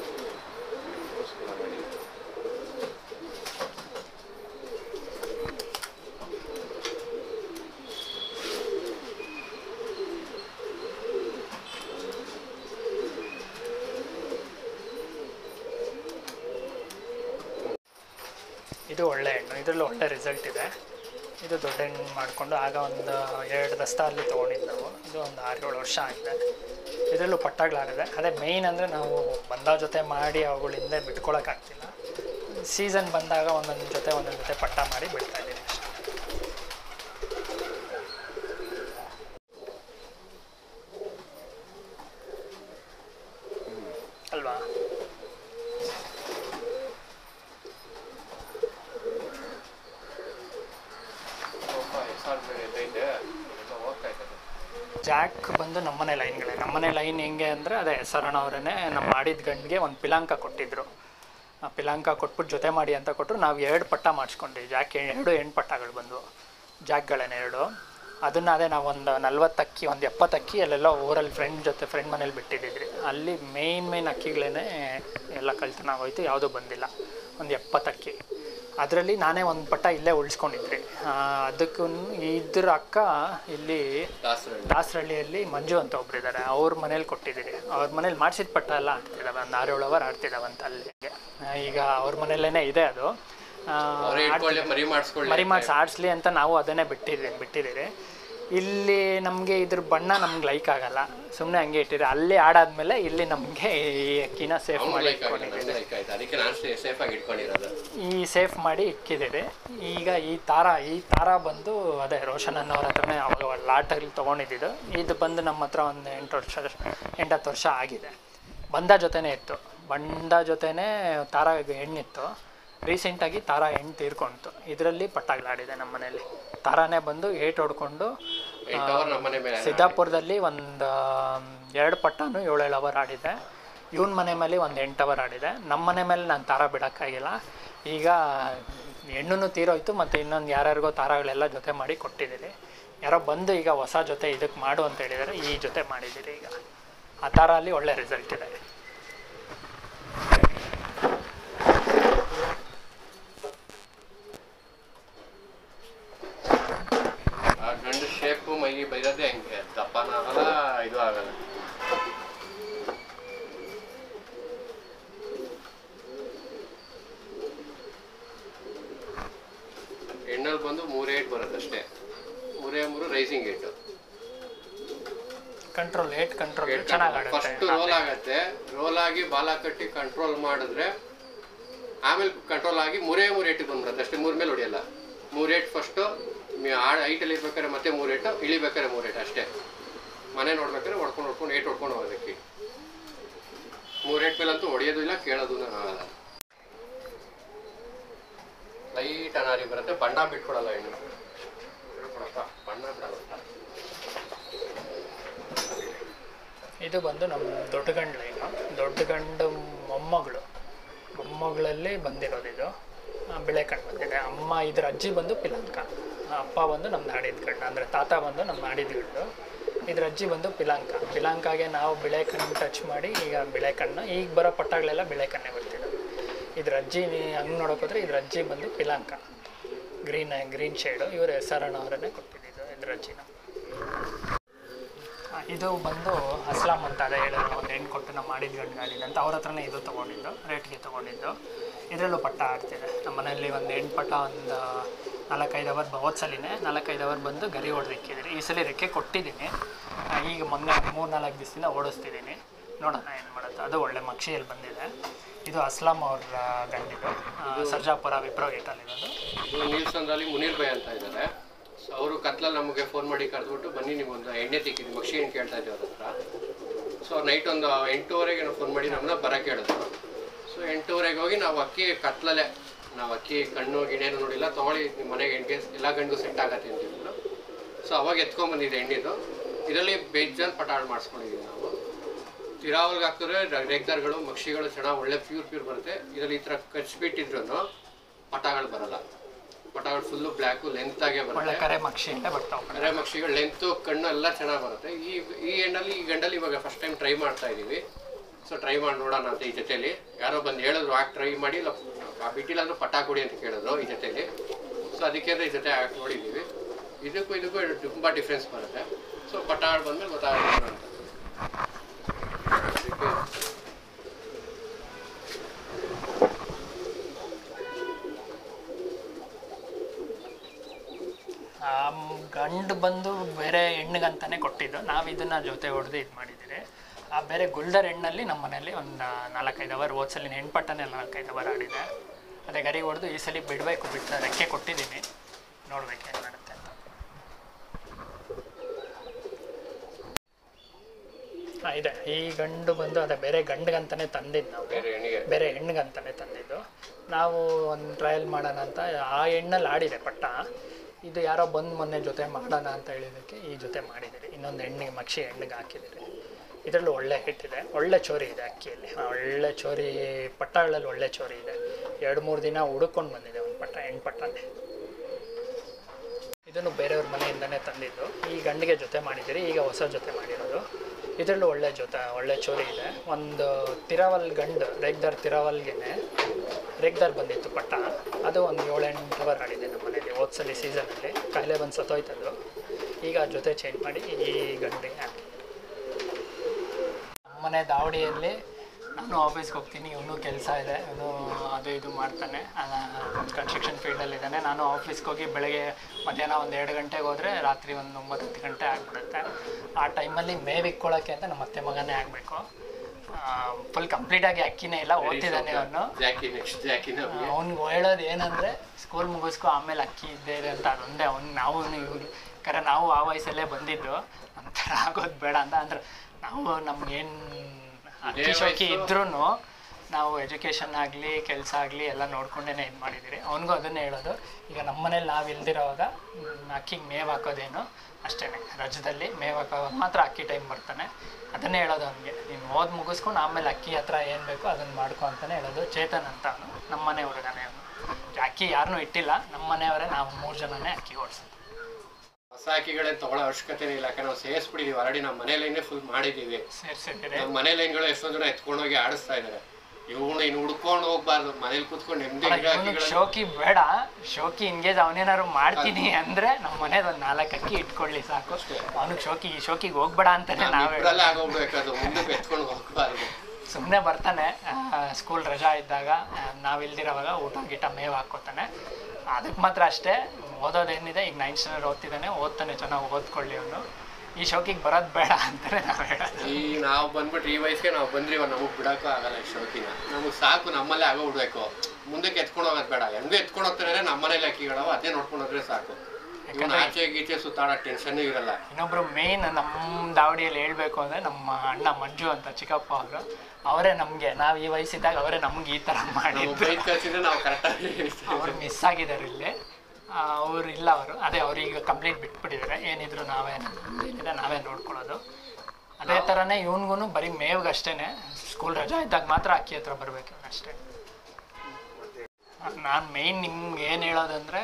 ಇದು ಒಳ್ಳೆ ಹಣ್ಣು ಇದರಲ್ಲೂ ಒಳ್ಳೆ ರಿಸಲ್ಟ್ ಇದೆ ಇದು ದೊಡ್ಡ ಹಣ್ಣು ಮಾಡಿಕೊಂಡು ಆಗ ಒಂದು ಎರಡು ದಸ್ತ ಅಲ್ಲಿ ತೊಗೊಂಡಿದ್ದು ನಾವು ಇದು ಒಂದು ಆರು ಏಳು ವರ್ಷ ಆಗಿದೆ ಇದರಲ್ಲೂ ಪಟ್ಟಗಳಾಗಿದೆ ಅದೇ ಮೇಯ್ನ್ ಅಂದರೆ ನಾವು ಬಂದ ಜೊತೆ ಮಾಡಿ ಅವುಗಳಿಂದ ಬಿಟ್ಕೊಳಕ್ಕಾಗ್ತಿಲ್ಲ ಸೀಸನ್ ಬಂದಾಗ ಒಂದೊಂದು ಜೊತೆ ಒಂದೊಂದು ಜೊತೆ ಪಟ್ಟ ಮಾಡಿ ಬಿಡ್ತಾ ಇದ್ದೀವಿ ಅಷ್ಟೇ ಅಲ್ವಾ ಜಾಕ್ ಬಂದು ನಮ್ಮನೆ ಲೈನ್ಗಳೇ ನಮ್ಮನೆ ಲೈನ್ ಹೆಂಗೆ ಅಂದರೆ ಅದೇ ಸರಣ ಅವರೇ ನಮ್ಮ ಮಾಡಿದ ಗಂಡಿಗೆ ಒಂದು ಪಿಲಾಂಕ ಕೊಟ್ಟಿದ್ರು ಆ ಪಿಲಾಂಕ ಕೊಟ್ಬಿಟ್ಟು ಜೊತೆ ಮಾಡಿ ಅಂತ ಕೊಟ್ಟರು ನಾವು ಎರಡು ಪಟ್ಟ ಮಾಡಿಸ್ಕೊಂಡ್ವಿ ಜಾಕ್ ಎರಡು ಎಂಟು ಪಟ್ಟಗಳು ಬಂದವು ಜಾಕ್ಗಳೇನೆ ಎರಡು ಅದನ್ನು ಅದೇ ನಾವು ಒಂದು ನಲ್ವತ್ತು ಅಕ್ಕಿ ಒಂದು ಎಪ್ಪತ್ತು ಅಕ್ಕಿ ಅಲ್ಲೆಲ್ಲ ಊರಲ್ಲಿ ಫ್ರೆಂಡ್ ಜೊತೆ ಫ್ರೆಂಡ್ ಮನೇಲಿ ಬಿಟ್ಟಿದ್ದಿದ್ರಿ ಅಲ್ಲಿ ಮೇಯ್ನ್ ಮೇಯ್ನ್ ಅಕ್ಕಿಗಳೇ ಎಲ್ಲ ಕಳ್ತನ ಆಗೋಯ್ತು ಯಾವುದೂ ಬಂದಿಲ್ಲ ಒಂದು ಎಪ್ಪತ್ತು ಅಕ್ಕಿ ಅದರಲ್ಲಿ ನಾನೇ ಒಂದು ಪಟ್ಟ ಇಲ್ಲೇ ಉಳಿಸ್ಕೊಂಡಿದ್ರಿ ಅದಕ್ಕೂ ಇದ್ರ ಅಕ್ಕ ಇಲ್ಲಿ ದಾಸರಳ್ಳಿಯಲ್ಲಿ ಮಂಜು ಅಂತ ಒಬ್ರು ಇದ್ದಾರೆ ಅವ್ರ ಮನೇಲಿ ಕೊಟ್ಟಿದ್ದೀರಿ ಅವ್ರ ಮನೇಲಿ ಮಾಡಿಸಿದ ಪಟ್ಟ ಎಲ್ಲ ಆಡ್ತಿದ್ದಾವೆ ಒಂದು ಆರು ಏಳು ಅವರ್ ಆಡ್ತಿದ್ದಾವೆ ಅಂತ ಅಲ್ಲಿಗೆ ಆ, ಈಗ ಅವ್ರ ಮನೇಲೇ ಇದೆ ಅದು ಆ, ಅವರೇ ಇಟ್ಕೊಳ್ಳಿ ಮರಿ ಮಾಡಿಸ್ಕೊಳ್ಳಿ ಮರಿ ಮಾಡಿಸಿ ಆಡಿಸ್ಲಿ ಅಂತ ನಾವು ಅದನ್ನೇ ಬಿಟ್ಟಿದ್ದೀವಿ ಬಿಟ್ಟಿದ್ದೀರಿ ಇಲ್ಲಿ ನಮಗೆ ಇದ್ರ ಬಣ್ಣ ನಮ್ಗೆ ಲೈಕ್ ಆಗಲ್ಲ ಸುಮ್ಮನೆ ಹಂಗೆ ಇಟ್ಟಿರಿ ಅಲ್ಲಿ ಆಡಾದ್ಮೇಲೆ ಇಲ್ಲಿ ನಮಗೆ ಈ ಅಕ್ಕಿನ ಸೇಫ್ ಮಾಡಿ ಲೈಕ್ ಆಗಿದೆ ನನಗೆ ಲೈಕ್ ಆಯ್ತು ಅದಕ್ಕೆ ನಾನು ಸೇಫ್ ಆಗಿ ಇಟ್ಕೊಂಡಿರೋದು ಈ ಸೇಫ್ ಮಾಡಿ ಇಕ್ಕಿದ್ದೀರಿ ಈಗ ಈ ತಾರ ಈ ತಾರ ಬಂದು ಅದೇ ರೋಷನ್ ಅನ್ನೋರ ಹತ್ರನೇ ಅವಾಗ ಲಾಟಲ್ಲಿ ತೊಗೊಂಡಿದ್ದು ಇದು ಬಂದು ನಮ್ಮ ಹತ್ರ ಒಂದು ಎಂಟು ವರ್ಷ ಎಂಟತ್ತು ವರ್ಷ ಆಗಿದೆ ಬಂದ ಜೊತೆನೇ ಇತ್ತು ಬಂದ ಜೊತೆನೇ ತಾರ ಹೆಣ್ಣಿತ್ತು ರೀಸೆಂಟಾಗಿ ತಾರ ಹೆಣ್ಣು ತೀರ್ಕೊಂತು ಇದರಲ್ಲಿ ಪಟ್ಟಾಗ್ಲಾಡಿದೆ ನಮ್ಮ ಮನೇಲಿ ತಾರಾನೇ ಬಂದು ಏಟ್ ಹೊಡ್ಕೊಂಡು ಎಂಟು ಅವರ್ ನಮ್ಮ ಮನೆ ಮೇಲೆ ಸಿದ್ದಾಪುರದಲ್ಲಿ ಒಂದು ಎರಡು ಪಟ್ಟನು ಏಳೇಳು ಅವರ್ ಆಡಿದೆ ಇವನ್ ಮನೆ ಮೇಲೆ ಒಂದು ಎಂಟು ಅವರ್ ಆಡಿದೆ ನಮ್ಮ ಮನೆ ಮೇಲೆ ನಾನು ತಾರ ಬಿಡೋಕ್ಕಾಗಿಲ್ಲ ಈಗ ಹೆಣ್ಣು ತೀರೋಯ್ತು ಮತ್ತು ಇನ್ನೊಂದು ಯಾರ್ಯಾರಿಗೋ ತಾರಗಳೆಲ್ಲ ಜೊತೆ ಮಾಡಿ ಕೊಟ್ಟಿದ್ದೀರಿ ಯಾರೋ ಬಂದು ಈಗ ಹೊಸ ಜೊತೆ ಇದಕ್ಕೆ ಮಾಡು ಅಂತ ಹೇಳಿದರೆ ಈ ಜೊತೆ ಮಾಡಿದ್ದೀರಿ ಈಗ ಆ ತಾರ ಅಲ್ಲಿ ಒಳ್ಳೆ ರಿಸಲ್ಟ್ ಇದೆ ಆ ಗಂಡು ಶೇಪು ಮೈ ಬೈರೋದೇ ಹಂಗೆ ದಪ್ಪನ ಆಗಲ್ಲ ಇದು ಆಗಲ್ಲ ಹೆಣ್ಣಲ್ಲಿ ಬಂದು ಮೂರೇ ಏಟ್ ಬರುತ್ತೆ ಅಷ್ಟೇ ಮೂರೇ ಮೂರು ರೈಸಿಂಗ್ ಏಟು ಕಂಟ್ರೋಲ್ ಏಟ್ ಕಂಟ್ರೋಲ್ ಚೆನ್ನಾಗಿ ಫಸ್ಟ್ ಆಡುತ್ತೆ ರೋಲ್ ಆಗತ್ತೆ ರೋಲ್ ಆಗಿ ಬಾಲ ಕಟ್ಟಿ ಕಂಟ್ರೋಲ್ ಮಾಡಿದ್ರೆ ಆಮೇಲೆ ಕಂಟ್ರೋಲ್ ಆಗಿ ಮೂರೇ ಮೂರು ಏಟಿಗೆ ಬಂದ್ಬಿಡುತ್ತೆ ಅಷ್ಟೇ ಮೂರ್ ಮೇಲೆ ಹೊಡಿಯಲ್ಲ ಮೂರ್ ಏಟ್ ಫಸ್ಟು ಹೈಟಲ್ಲಿ ಇರ್ಬೇಕಾದ್ರೆ ಮತ್ತೆ ಮೂರ್ ಏಟು ಇಳಿಬೇಕಾದ್ರೆ ಮೂರ್ ಏಟ್ ಅಷ್ಟೇ ಮನೆ ನೋಡ್ಬೇಕಾದ್ರೆ ಹೊಡ್ಕೊಂಡು ಹೊಡ್ಕೊಂಡು ಏಟ್ ಹೊಡ್ಕೊಂಡು ಹೋಗೋದಕ್ಕೆ ಮೂರ್ ಏಟ್ ಮೇಲಂತೂ ಹೊಡೆಯೋದು ಇಲ್ಲ ಕೇಳೋದು ಆಗಲ್ಲ ಲೈಟ್ ಅನಾರಿ ಬರುತ್ತೆ ಬಣ್ಣ ಬಿಟ್ಕೊಡಲ್ಲ ಹೆಣ್ಣು ಬಿಟ್ಕೊಡಪ್ಪ, ಬಣ್ಣ ಬಿಡಲ್ಲ ಇದು ಬಂದು ನಮ್ಮ ದೊಡ್ಡ ಗಂಡು ಲೈನು ದೊಡ್ಡ ಗಂಡು ಮೊಮ್ಮಗಳು ಮೊಮ್ಮಗಳಲ್ಲಿ ಬಂದಿರೋದು ಇದು ಆ, ಬಿಳೆ ಕಣ್ಣು ಬಂದಿದೆ ಅಮ್ಮ ಇದ್ರ ಅಜ್ಜಿ ಬಂದು ಪಿಲಾಂಕ ಆ, ಅಪ್ಪ ಬಂದು ನಮ್ಮ ನಾಡಿದ ಗಂಡು ಅಂದರೆ ತಾತ ಬಂದು ನಮ್ಮ ನಾಡಿದ ಗಂಡು ಇದ್ರ ಅಜ್ಜಿ ಬಂದು ಪಿಲಾಂಕ ಪಿಲಾಂಕಾಗೆ ನಾವು ಬಿಳೆ ಕಣ್ಣು ಟಚ್ ಮಾಡಿ ಈಗ ಬಿಳೆ ಕಣ್ಣು ಈಗ ಬರೋ ಪಟ್ಟಗಳೆಲ್ಲ ಬಿಳೆ ಕಣ್ಣೆ ಬರ್ತಿದ್ದು ಇದ್ರ ಅಜ್ಜಿ ಹಂಗೆ ನೋಡೋಕೋದ್ರೆ ಇದ್ರ ಅಜ್ಜಿ ಬಂದು ಪಿಲಾಂಕ ಗ್ರೀನ್ ಗ್ರೀನ್ ಶೇಡು ಇವರು ಎಸ್ ಆರ್ ಅಣ್ಣ ಅವರನ್ನೇ ಕೊಟ್ಟಿದ್ದು ಇದ್ರ ಅಜ್ಜಿನ ಆ, ಇದು ಬಂದು ಅಸ್ಲಾಂ ಅಂತ ಅದೇ ಹೇಳಿದ್ರು ಒಂದು ಹೆಣ್ಣು ಕೊಟ್ಟು ನಾವು ಮಾಡಿದ ಗಂಡು ಗಾಡಿ ಅಂತ ಅವ್ರ ಹತ್ರನೇ ಇದು ತೊಗೊಂಡಿದ್ದು ರೇಟ್ಗೆ ತೊಗೊಂಡಿದ್ದು ಇದರಲ್ಲೂ ಪಟ್ಟ ಆಡ್ತಿದೆ ನಮ್ಮ ಮನೆಯಲ್ಲಿ ಒಂದು ಹೆಣ್ಣು ಪಟ್ಟ ಒಂದು ನಾಲ್ಕೈದು ಅವರ್ ಹೋದ್ಸಲಿನೇ ನಾಲ್ಕೈದು ಅವರ್ ಬಂದು ಗರಿ ಹೊಡೆದು ಇಕ್ಕಿದ್ದೀನಿ ಈ ಸಲ ರೆಕ್ಕೆ ಕೊಟ್ಟಿದ್ದೀನಿ ಆ, ಈಗ ಮಂಗ ಮೂರು ನಾಲ್ಕು ದಿವಸದಿಂದ ಓಡಿಸ್ತಿದ್ದೀನಿ ನೋಡೋಣ ಏನು ಮಾಡುತ್ತೆ ಅದು ಒಳ್ಳೆ ಮಕ್ಷಿಯಲ್ಲಿ ಬಂದಿದೆ ಇದು ಅಸ್ಲಾಂ ಅವ್ರ ಗಂಡಿದು ಆ, ಸರ್ಜಾಪುರ ವಿಪ್ರೋ ಗೇಟಲ್ಲಿರೋದು ಇದು ನೀಲ್ಸಂದ್ರಲ್ಲಿ ಮುನೀರ್ ಬೈ ಅಂತ ಇದ್ದಾರೆ ಸೊ ಅವರು ಕತ್ಲಲ್ಲಿ ನಮಗೆ ಫೋನ್ ಮಾಡಿ ಕರೆದ್ಬಿಟ್ಟು ಬನ್ನಿ ನಿಮ್ಗೊಂದು ಎಣ್ಣೆ ತಿಕ್ಕಿದ್ವಿ ಮಕ್ಷಿ ಎಣ್ಣೆ ಕೇಳ್ತಾ ಇದ್ದೀವಿ ಅವ್ರ ಹತ್ರ ಸೊ ನೈಟ್ ಒಂದು ಎಂಟೂವರೆಗೆ ನಾವು ಫೋನ್ ಮಾಡಿ ನಮ್ಮನ್ನ ಬರೋಕ್ಕೆ ಹೇಳಿದ್ರು ಸೊ ಎಂಟೂವರೆಗೆ ಹೋಗಿ ನಾವು ಅಕ್ಕಿ ಕತ್ಲಲ್ಲೇ ನಾವು ಅಕ್ಕಿ ಕಣ್ಣು ಗಿಣ್ಣೇನು ನೋಡಿಲ್ಲ ತೊಗೊಳ್ಳಿ ನಿಮ್ಮ ಮನೆಗೆ ಎಣ್ಣೆ ಎಲ್ಲ ಗಂಡು ಸೆಟ್ ಆಗತ್ತೆ ಅಂತ ಹೇಳಿದ್ರು ಸೊ ಅವಾಗ ಎತ್ಕೊಂಡ್ಬಂದಿದೆ ಎಣ್ಣೆದು ಇದರಲ್ಲಿ ಬೇಜಾನ್ ಪಟಾಳು ಮಾಡಿಸ್ಕೊಂಡಿದ್ದೀವಿ ನಾವು ತಿರಾವಲ್ಗೆ ಹಾಕಿದ್ರೆ ರೇಗ್ದಾರ್ಗಳು ಮಕ್ಷಿಗಳು ಚೆನ್ನಾಗಿ ಒಳ್ಳೆ ಪ್ಯೂರ್ ಪ್ಯೂರ್ ಬರುತ್ತೆ ಇದರಲ್ಲಿ ಈ ಥರ ಕಚ್ಬಿಟ್ಟಿದ್ರು ಪಟಾಗಳು ಬರಲ್ಲ ಪಟಾಗಳು ಫುಲ್ಲು ಬ್ಲ್ಯಾಕು ಲೆಂತಾಗೆ ಒಳ್ಳೆ ಬರುತ್ತೆ ಕರೆ ಮಕ್ಷಿಯಲ್ಲೇ ಬರ್ತಾವೆ ಕರೆ ಮಕ್ಷಿಗಳು ಲೆಂತು ಕಣ್ಣು ಎಲ್ಲ ಚೆನ್ನಾಗಿ ಬರುತ್ತೆ ಈ ಈ ಎಣ್ಣಲ್ಲಿ ಈ ಗಂಡಲ್ಲಿ ಇವಾಗ ಫಸ್ಟ್ ಟೈಮ್ ಟ್ರೈ ಮಾಡ್ತಾ ಇದ್ದೀವಿ ಸೊ ಟ್ರೈ ಮಾಡಿ ನೋಡೋಣ ಅಂತ ಈ ಜೊತೆಲಿ ಯಾರೋ ಬಂದು ಹೇಳಿದ್ರು ಹಾಕಿ ಟ್ರೈ ಮಾಡಿ ಇಲ್ಲ ಆ ಬಿಟ್ಟಿಲ್ಲ ಅಂದ್ರೆ ಪಟಾ ಕೊಡಿ ಅಂತ ಕೇಳಿದ್ರು ಈ ಜೊತೆಲಿ ಸೊ ಅದಕ್ಕೆ ಈ ಜೊತೆ ಹಾಕಿ ನೋಡಿದ್ದೀವಿ ಇದಕ್ಕೂ ಇದಕ್ಕೂ ತುಂಬ ಡಿಫ್ರೆನ್ಸ್ ಬರುತ್ತೆ ಸೊ ಪಟಾಡ್ ಬಂದ್ಮೇಲೆ ಗೊತ್ತಾಗುತ್ತೆ ಅಂತ ಅದಕ್ಕೆ ಆ ಗಂಡು ಬಂದು ಬೇರೆ ಹೆಣ್ಣಿಗಂತಾನೆ ಕೊಟ್ಟಿದ್ದು ನಾವು ಇದನ್ನ ಜೊತೆ ಹೊಡೆದು ಇದು ಮಾಡಿದ್ದೀರಿ ಆ ಬೇರೆ ಗುಲ್ಡರ್ ಹೆಣ್ಣಲ್ಲಿ ನಮ್ಮ ಮನೇಲಿ ಒಂದು ನಾಲ್ಕೈದು ಅವರ್ ಓದ್ಸಲಿನ ಹೆಣ್ಪಟ್ಟನೆ ನಾಲ್ಕೈದು ಅವರ್ ಆಡಿದೆ ಅದೇ ಗರಿ ಹೊಡೆದು ಈ ಸಲ ಬಿಡಬೇಕು ಬಿಟ್ಟು ರೆಕ್ಕೆ ಕೊಟ್ಟಿದ್ದೀನಿ ನೋಡ್ಬೇಕು ಏನು ಮಾಡುತ್ತೆ ಅಂತ ಹಾಂ ಇದೆ ಈ ಗಂಡು ಬಂದು ಅದೇ ಬೇರೆ ಗಂಡಿಗಂತಾನೆ ತಂದಿದ್ದು ನಾವು ಬೇರೆ ಹೆಣ್ಣಿಗೆ ಬೇರೆ ಹೆಣ್ಣಿಗಂತಾನೆ ತಂದಿದ್ದು ನಾವು ಒಂದು ಟ್ರಯಲ್ ಮಾಡೋಣ ಅಂತ ಆ ಹೆಣ್ಣಲ್ಲಿ ಆಡಿದೆ ಪಟ್ಟ ಇದು ಯಾರೋ ಬಂದು ಮೊನ್ನೆ ಜೊತೆ ಮಾಡೋಣ ಅಂತ ಹೇಳಿದ್ದಕ್ಕೆ ಈ ಜೊತೆ ಮಾಡಿದ್ದೀರಿ ಇನ್ನೊಂದು ಹೆಣ್ಣಿಗೆ ಮಕ್ಷಿ ಹೆಣ್ಣಿಗೆ ಹಾಕಿದ್ದೀರಿ ಇದರಲ್ಲೂ ಒಳ್ಳೆ ಹಿಟ್ ಇದೆ ಒಳ್ಳೆ ಚೋರಿ ಇದೆ ಅಕ್ಕಿಯಲ್ಲಿ ಆ, ಒಳ್ಳೆ ಚೋರಿ ಪಟ್ಟಗಳಲ್ಲಿ ಒಳ್ಳೆ ಚೋರಿ ಇದೆ ಎರಡು ಮೂರು ದಿನ ಹುಡುಕೊಂಡು ಬಂದಿದೆ ಒಂದು ಪಟ್ಟ ಹೆಣ್ಣು ಪಟ್ಟನೇ ಇದನ್ನು ಬೇರೆಯವ್ರ ಮನೆಯಿಂದನೇ ತಂದಿದ್ದು ಈ ಗಂಡಿಗೆ ಜೊತೆ ಮಾಡಿದ್ದೀರಿ ಈಗ ಹೊಸ ಜೊತೆ ಮಾಡಿರೋದು ಇದರಲ್ಲೂ ಒಳ್ಳೆ ಜೊತೆ ಒಳ್ಳೆ ಚೋರಿ ಇದೆ ಒಂದು ತಿರಾವಲ್ ಗಂಡು ರೇಗ್ದಾರ್ ತಿರಾವಲ್ಗೆನೆ ರೇಗ್ದಾರ್ ಬಂದಿತ್ತು ಪಟ್ಟ ಅದು ಒಂದು ಏಳೆಂಟು ಅವರ್ ಆಡಿದೆ ನಮ್ಮ ಮನೇಲಿ ಹೋದ್ಸಲಿ ಸೀಸನಲ್ಲಿ ಕಾಯಿಲೆ ಬಂದು ಸತ್ತೋಯ್ತದು ಈಗ ಜೊತೆ ಚೇಂಜ್ ಮಾಡಿ ಈ ಗಂಡಿಗೆ ಹಾಕಿ ನಮ್ಮನೆ ದಾವಡಿಯಲ್ಲಿ ನಾನು ಆಫೀಸ್ಗೆ ಹೋಗ್ತೀನಿ ಇವನು ಕೆಲಸ ಇದೆ ಇವನು ಅದು ಇದು ಮಾಡ್ತಾನೆ ಕನ್ಸ್ಟ್ರಕ್ಷನ್ ಫೀಲ್ಡಲ್ಲಿದ್ದಾನೆ ನಾನು ಆಫೀಸ್ಗೆ ಹೋಗಿ ಬೆಳಗ್ಗೆ ಮಧ್ಯಾಹ್ನ ಒಂದು ಎರಡು ಗಂಟೆಗೆ ಹೋದರೆ ರಾತ್ರಿ ಒಂದು ಒಂಬತ್ತು ಹತ್ತು ಗಂಟೆ ಆಗಿಬಿಡುತ್ತೆ ಆ ಟೈಮಲ್ಲಿ ಮೇವ್ ಇಕ್ಕೊಳ್ಳೋಕ್ಕೆ ಅಂತ ನಮ್ಮ ಅತ್ತೆ ಮಗನೇ ಆಗಬೇಕು ಫುಲ್ ಕಂಪ್ಲೀಟಾಗಿ ಅಕ್ಕಿನೇ ಇಲ್ಲ ಓದ್ತಿದ್ದಾನೆ ಅವನು ಜಾಕಿ ನೆಕ್ಸ್ಟ್ ಜಾಕಿ ನಮಗೆ ಅವ್ನಿಗೆ ಹೇಳೋದು ಏನಂದರೆ ಸ್ಕೂಲ್ ಮುಗಿಸ್ಕೊ ಆಮೇಲೆ ಅಕ್ಕಿ ಇದ್ದೇ ಇದೆ ಅಂತ ಅದೊಂದೇ ಅವ್ನು ನಾವು ಇವ್ರು ಯಾಕಂದ್ರೆ ನಾವು ಆ ವಯಸ್ಸಲ್ಲೇ ಬಂದಿದ್ದು ಒಂಥರ ಆಗೋದು ಬೇಡ ಅಂತ ಅಂದ್ರೆ ನಾವು ನಮ್ಗೇನು ಅಕ್ಕಿ ಶೋಕಿ ಇದ್ರೂ ನಾವು ಎಜುಕೇಷನ್ ಆಗಲಿ ಕೆಲಸ ಆಗಲಿ ಎಲ್ಲ ನೋಡ್ಕೊಂಡೇ ಇದು ಮಾಡಿದ್ದೀರಿ ಅವ್ನಿಗೂ ಅದನ್ನೇ ಹೇಳೋದು ಈಗ ನಮ್ಮ ಮನೇಲಿ ನಾವು ಇಲ್ದಿರೋವಾಗ ಮ್, ಅಕ್ಕಿಗೆ ಮೇವು ಹಾಕೋದೇನು ಅಷ್ಟೇ ರಜದಲ್ಲಿ ಮೇವು ಹಾಕೋವಾಗ ಮಾತ್ರ ಅಕ್ಕಿ ಟೈಮ್ ಬರ್ತಾನೆ ಅದನ್ನೇ ಹೇಳೋದು ಅವ್ನಿಗೆ ನೀನು ಓದ್ ಮುಗಿಸ್ಕೊಂಡು ಆಮೇಲೆ ಅಕ್ಕಿ ಹತ್ರ ಏನು ಬೇಕೋ ಅದನ್ನು ಮಾಡ್ಕೊ ಅಂತಲೇ ಹೇಳೋದು ಚೇತನ್ ಅಂತ ಅವನು ನಮ್ಮ ಮನೆ ಹುಡುಗನೇ ಅವನು ಅಕ್ಕಿ ಯಾರನ್ನೂ ಇಟ್ಟಿಲ್ಲ ನಮ್ಮ ಮನೆಯವರೇ ನಾವು ಮೂರು ಜನನೇ ಅಕ್ಕಿ ಓಡಿಸೋದು ಹೊಸ ಅಕ್ಕಿಗಳೇ ತಗೊಳ್ಳೋ ಅವಶ್ಯಕತೆ ಇಲ್ಲ ಯಾಕಂದ್ರೆ ನಾವು ಸೇರಿಸ್ಬಿಟ್ಟಿದೀವಿ ಆಲ್ರೆಡಿ ನಮ್ಮ ಮನೆ ಲೈನೇ ಫುಲ್ ಮಾಡಿದ್ದೀವಿ ಸೇರಿಸಿದ್ದೀರಿ ನಮ್ಮ ಮನೆ ಲೈನ್ಗಳು ಎಷ್ಟೊಂದು ಜನ ಎತ್ಕೊಂಡೋಗಿ ಆಡಿಸ್ತಾ ಇದ್ದಾರೆ ಇವನು ಇನ್ನು ಹುಡ್ಕೊಂಡು ಹೋಗ್ಬಾರ್ದು ಮನೇಲಿ ಕೂತ್ಕೊಂಡು ನೆಮ್ಮದಿ ಇವನಿಗೆ ಅಕ್ಕಿಗಳನ್ನ ಶೋಕಿ ಬೇಡ ಶೋಕಿ ಇನ್ಗೇಜ್ ಅವನೇನಾದ್ರು ಮಾಡ್ತೀನಿ ಅಂದ್ರೆ ನಮ್ಮ ಮನೇಲಿ ಒಂದು ನಾಲ್ಕು ಅಕ್ಕಿ ಇಟ್ಕೊಳ್ಳಿ ಸಾಕು ಅವನಿಗೆ ಶೋಕಿ ಈ ಶೋಕಿಗೆ ಹೋಗ್ಬೇಡ ಅಂತಾನೆ ನಾವೇ ಇಬ್ಬರಲ್ಲೇ ಆಗೋಗ್ಬೇಕು ಅದು ಮುಂದಕ್ಕೆ ಎತ್ಕೊಂಡು ಹೋಗ್ಬಾರ್ದು ಸುಮ್ಮನೆ ಬರ್ತಾನೆ ಸ್ಕೂಲ್ ರಜಾ ಇದ್ದಾಗ ನಾವು ಇಲ್ದಿರೋವಾಗ ಊಟ ಗೀಟ ಮೇವು ಹಾಕೋತಾನೆ ಅದಕ್ಕೆ ಮಾತ್ರ ಅಷ್ಟೇ ಓದೋದೇನಿದೆ ಈಗ ನೈನ್ತ್ ಸ್ಟ್ಯಾಂಡರ್ಡ್ ಓದ್ತಿದ್ದಾನೆ ಓದ್ತಾನೆ ಚೆನ್ನಾಗಿ ಓದ್ಕೊಳ್ಳಿ ಅವನು ಈ ಶೋಕಿಗೆ ಬರೋದು ಬೇಡ ಅಂತಾನೆ ನಾವು ಹೇಳೋದು ಈ ನಾವು ಬಂದ್ಬಿಟ್ಟು ಈ ವಯಸ್ಸಿಗೆ ನಾವು ಬಂದ್ರಿ ನಮಗೆ ಬಿಡಕ್ಕೂ ಆಗಲ್ಲ ಈ ಶೋಕಿನ ನಮಗೆ ಸಾಕು ನಮ್ಮಲ್ಲೇ ಆಗೋಗ್ಬಿಡ್ಬೇಕು ಮುಂದಕ್ಕೆ ಎತ್ಕೊಂಡು ಹೋಗೋದು ಬೇಡ ಹೆಂಗೂ ಎತ್ಕೊಂಡು ಹೋಗ್ತಾರೆ ನಮ್ಮ ಮನೇಲಿ ಅಕ್ಕಿಗಳವ ಅದೇ ನೋಡ್ಕೊಂಡು ಹೋದ್ರೆ ಸಾಕು ಇವನು ಆಚೆ ಗೀಚೆ ಸುತ್ತಾಡೋ ಟೆನ್ಷನ್ ಇರಲ್ಲ ಇನ್ನೊಬ್ರು ಮೇನ್ ನಮ್ಮ ದಾವಡಿಯಲ್ಲಿ ಹೇಳ್ಬೇಕು ಅಂದರೆ ನಮ್ಮ ಅಣ್ಣ ಮಂಜು ಅಂತ ಚಿಕ್ಕಪ್ಪ ಅವರು ಅವರೇ ನಮಗೆ ನಾವು ಈ ವಯಸ್ಸಿದ್ದಾಗ ಅವರೇ ನಮ್ಗೆ ಈ ಥರ ನಾವು ಮಾಡಿದ್ದು ಬೈಕ್ ಕಳ್ಸಿದ್ರೆ ನಾವು ಕರೆಕ್ಟಾಗಿ ಅವ್ರು ಮಿಸ್ ಆಗಿದ್ದಾರೆ ಇಲ್ಲಿ ಅವ್ರು ಇಲ್ಲ ಅವರು ಅದೇ ಅವ್ರೀಗ ಕಂಪ್ಲೀಟ್ ಬಿಟ್ಬಿಟ್ಟಿದ್ದಾರೆ ಏನಿದ್ರು ನಾವೇ ಏನಿದೆ ನಾವೇ ನೋಡ್ಕೊಳ್ಳೋದು ಅದೇ ಥರನೇ ಇವನ್ಗೂ ಬರೀ ಮೇವ್ಗೆ ಅಷ್ಟೇ ಸ್ಕೂಲ್ ರಜಾ ಇದ್ದಾಗ ಮಾತ್ರ ಅಕ್ಕಿ ಹತ್ರ ಬರಬೇಕು ಅಷ್ಟೇ ನಾನು ಮೇಯ್ನ್ ನಿಮ್ಗೆ ಏನು ಹೇಳೋದಂದರೆ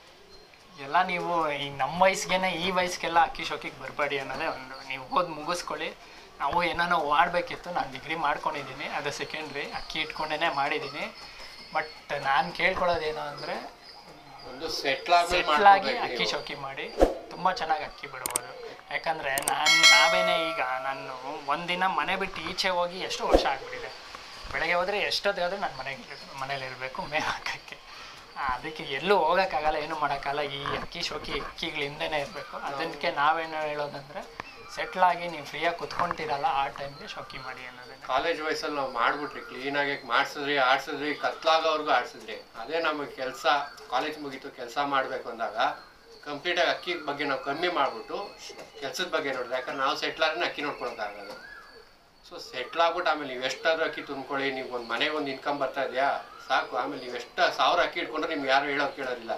ಎಲ್ಲ ನೀವು ಈ ನಮ್ಮ ವಯಸ್ಸಿಗೆನೆ ಈ ವಯಸ್ಸಿಗೆಲ್ಲ ಅಕ್ಕಿ ಶೋಕಿಗೆ ಬರಬೇಡಿ ಅನ್ನೋದೇ ಒಂದು ನೀವು ಓದಿ ಮುಗಿಸ್ಕೊಳ್ಳಿ ನಾವು ಏನಾನೋ ಮಾಡಬೇಕಿತ್ತು ನಾನು ಡಿಗ್ರಿ ಮಾಡ್ಕೊಂಡಿದ್ದೀನಿ ಅದು ಸೆಕೆಂಡ್ರಿ ಅಕ್ಕಿ ಇಟ್ಕೊಂಡೇ ಮಾಡಿದ್ದೀನಿ ಬಟ್ ನಾನು ಕೇಳ್ಕೊಳ್ಳೋದೇನು ಅಂದರೆ ಒಂದು ಸೆಟ್ಲ್ ಆಗಿ ಸೆಟ್ಲ್ ಆಗಿ ಅಕ್ಕಿ ಶೋಕಿ ಮಾಡಿ ತುಂಬ ಚೆನ್ನಾಗಿ ಅಕ್ಕಿ ಬಿಡ್ಬೋದು ಯಾಕಂದರೆ ನಾನು ನಾವೇನೇ ಈಗ ನಾನು ಒಂದಿನ ಮನೆ ಬಿಟ್ಟು ಈಚೆ ಹೋಗಿ ಎಷ್ಟೋ ವರ್ಷ ಆಗಿಬಿಟ್ಟಿದೆ ಬೆಳಗ್ಗೆ ಹೋದರೆ ಎಷ್ಟೊತ್ತಾದರೂ ನಾನು ಮನೆಗೆ ಮನೇಲಿ ಇರಬೇಕು ಮೇವು ಹಾಕೋಕ್ಕೆ ಅದಕ್ಕೆ ಎಲ್ಲೂ ಹೋಗೋಕ್ಕಾಗಲ್ಲ ಏನೂ ಮಾಡೋಕ್ಕಾಗಲ್ಲ ಈ ಅಕ್ಕಿ ಶೋಕಿ ಅಕ್ಕಿಗಳಿಂದನೇ ಇರಬೇಕು ಅದಕ್ಕೆ ನಾವೇನು ಹೇಳೋದಂದರೆ ಸೆಟ್ಲ್ ಆಗಿ ನೀವು ಫ್ರೀಯಾಗಿ ಕುತ್ಕೊಂತೀರಲ್ಲ ಆ ಟೈಮ್ಗೆ ಶೋಕಿ ಮಾಡಿ ಅನ್ನೋದನ್ನು ಕಾಲೇಜ್ ವಯಸ್ಸಲ್ಲಿ ನಾವು ಮಾಡ್ಬಿಟ್ರಿ ಕ್ಲೀನಾಗಿ ಮಾಡಿಸಿದ್ರಿ ಆಡ್ಸಿದ್ರಿ ಕತ್ಲಾಗೋರ್ಗು ಆಡ್ಸಿದ್ರಿ ಅದೇ ನಮಗೆ ಕೆಲಸ ಕಾಲೇಜ್ ಮುಗೀತು ಕೆಲಸ ಮಾಡಬೇಕು ಅಂದಾಗ ಕಂಪ್ಲೀಟಾಗಿ ಅಕ್ಕಿ ಬಗ್ಗೆ ನಾವು ಕಮ್ಮಿ ಮಾಡಿಬಿಟ್ಟು ಕೆಲಸದ ಬಗ್ಗೆ ನೋಡಿದ್ರೆ ಯಾಕಂದ್ರೆ ನಾವು ಸೆಟ್ಲ್ ಆದ್ರೆ ಅಕ್ಕಿ ನೋಡ್ಕೊಳಕ್ಕಾಗಲ್ಲ ಸೊ ಸೆಟ್ಲ್ ಆಗ್ಬಿಟ್ಟು ಆಮೇಲೆ ನೀವು ಎಷ್ಟಾದ್ರೂ ಅಕ್ಕಿ ತುಂಬ್ಕೊಳ್ಳಿ ನೀವು ಒಂದು ಮನೆಗೆ ಒಂದು ಇನ್ಕಮ್ ಬರ್ತಾ ಇದೆಯಾ ಸಾಕು ಆಮೇಲೆ ನೀವು ಎಷ್ಟು ಸಾವಿರ ಅಕ್ಕಿ ಇಟ್ಕೊಂಡ್ರೆ ನಿಮ್ಗೆ ಯಾರು ಹೇಳೋಕೆ ಕೇಳೋದಿಲ್ಲ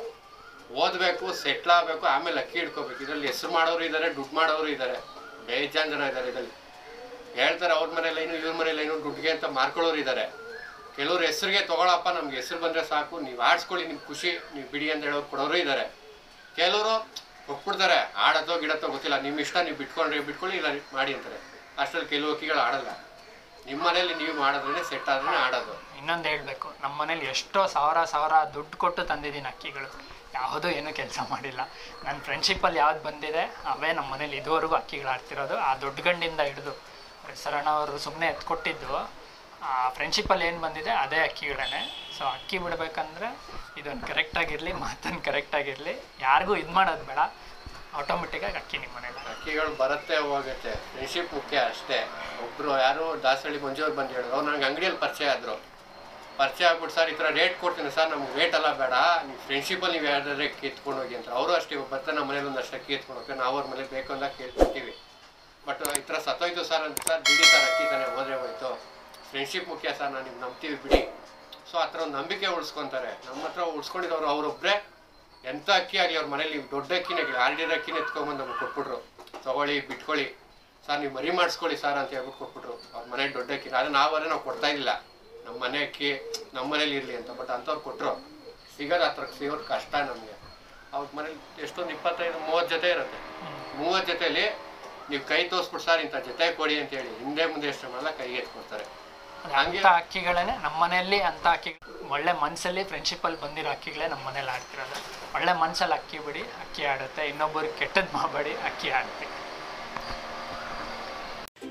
ಓದಬೇಕು ಸೆಟ್ಲ್ ಆಗಬೇಕು ಆಮೇಲೆ ಅಕ್ಕಿ ಇಟ್ಕೋಬೇಕು ಇದರಲ್ಲಿ ಹೆಸರು ಮಾಡೋರು ಇದ್ದಾರೆ ದುಡ್ಡು ಮಾಡೋರು ಇದ್ದಾರೆ ಬೇಜಾನ್ ಜನ ಇದ್ದಾರೆ ಇದರಲ್ಲಿ ಹೇಳ್ತಾರೆ ಅವ್ರ ಮನೆ ಲೈನು ಇವ್ರ ಮನೆ ಲೈನು ದುಡ್ಡಿಗೆ ಅಂತ ಮಾರ್ಕೊಳ್ಳೋರು ಇದ್ದಾರೆ ಕೆಲವ್ರು ಹೆಸರಿಗೆ ತಗೊಳಪ್ಪ ನಮ್ಗೆ ಹೆಸರು ಬಂದರೆ ಸಾಕು ನೀವು ಆಡ್ಸ್ಕೊಳ್ಳಿ ನಿಮ್ಗೆ ಖುಷಿ ನೀವು ಬಿಡಿ ಅಂತ ಹೇಳೋರು ಕೊಡೋರು ಇದ್ದಾರೆ ಕೆಲವರು ಒಪ್ಬಿಡ್ತಾರೆ ಆಡತ್ತೋ ಗಿಡತ್ತೋ ಗೊತ್ತಿಲ್ಲ ನಿಮ್ಮ ಇಷ್ಟ ನೀವು ಬಿಟ್ಕೊಂಡ್ರೆ ಬಿಟ್ಕೊಳ್ಳಿ ಇಲ್ಲ ಮಾಡಿ ಅಂತಾರೆ ಅಷ್ಟರಲ್ಲಿ ಕೆಲವು ಅಕ್ಕಿಗಳು ಆಡಲ್ಲ ನಿಮ್ಮ ಮನೇಲಿ ನೀವು ಮಾಡಿದ್ರೆ ಸೆಟ್ ಆದ್ರೆ ಆಡೋದು ಇನ್ನೊಂದು ಹೇಳಬೇಕು ನಮ್ಮ ಮನೇಲಿ ಎಷ್ಟೋ ಸಾವಿರ ಸಾವಿರ ದುಡ್ಡು ಕೊಟ್ಟು ತಂದಿದ್ದೀನಿ ಅಕ್ಕಿಗಳು ಯಾವುದೂ ಏನೂ ಕೆಲಸ ಮಾಡಿಲ್ಲ ನನ್ನ ಫ್ರೆಂಡ್ಶಿಪ್ಪಲ್ಲಿ ಯಾವ್ದು ಬಂದಿದೆ ಅವೇ ನಮ್ಮ ಮನೇಲಿ ಇದುವರೆಗೂ ಅಕ್ಕಿಗಳು ಆಡ್ತಿರೋದು ಆ ದೊಡ್ಡ ಗಂಡಿಂದ ಹಿಡಿದು ಸರಣ ಅವರು ಸುಮ್ಮನೆ ಎತ್ಕೊಟ್ಟಿದ್ದು ಆ ಫ್ರೆಂಡ್ಶಿಪ್ಪಲ್ಲಿ ಏನು ಬಂದಿದೆ ಅದೇ ಅಕ್ಕಿಗಳೇ ಸೊ ಅಕ್ಕಿ ಬಿಡಬೇಕಂದ್ರೆ ಇದೊಂದು ಕರೆಕ್ಟಾಗಿರಲಿ ಮಾತನ್ನು ಕರೆಕ್ಟಾಗಿರಲಿ ಯಾರಿಗೂ ಇದು ಮಾಡೋದು ಬೇಡ ಆಟೋಮೆಟಿಕ್ಕಾಗಿ ಅಕ್ಕಿ ನಿಮ್ಮ ಮನೇಲಿ ಅಕ್ಕಿಗಳು ಬರುತ್ತೆ ಹೋಗುತ್ತೆ ಫ್ರೆಂಡ್ಶಿಪ್ ಮುಖ್ಯ ಅಷ್ಟೇ ಒಬ್ರು ಯಾರು ದಾಸಹಳ್ಳಿ ಮಂಜೂರು ಬಂದು ಹೇಳಿದ್ರು ಅವ್ರು ನಂಗೆ ಅಂಗಡಿಯಲ್ಲಿ ಪರಿಚಯ ಆದರು ಪರಿಚಯ ಆಗ್ಬಿಟ್ಟು ಸರ್ ಈ ಥರ ರೇಟ್ ಕೊಡ್ತೀನಿ ಸರ್ ನಮ್ಗೆ ರೇಟ್ ಎಲ್ಲ ಬೇಡ ನೀವು ಫ್ರೆಂಡ್ಶಿಪ್ಪಲ್ಲಿ ನೀವು ಯಾವ್ದಾದ್ರೆ ಕಿತ್ಕೊಂಡು ಹೋಗಿ ಅಂತ ಅವರು ಅಷ್ಟೇ ಬರ್ತಾರೆ ನಮ್ಮ ಮನೇಲಿ ಒಂದಷ್ಟು ಅಕ್ಕಿ ಎತ್ಕೊಂಡು ಹೋಗ್ತಾರೆ ನಾವು ಅವ್ರ ಮನೇಲಿ ಬೇಕು ಅಂದಾಗ ಕೇಳ್ಕೊತೀವಿ ಬಟ್ ಈ ಥರ ಸತ್ತೋಯ್ತು ಸರ್ ಅಂತ ಸರ್ ಬಿಡಿ ಸರ್ ಅಕ್ಕಿ ತಾನೆ ಹೋದ್ರೆ ಹೋಯ್ತು ಫ್ರೆಂಡ್ಶಿಪ್ ಮುಖ್ಯ ಸರ್ ನಾನು ನಿಮ್ಗೆ ನಂಬ್ತೀವಿ ಬಿಡಿ ಸೊ ಆ ಥರ ಒಂದು ನಂಬಿಕೆ ಉಳಿಸ್ಕೊತಾರೆ ನಮ್ಮ ಹತ್ರ ಉಳಿಸ್ಕೊಂಡಿದ್ದವ್ರು ಅವರೊಬ್ಬರೇ ಎಂಥ ಅಕ್ಕಿ ಆಗಲಿ ಅವ್ರ ಮನೇಲಿ ದೊಡ್ಡ ಅಕ್ಕಿನೇ ಆಗಲಿ ಆರ್ ಡಿ ಅಕ್ಕಿನ ಎತ್ಕೊಂಬಂದು ನಮ್ಗೆ ಕೊಟ್ಬಿಟ್ರು ತಗೊಳ್ಳಿ ಬಿಟ್ಕೊಳ್ಳಿ ಸರ್ ನೀವು ಮರಿ ಮಾಡಿಸ್ಕೊಳ್ಳಿ ಸರ್ ಅಂತ ಹೇಳ್ಬಿಟ್ಟು ಕೊಟ್ಬಿಟ್ರು ಅವ್ರ ಮನೆಗೆ ದೊಡ್ಡ ಅಕ್ಕಿ ಆದರೆ ನಾವೇ ನಾವು ಕೊಡ್ತಾ ಇಲ್ಲ ನಮ್ಮ ಮನೆ ಅಕ್ಕಿ ನಮ್ಮ ಮನೇಲಿ ಇರಲಿ ಅಂತ ಬಟ್ ಅಂಥವ್ರು ಕೊಟ್ಟರು ಸಿಗೋದು ಹತ್ರ ಸಿಗೋದು ಕಷ್ಟ ನಮಗೆ ಅವ್ರ ಮನೇಲಿ ಎಷ್ಟೊಂದು ಇಪ್ಪತ್ತೈದು ಮೂವತ್ತು ಜೊತೆ ಇರುತ್ತೆ ಮೂವತ್ತು ಜೊತೆಲಿ ನೀವು ಕೈ ತೋರಿಸ್ಬಿಟ್ಟು ಸರ್ ಇಂಥ ಜೊತೆ ಕೊಡಿ ಅಂತ ಹೇಳಿ ಹಿಂದೆ ಮುಂದೆ ಎಷ್ಟು ಮಾಡಲ್ಲ ಕೈಗೆ ಎತ್ಕೊಡ್ತಾರೆ ಹಂಗೆ ಅಂಥ ಅಕ್ಕಿಗಳೇ ನಮ್ಮ ಮನೆಯಲ್ಲಿ ಅಂಥ ಅಕ್ಕಿ ಒಳ್ಳೆ ಮನಸ್ಸಲ್ಲಿ ಫ್ರೆಂಡ್ಶಿಪ್ಪಲ್ಲಿ ಬಂದಿರೋ ಅಕ್ಕಿಗಳೇ ನಮ್ಮ ಮನೇಲಿ ಆಡ್ತಿರೋದು ಒಳ್ಳೆ ಮನಸ್ಸಲ್ಲಿ ಅಕ್ಕಿ ಬಿಡಿ ಅಕ್ಕಿ ಆಡುತ್ತೆ ಇನ್ನೊಬ್ಬರಿಗೆ ಕೆಟ್ಟದ್ದು ಮಾಡಬೇಡಿ ಅಕ್ಕಿ ಆಡ್ತೀವಿ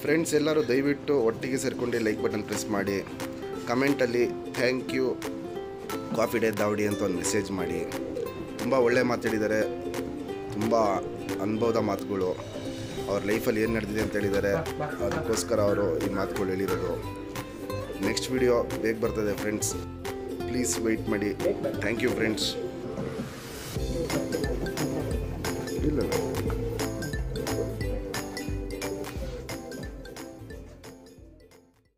ಫ್ರೆಂಡ್ಸ್ ಎಲ್ಲರೂ ದಯವಿಟ್ಟು ಒಟ್ಟಿಗೆ ಸೇರಿಕೊಂಡು ಲೈಕ್ ಬಟನ್ ಪ್ರೆಸ್ ಮಾಡಿ ಕಮೆಂಟಲ್ಲಿ ಥ್ಯಾಂಕ್ ಯು ಕಾಫಿ ಡೇ ದಾವಡಿ ಅಂತ ಒಂದು ಮೆಸೇಜ್ ಮಾಡಿ ತುಂಬ ಒಳ್ಳೆ ಮಾತಾಡಿದ್ದಾರೆ ತುಂಬ ಅನುಭವದ ಮಾತುಗಳು ಅವ್ರ ಲೈಫಲ್ಲಿ ಏನು ನಡೆದಿದೆ ಅಂತ ಹೇಳಿದ್ದಾರೆ ಅದಕ್ಕೋಸ್ಕರ ಅವರು ಈ ಮಾತುಗಳು ಹೇಳಿರೋದು ನೆಕ್ಸ್ಟ್ ವಿಡಿಯೋ ಬೇಗ ಬರ್ತದೆ ಫ್ರೆಂಡ್ಸ್ ಪ್ಲೀಸ್ ವೆಯ್ಟ್ ಮಾಡಿ ಥ್ಯಾಂಕ್ ಯು ಫ್ರೆಂಡ್ಸ್ ಇಲ್ಲ